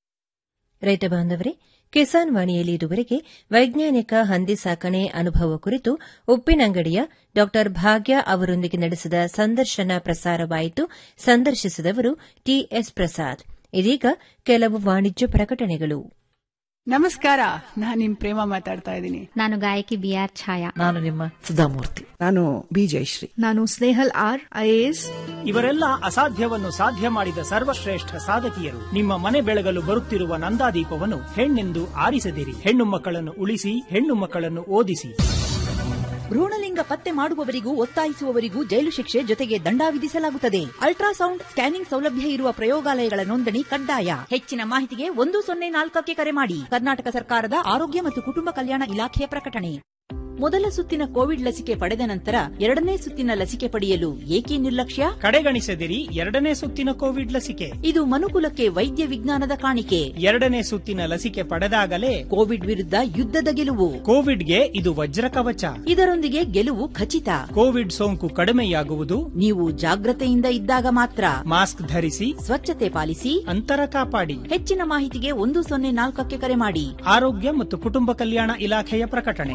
ರೈತ ಬಾಂಧವರೇ ಕಿಸಾನ್ ವಾಣಿಯಲ್ಲಿ ಇದುವರೆಗೆ ವೈಜ್ಞಾನಿಕ ಹಂದಿ ಸಾಕಣೆ ಅನುಭವ ಕುರಿತು ಉಪ್ಪಿನಂಗಡಿಯ ಡಾ ಭಾಗ್ಯ ಅವರೊಂದಿಗೆ ನಡೆಸಿದ ಸಂದರ್ಶನ ಪ್ರಸಾರವಾಯಿತು ಸಂದರ್ಶಿಸಿದವರು ಟಿಎಸ್ ಪ್ರಸಾದ್ ಇದೀಗ ಕೆಲವು ವಾಣಿಜ್ಯ ಪ್ರಕಟಣೆಗಳು
ನಮಸ್ಕಾರ ನಾನ್ ನಿಮ್ ಪ್ರೇಮ ಮಾತಾಡ್ತಾ ಇದ್ದೀನಿ
ನಾನು ಗಾಯಕಿ ಬಿ ಆರ್ ಛಾಯಾ
ನಾನು ನಿಮ್ಮ ಸುಧಾಮೂರ್ತಿ
ನಾನು ಬಿ ಜಯಶ್ರೀ
ನಾನು ಸ್ನೇಹಲ್ ಆರ್ ಐಎಎಸ್
ಇವರೆಲ್ಲ ಅಸಾಧ್ಯವನ್ನು ಸಾಧ್ಯ ಮಾಡಿದ ಸರ್ವಶ್ರೇಷ್ಠ ಸಾಧಕಿಯರು ನಿಮ್ಮ ಮನೆ ಬೆಳಗಲು ಬರುತ್ತಿರುವ ನಂದಾದೀಪವನ್ನು ಹೆಣ್ಣೆಂದು ಆರಿಸದಿರಿ ಹೆಣ್ಣು ಮಕ್ಕಳನ್ನು ಉಳಿಸಿ ಹೆಣ್ಣು ಮಕ್ಕಳನ್ನು ಓದಿಸಿ
ಭ್ರೂಣಲಿಂಗ ಪತ್ತೆ ಮಾಡುವವರಿಗೂ ಒತ್ತಾಯಿಸುವವರಿಗೂ ಜೈಲು ಶಿಕ್ಷೆ ಜೊತೆಗೆ ದಂಡ ವಿಧಿಸಲಾಗುತ್ತದೆ ಅಲ್ಟ್ರಾಸೌಂಡ್ ಸ್ಕ್ಯಾನಿಂಗ್ ಸೌಲಭ್ಯ ಇರುವ ಪ್ರಯೋಗಾಲಯಗಳ ನೋಂದಣಿ ಕಡ್ಡಾಯ ಹೆಚ್ಚಿನ ಮಾಹಿತಿಗೆ ಒಂದು ಸೊನ್ನೆ ನಾಲ್ಕಕ್ಕೆ ಕರೆ ಮಾಡಿ ಕರ್ನಾಟಕ ಸರ್ಕಾರದ ಆರೋಗ್ಯ ಮತ್ತು ಕುಟುಂಬ ಕಲ್ಯಾಣ ಇಲಾಖೆಯ ಪ್ರಕಟಣೆ ಮೊದಲ ಸುತ್ತಿನ ಕೋವಿಡ್ ಲಸಿಕೆ ಪಡೆದ ನಂತರ ಎರಡನೇ ಸುತ್ತಿನ ಲಸಿಕೆ ಪಡೆಯಲು ಏಕೆ ನಿರ್ಲಕ್ಷ್ಯ
ಕಡೆಗಣಿಸದಿರಿ ಎರಡನೇ ಸುತ್ತಿನ ಕೋವಿಡ್ ಲಸಿಕೆ
ಇದು ಮನುಕುಲಕ್ಕೆ ವೈದ್ಯ ವಿಜ್ಞಾನದ ಕಾಣಿಕೆ
ಎರಡನೇ ಸುತ್ತಿನ ಲಸಿಕೆ ಪಡೆದಾಗಲೇ
ಕೋವಿಡ್ ವಿರುದ್ಧ ಯುದ್ಧದ ಗೆಲುವು
ಕೋವಿಡ್ಗೆ ಇದು ವಜ್ರ ಕವಚ
ಇದರೊಂದಿಗೆ ಗೆಲುವು ಖಚಿತ
ಕೋವಿಡ್ ಸೋಂಕು ಕಡಿಮೆಯಾಗುವುದು
ನೀವು ಜಾಗ್ರತೆಯಿಂದ ಇದ್ದಾಗ ಮಾತ್ರ
ಮಾಸ್ಕ್ ಧರಿಸಿ
ಸ್ವಚ್ಛತೆ ಪಾಲಿಸಿ
ಅಂತರ ಕಾಪಾಡಿ
ಹೆಚ್ಚಿನ ಮಾಹಿತಿಗೆ ಒಂದು ಸೊನ್ನೆ ನಾಲ್ಕಕ್ಕೆ ಕರೆ ಮಾಡಿ
ಆರೋಗ್ಯ ಮತ್ತು ಕುಟುಂಬ ಕಲ್ಯಾಣ ಇಲಾಖೆಯ ಪ್ರಕಟಣೆ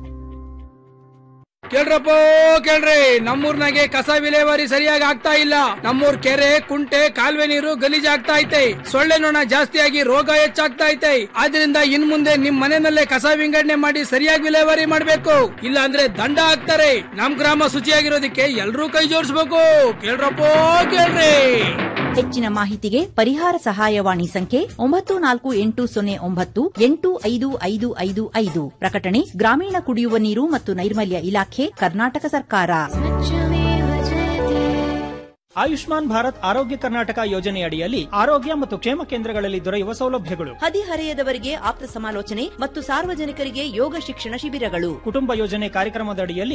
ಕೇಳ್ರಪ್ಪ ಕೇಳ್ರಿ ನಮ್ಮೂರ್ನಾಗೆ ಕಸ ವಿಲೇವಾರಿ ಸರಿಯಾಗಿ ಆಗ್ತಾ ಇಲ್ಲ ನಮ್ಮೂರ್ ಕೆರೆ ಕುಂಟೆ ಕಾಲುವೆ ನೀರು ಗಲೀಜಾಗ್ತಾ ಐತೆ ಸೊಳ್ಳೆ ನೊಣ ಜಾಸ್ತಿಯಾಗಿ ರೋಗ ಹೆಚ್ಚಾಗ್ತಾ ಐತೆ ಆದ್ರಿಂದ ಇನ್ ಮುಂದೆ ನಿಮ್ ಮನೆಯಲ್ಲೇ ಕಸ ವಿಂಗಡಣೆ ಮಾಡಿ ಸರಿಯಾಗಿ ವಿಲೇವಾರಿ ಮಾಡ್ಬೇಕು ಇಲ್ಲ ಅಂದ್ರೆ ದಂಡ ಹಾಕ್ತಾರೆ ನಮ್ ಗ್ರಾಮ ಶುಚಿಯಾಗಿರೋದಕ್ಕೆ ಎಲ್ರೂ ಕೈ ಜೋಡಿಸ್ಬೇಕು ಕೇಳ್ರಪ್ಪ ಕೇಳ್ರಿ
ಹೆಚ್ಚಿನ ಮಾಹಿತಿಗೆ ಪರಿಹಾರ ಸಹಾಯವಾಣಿ ಸಂಖ್ಯೆ ಒಂಬತ್ತು ನಾಲ್ಕು ಎಂಟು ಸೊನ್ನೆ ಒಂಬತ್ತು ಎಂಟು ಐದು ಐದು ಐದು ಐದು ಪ್ರಕಟಣೆ ಗ್ರಾಮೀಣ ಕುಡಿಯುವ ನೀರು ಮತ್ತು ನೈರ್ಮಲ್ಯ ಇಲಾಖೆ ಕರ್ನಾಟಕ ಸರ್ಕಾರ
ಆಯುಷ್ಮಾನ್ ಭಾರತ್ ಆರೋಗ್ಯ ಕರ್ನಾಟಕ ಯೋಜನೆಯಡಿಯಲ್ಲಿ ಆರೋಗ್ಯ ಮತ್ತು ಕ್ಷೇಮ ಕೇಂದ್ರಗಳಲ್ಲಿ ದೊರೆಯುವ ಸೌಲಭ್ಯಗಳು
ಹದಿಹರೆಯದವರಿಗೆ ಆಪ್ತ ಸಮಾಲೋಚನೆ ಮತ್ತು ಸಾರ್ವಜನಿಕರಿಗೆ ಯೋಗ ಶಿಕ್ಷಣ ಶಿಬಿರಗಳು
ಕುಟುಂಬ ಯೋಜನೆ ಕಾರ್ಯಕ್ರಮದಡಿಯಲ್ಲಿ